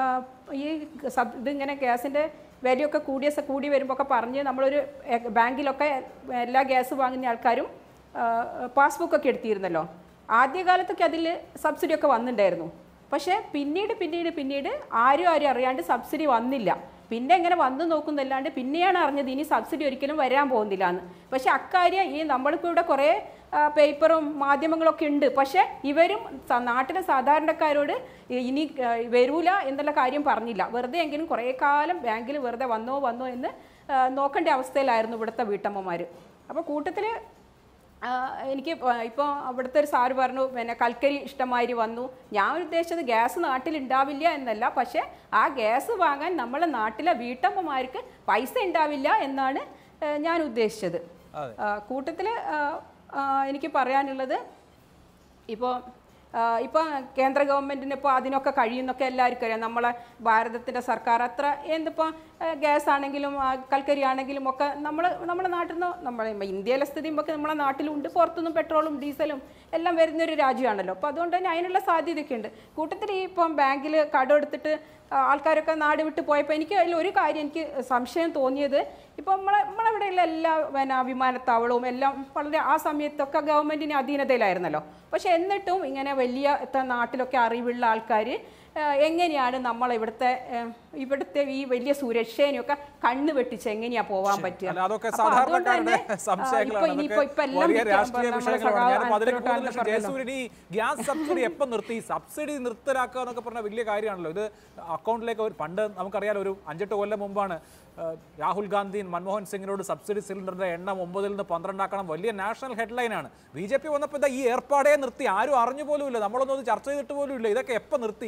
ഈ സബ് ഇതിങ്ങനെ ഗ്യാസിൻ്റെ വിലയൊക്കെ കൂടിയ സ- കൂടി വരുമ്പോൾ ഒക്കെ പറഞ്ഞ് നമ്മളൊരു എ- ബാങ്കിലൊക്കെ എല്ലാ ഗ്യാസ് വാങ്ങുന്ന ആൾക്കാരും പാസ്ബുക്കൊക്കെ എടുത്തിരുന്നല്ലോ ആദ്യകാലത്തൊക്കെ അതിൽ സബ്സിഡി ഒക്കെ വന്നിട്ടുണ്ടായിരുന്നു പക്ഷേ പിന്നീട് പിന്നീട് പിന്നീട് ആരും ആരും അറിയാണ്ട് സബ്സിഡി വന്നില്ല പിന്നെ എങ്ങനെ വന്നു നോക്കുന്നല്ലാണ്ട് പിന്നെയാണ് അറിഞ്ഞത് ഇനി സബ്സിഡി ഒരിക്കലും വരാൻ പോകുന്നില്ല എന്ന് പക്ഷെ അക്കാര്യം ഈ നമ്മളിപ്പോൾ ഇവിടെ കുറേ ആ, പേപ്പറും മാധ്യമങ്ങളൊക്കെ ഉണ്ട് പക്ഷേ ഇവരും സ- നാട്ടിലെ സാധാരണക്കാരോട് ഇ- ഇനി ആ, വരൂല എന്നുള്ള കാര്യം പറഞ്ഞില്ല വെറുതെ എങ്കിലും കുറേ കാലം ബാങ്കിൽ വെറുതെ വന്നോ വന്നോ എന്ന് ആ, നോക്കേണ്ട അവസ്ഥയിലായിരുന്നു ഇവിടുത്തെ വീട്ടമ്മമാർ അപ്പോൾ കൂട്ടത്തിൽ എനിക്ക് ഇപ്പോൾ അവിടുത്തെ ഒരു സാറ് പറഞ്ഞു പിന്നെ കൽക്കരി ഇഷ്ടമാതിരി വന്നു ഞാൻ ഉദ്ദേശിച്ചത് ഗ്യാസ് നാട്ടിൽ ഉണ്ടാവില്ല എന്നല്ല പക്ഷേ ആ ഗ്യാസ് വാങ്ങാൻ നമ്മളെ നാട്ടിലെ വീട്ടമ്മമാർക്ക് പൈസ ഉണ്ടാവില്ല എന്നാണ് ആ, ഞാൻ ഉദ്ദേശിച്ചത് കൂട്ടത്തിൽ എനിക്ക് പറയാനുള്ളത് ഇപ്പോൾ ഇപ്പോൾ കേന്ദ്ര ഗവൺമെൻറ്റിന് ഇപ്പോൾ അതിനൊക്കെ കഴിയുന്നൊക്കെ എല്ലാവർക്കും അറിയാം നമ്മളെ ഭാരതത്തിൻ്റെ സർക്കാർ അത്ര എന്തിപ്പോൾ ഗ്യാസ് ആണെങ്കിലും ആ, കൽക്കരി ആണെങ്കിലും ഒക്കെ നമ്മൾ നമ്മുടെ നാട്ടിൽ നിന്ന് നമ്മളെ ഇന്ത്യയിലെ സ്ഥിതി ഒക്കെ നമ്മളെ നാട്ടിലുണ്ട് പുറത്തുനിന്നും പെട്രോളും ഡീസലും എല്ലാം വരുന്നൊരു രാജ്യമാണല്ലോ അപ്പോൾ അതുകൊണ്ട് തന്നെ അതിനുള്ള സാധ്യതയൊക്കെ ഉണ്ട് കൂട്ടത്തിൽ ഈ ഇപ്പം ബാങ്കിൽ കടം എടുത്തിട്ട് ആ, ആൾക്കാരൊക്കെ നാട് വിട്ട് പോയപ്പോൾ എനിക്ക് അതിൽ ഒരു കാര്യം എനിക്ക് സംശയം തോന്നിയത് ഇപ്പോൾ നമ്മളെ നമ്മളിവിടെയുള്ള എല്ലാ പിന്നെ വിമാനത്താവളവും എല്ലാം വളരെ ആ സമയത്തൊക്കെ ഗവൺമെൻറ്റിന് അധീനതയിലായിരുന്നല്ലോ പക്ഷെ എന്നിട്ടും ഇങ്ങനെ വലിയ ഇത്ര നാട്ടിലൊക്കെ അറിവുള്ള ആൾക്കാർ എങ്ങനെയാണ് നമ്മൾ ഇവിടുത്തെ ഏ, ഇവിടുത്തെ ഈ വലിയ സുരക്ഷേനെയൊക്കെ കണ്ണ് വെട്ടിച്ച് എങ്ങനെയാ പോവാൻ പറ്റുക അല്ല, അതൊക്കെ അപ്പൊ അതുകൊണ്ട് സാധാരണക്കാരുടെ തന്നെ, ആ, സംശയങ്ങളാണ് ഇപ്പൊ ഇനിയിപ്പോ ഇപ്പൊ അതൊക്കെ എല്ലാം വലിയ വിൽക്കാൻ രാഷ്ട്രീയ നമ്മളെ വിഷയങ്ങളാണ് സഖാവ് ഞാനിപ്പോ അതിലേക്ക് അൻവർ പോകുന്നില്ല. പറഞ്ഞല്ലോ. ജയസൂര്യൻ ഈ ഗ്യാസ് സബ്സിഡി എപ്പം നിർത്തി സബ്സിഡി നിർത്തലാക്കുക എന്നൊക്കെ പറഞ്ഞ വലിയ കാര്യമാണല്ലോ ഇത് അക്കൗണ്ടിലേക്ക് ഒരു പണ്ട് നമുക്കറിയാലോ ഒരു അഞ്ചെട്ട് കൊല്ലം മുമ്പാണ് ആ, രാഹുൽ ഗാന്ധി മൻമോഹൻ സിംഗിനോട് സബ്സിഡി സിലിണ്ടറിന്റെ എണ്ണം ഒമ്പതിൽ നിന്ന് പന്ത്രണ്ടാക്കണം വലിയ നാഷണൽ ഹെഡ്ലൈനാണ് ബി ജെ പി വന്നപ്പോൾ ഇതാ ഈ ഏർപ്പാടേ നിർത്തി ആരും അറിഞ്ഞു പോലും ഇല്ല നമ്മളൊന്നും അത് ചർച്ച ചെയ്തിട്ട് പോലും ഇല്ല ഇതൊക്കെ എപ്പോൾ നിർത്തി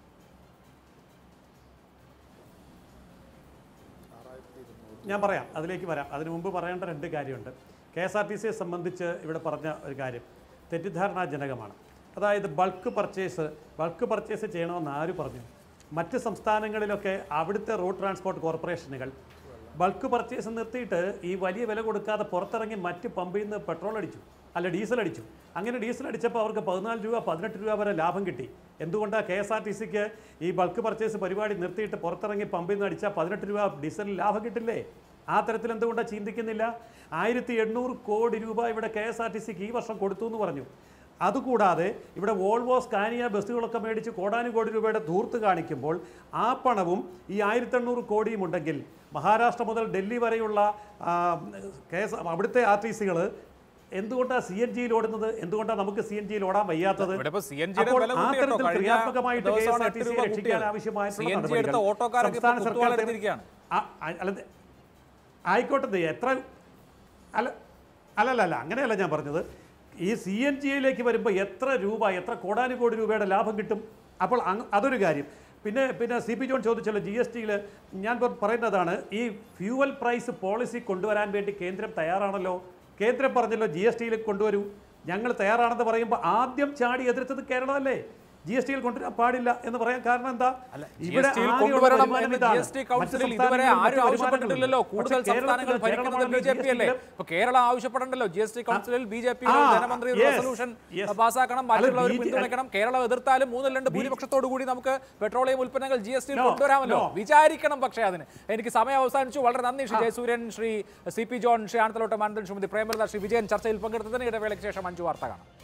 ഞാൻ പറയാം അതിലേക്ക് വരാം അതിനു മുമ്പ് പറയേണ്ട രണ്ട് കാര്യമുണ്ട് കെ എസ് ആർ ടി സിയെ സംബന്ധിച്ച് ഇവിടെ പറഞ്ഞ ഒരു കാര്യം തെറ്റിദ്ധാരണാജനകമാണ് അതായത് ബൾക്ക് പർച്ചേസ് ബൾക്ക് പർച്ചേസ് ചെയ്യണമെന്ന് ആര് പറഞ്ഞു മറ്റ് സംസ്ഥാനങ്ങളിലൊക്കെ അവിടുത്തെ റോഡ് ട്രാൻസ്പോർട്ട് കോർപ്പറേഷനുകൾ ബൾക്ക് പർച്ചേസ് നിർത്തിയിട്ട് ഈ വലിയ വില കൊടുക്കാതെ പുറത്തിറങ്ങി മറ്റ് പമ്പിൽ നിന്ന് പെട്രോൾ അടിച്ചു അല്ല ഡീസൽ അടിച്ചു അങ്ങനെ ഡീസൽ അടിച്ചപ്പോൾ അവർക്ക് പതിനാല് രൂപ പതിനെട്ട് രൂപ വരെ ലാഭം കിട്ടി എന്തുകൊണ്ടാണ് കെ എസ് ആർ ടി സിക്ക് ഈ ബൾക്ക് പർച്ചേസ് പരിപാടി നിർത്തിയിട്ട് പുറത്തിറങ്ങി പമ്പിൽ നിന്ന് അടിച്ചാൽ പതിനെട്ട് രൂപ ഡീസലിൽ ലാഭം കിട്ടില്ലേ ആ തരത്തിൽ എന്തുകൊണ്ടാണ് ചിന്തിക്കുന്നില്ല ആയിരത്തി എണ്ണൂറ് കോടി രൂപ ഇവിടെ കെ എസ് ആർ ടി സിക്ക് ഈ വർഷം കൊടുത്തു എന്ന് പറഞ്ഞു അതുകൂടാതെ ഇവിടെ വോൾവോ സ്കാനിയ ബസ്സുകളൊക്കെ മേടിച്ച് കോടാനുകോടി രൂപയുടെ ധൂർത്ത് കാണിക്കുമ്പോൾ ആ പണവും ഈ ആയിരത്തി എണ്ണൂറ് കോടിയും ഉണ്ടെങ്കിൽ മഹാരാഷ്ട്ര മുതൽ ഡൽഹി വരെയുള്ള ആ, കെ എസ് അവിടുത്തെ ആർ ടി സികൾ എന്തുകൊണ്ടാണ് സി എൻ ജിയിൽ ഓടുന്നത് എന്തുകൊണ്ടാണ് നമുക്ക് സി എൻ ജിയിൽ ഓടാൻ വയ്യാത്തത് ഇവിടെ ഇപ്പൊ CNG യുടെ അപ്പോൾ വില ആ കൂട്ടി കേട്ടോ. തരത്തിൽ കഴിഞ്ഞ ക്രിയാത്മകമായിട്ട് കെ ദിവസമാണ് എസ് ആർ എട്ട് ടി രൂപ സിയെ രക്ഷിക്കാൻ കൂട്ടിയത്. ആവശ്യമായിട്ടുള്ള CNG നടപടികൾ എടുത്ത ഓട്ടോക്കാരൊക്കെ സംസ്ഥാന ഇപ്പൊ സർക്കാർ കുത്തുവാളെടുത്തിരിക്കുകയാണ്. ആ, ആ, അല്ല ആയിക്കോട്ടെ എത്ര അല്ല അല്ലല്ല അല്ല അങ്ങനെയല്ല ഞാൻ പറഞ്ഞത് ഈ സി എൻ ജിയിലേക്ക് വരുമ്പോൾ എത്ര രൂപ എത്ര കോടാനുകോടി രൂപയുടെ ലാഭം കിട്ടും അപ്പോൾ അങ്ങ് അതൊരു കാര്യം പിന്നെ പിന്നെ സി പി ജോൺ ചോദിച്ചല്ലോ ജി എസ് ടിയിൽ ഞാൻ ഇപ്പം പറയുന്നതാണ് ഈ ഫ്യൂവൽ പ്രൈസ് പോളിസി കൊണ്ടുവരാൻ വേണ്ടി കേന്ദ്രം തയ്യാറാണല്ലോ കേന്ദ്രം പറഞ്ഞല്ലോ ജി എസ് ടിയിൽ കൊണ്ടുവരൂ ഞങ്ങൾ തയ്യാറാണെന്ന് പറയുമ്പോൾ ആദ്യം ചാടി എതിർത്തത് കേരളമല്ലേ ജി എസ് ടിയിൽ കൊണ്ടുവരാൻ പാടില്ല എന്ന് പറയാൻ കാരണം എന്താ ഇവിടെ ആകെയുള്ള കൊണ്ടുവരണം വരുമാനം എന്ന് ഇതാണ്. ജി എസ് ടി മറ്റ് കൗൺസിലിൽ ഇതുവരെ സംസ്ഥാനങ്ങളിൽ ആരും മറ്റ് ആവശ്യപ്പെട്ടിട്ടില്ലല്ലോ വരുമാനങ്ങളുണ്ട്. കൂടുതൽ പക്ഷേ സംസ്ഥാനങ്ങൾ കേരളത്തിൽ ഭരിക്കുന്നത് ബി ജെ പി അല്ലേ കേരളത്തിൽ ഇപ്പൊ കേരളം ആവശ്യപ്പെടണ്ടല്ലോ ജി എസ് ടി കൗൺസിലിൽ ബി ജെ പി ആ, ധനമന്ത്രി yes, റെസൊല്യൂഷൻ yes. പാസ്സാക്കണം അല്ല, മറ്റുള്ളവർ BJ പിന്തുണയ്ക്കണം കേരളം എതിർത്താലും മൂന്നിൽ രണ്ട് ഭൂരിപക്ഷത്തോടു കൂടി നമുക്ക് പെട്രോളിയം ഉൽപ്പന്നങ്ങൾ ജി എസ് ടി No, കൊണ്ടുവരാമല്ലോ no. വിചാരിക്കണം പക്ഷേ അതിന് എനിക്ക് സമയം അവസാനിച്ചു വളരെ നന്ദി ശ്രീ ജയസൂര്യൻ ശ്രീ സി പി ജോൺ ശ്രീ ആനത്തലോട്ട് മാനന്ദൻ ശ്രീമതി പ്രേമലത ശ്രീ വിജയൻ ചർച്ചയിൽ പങ്കെടുത്തതിന് ഇടവേളയ്ക്ക് ശേഷം അഞ്ചു വാർത്ത കാണാം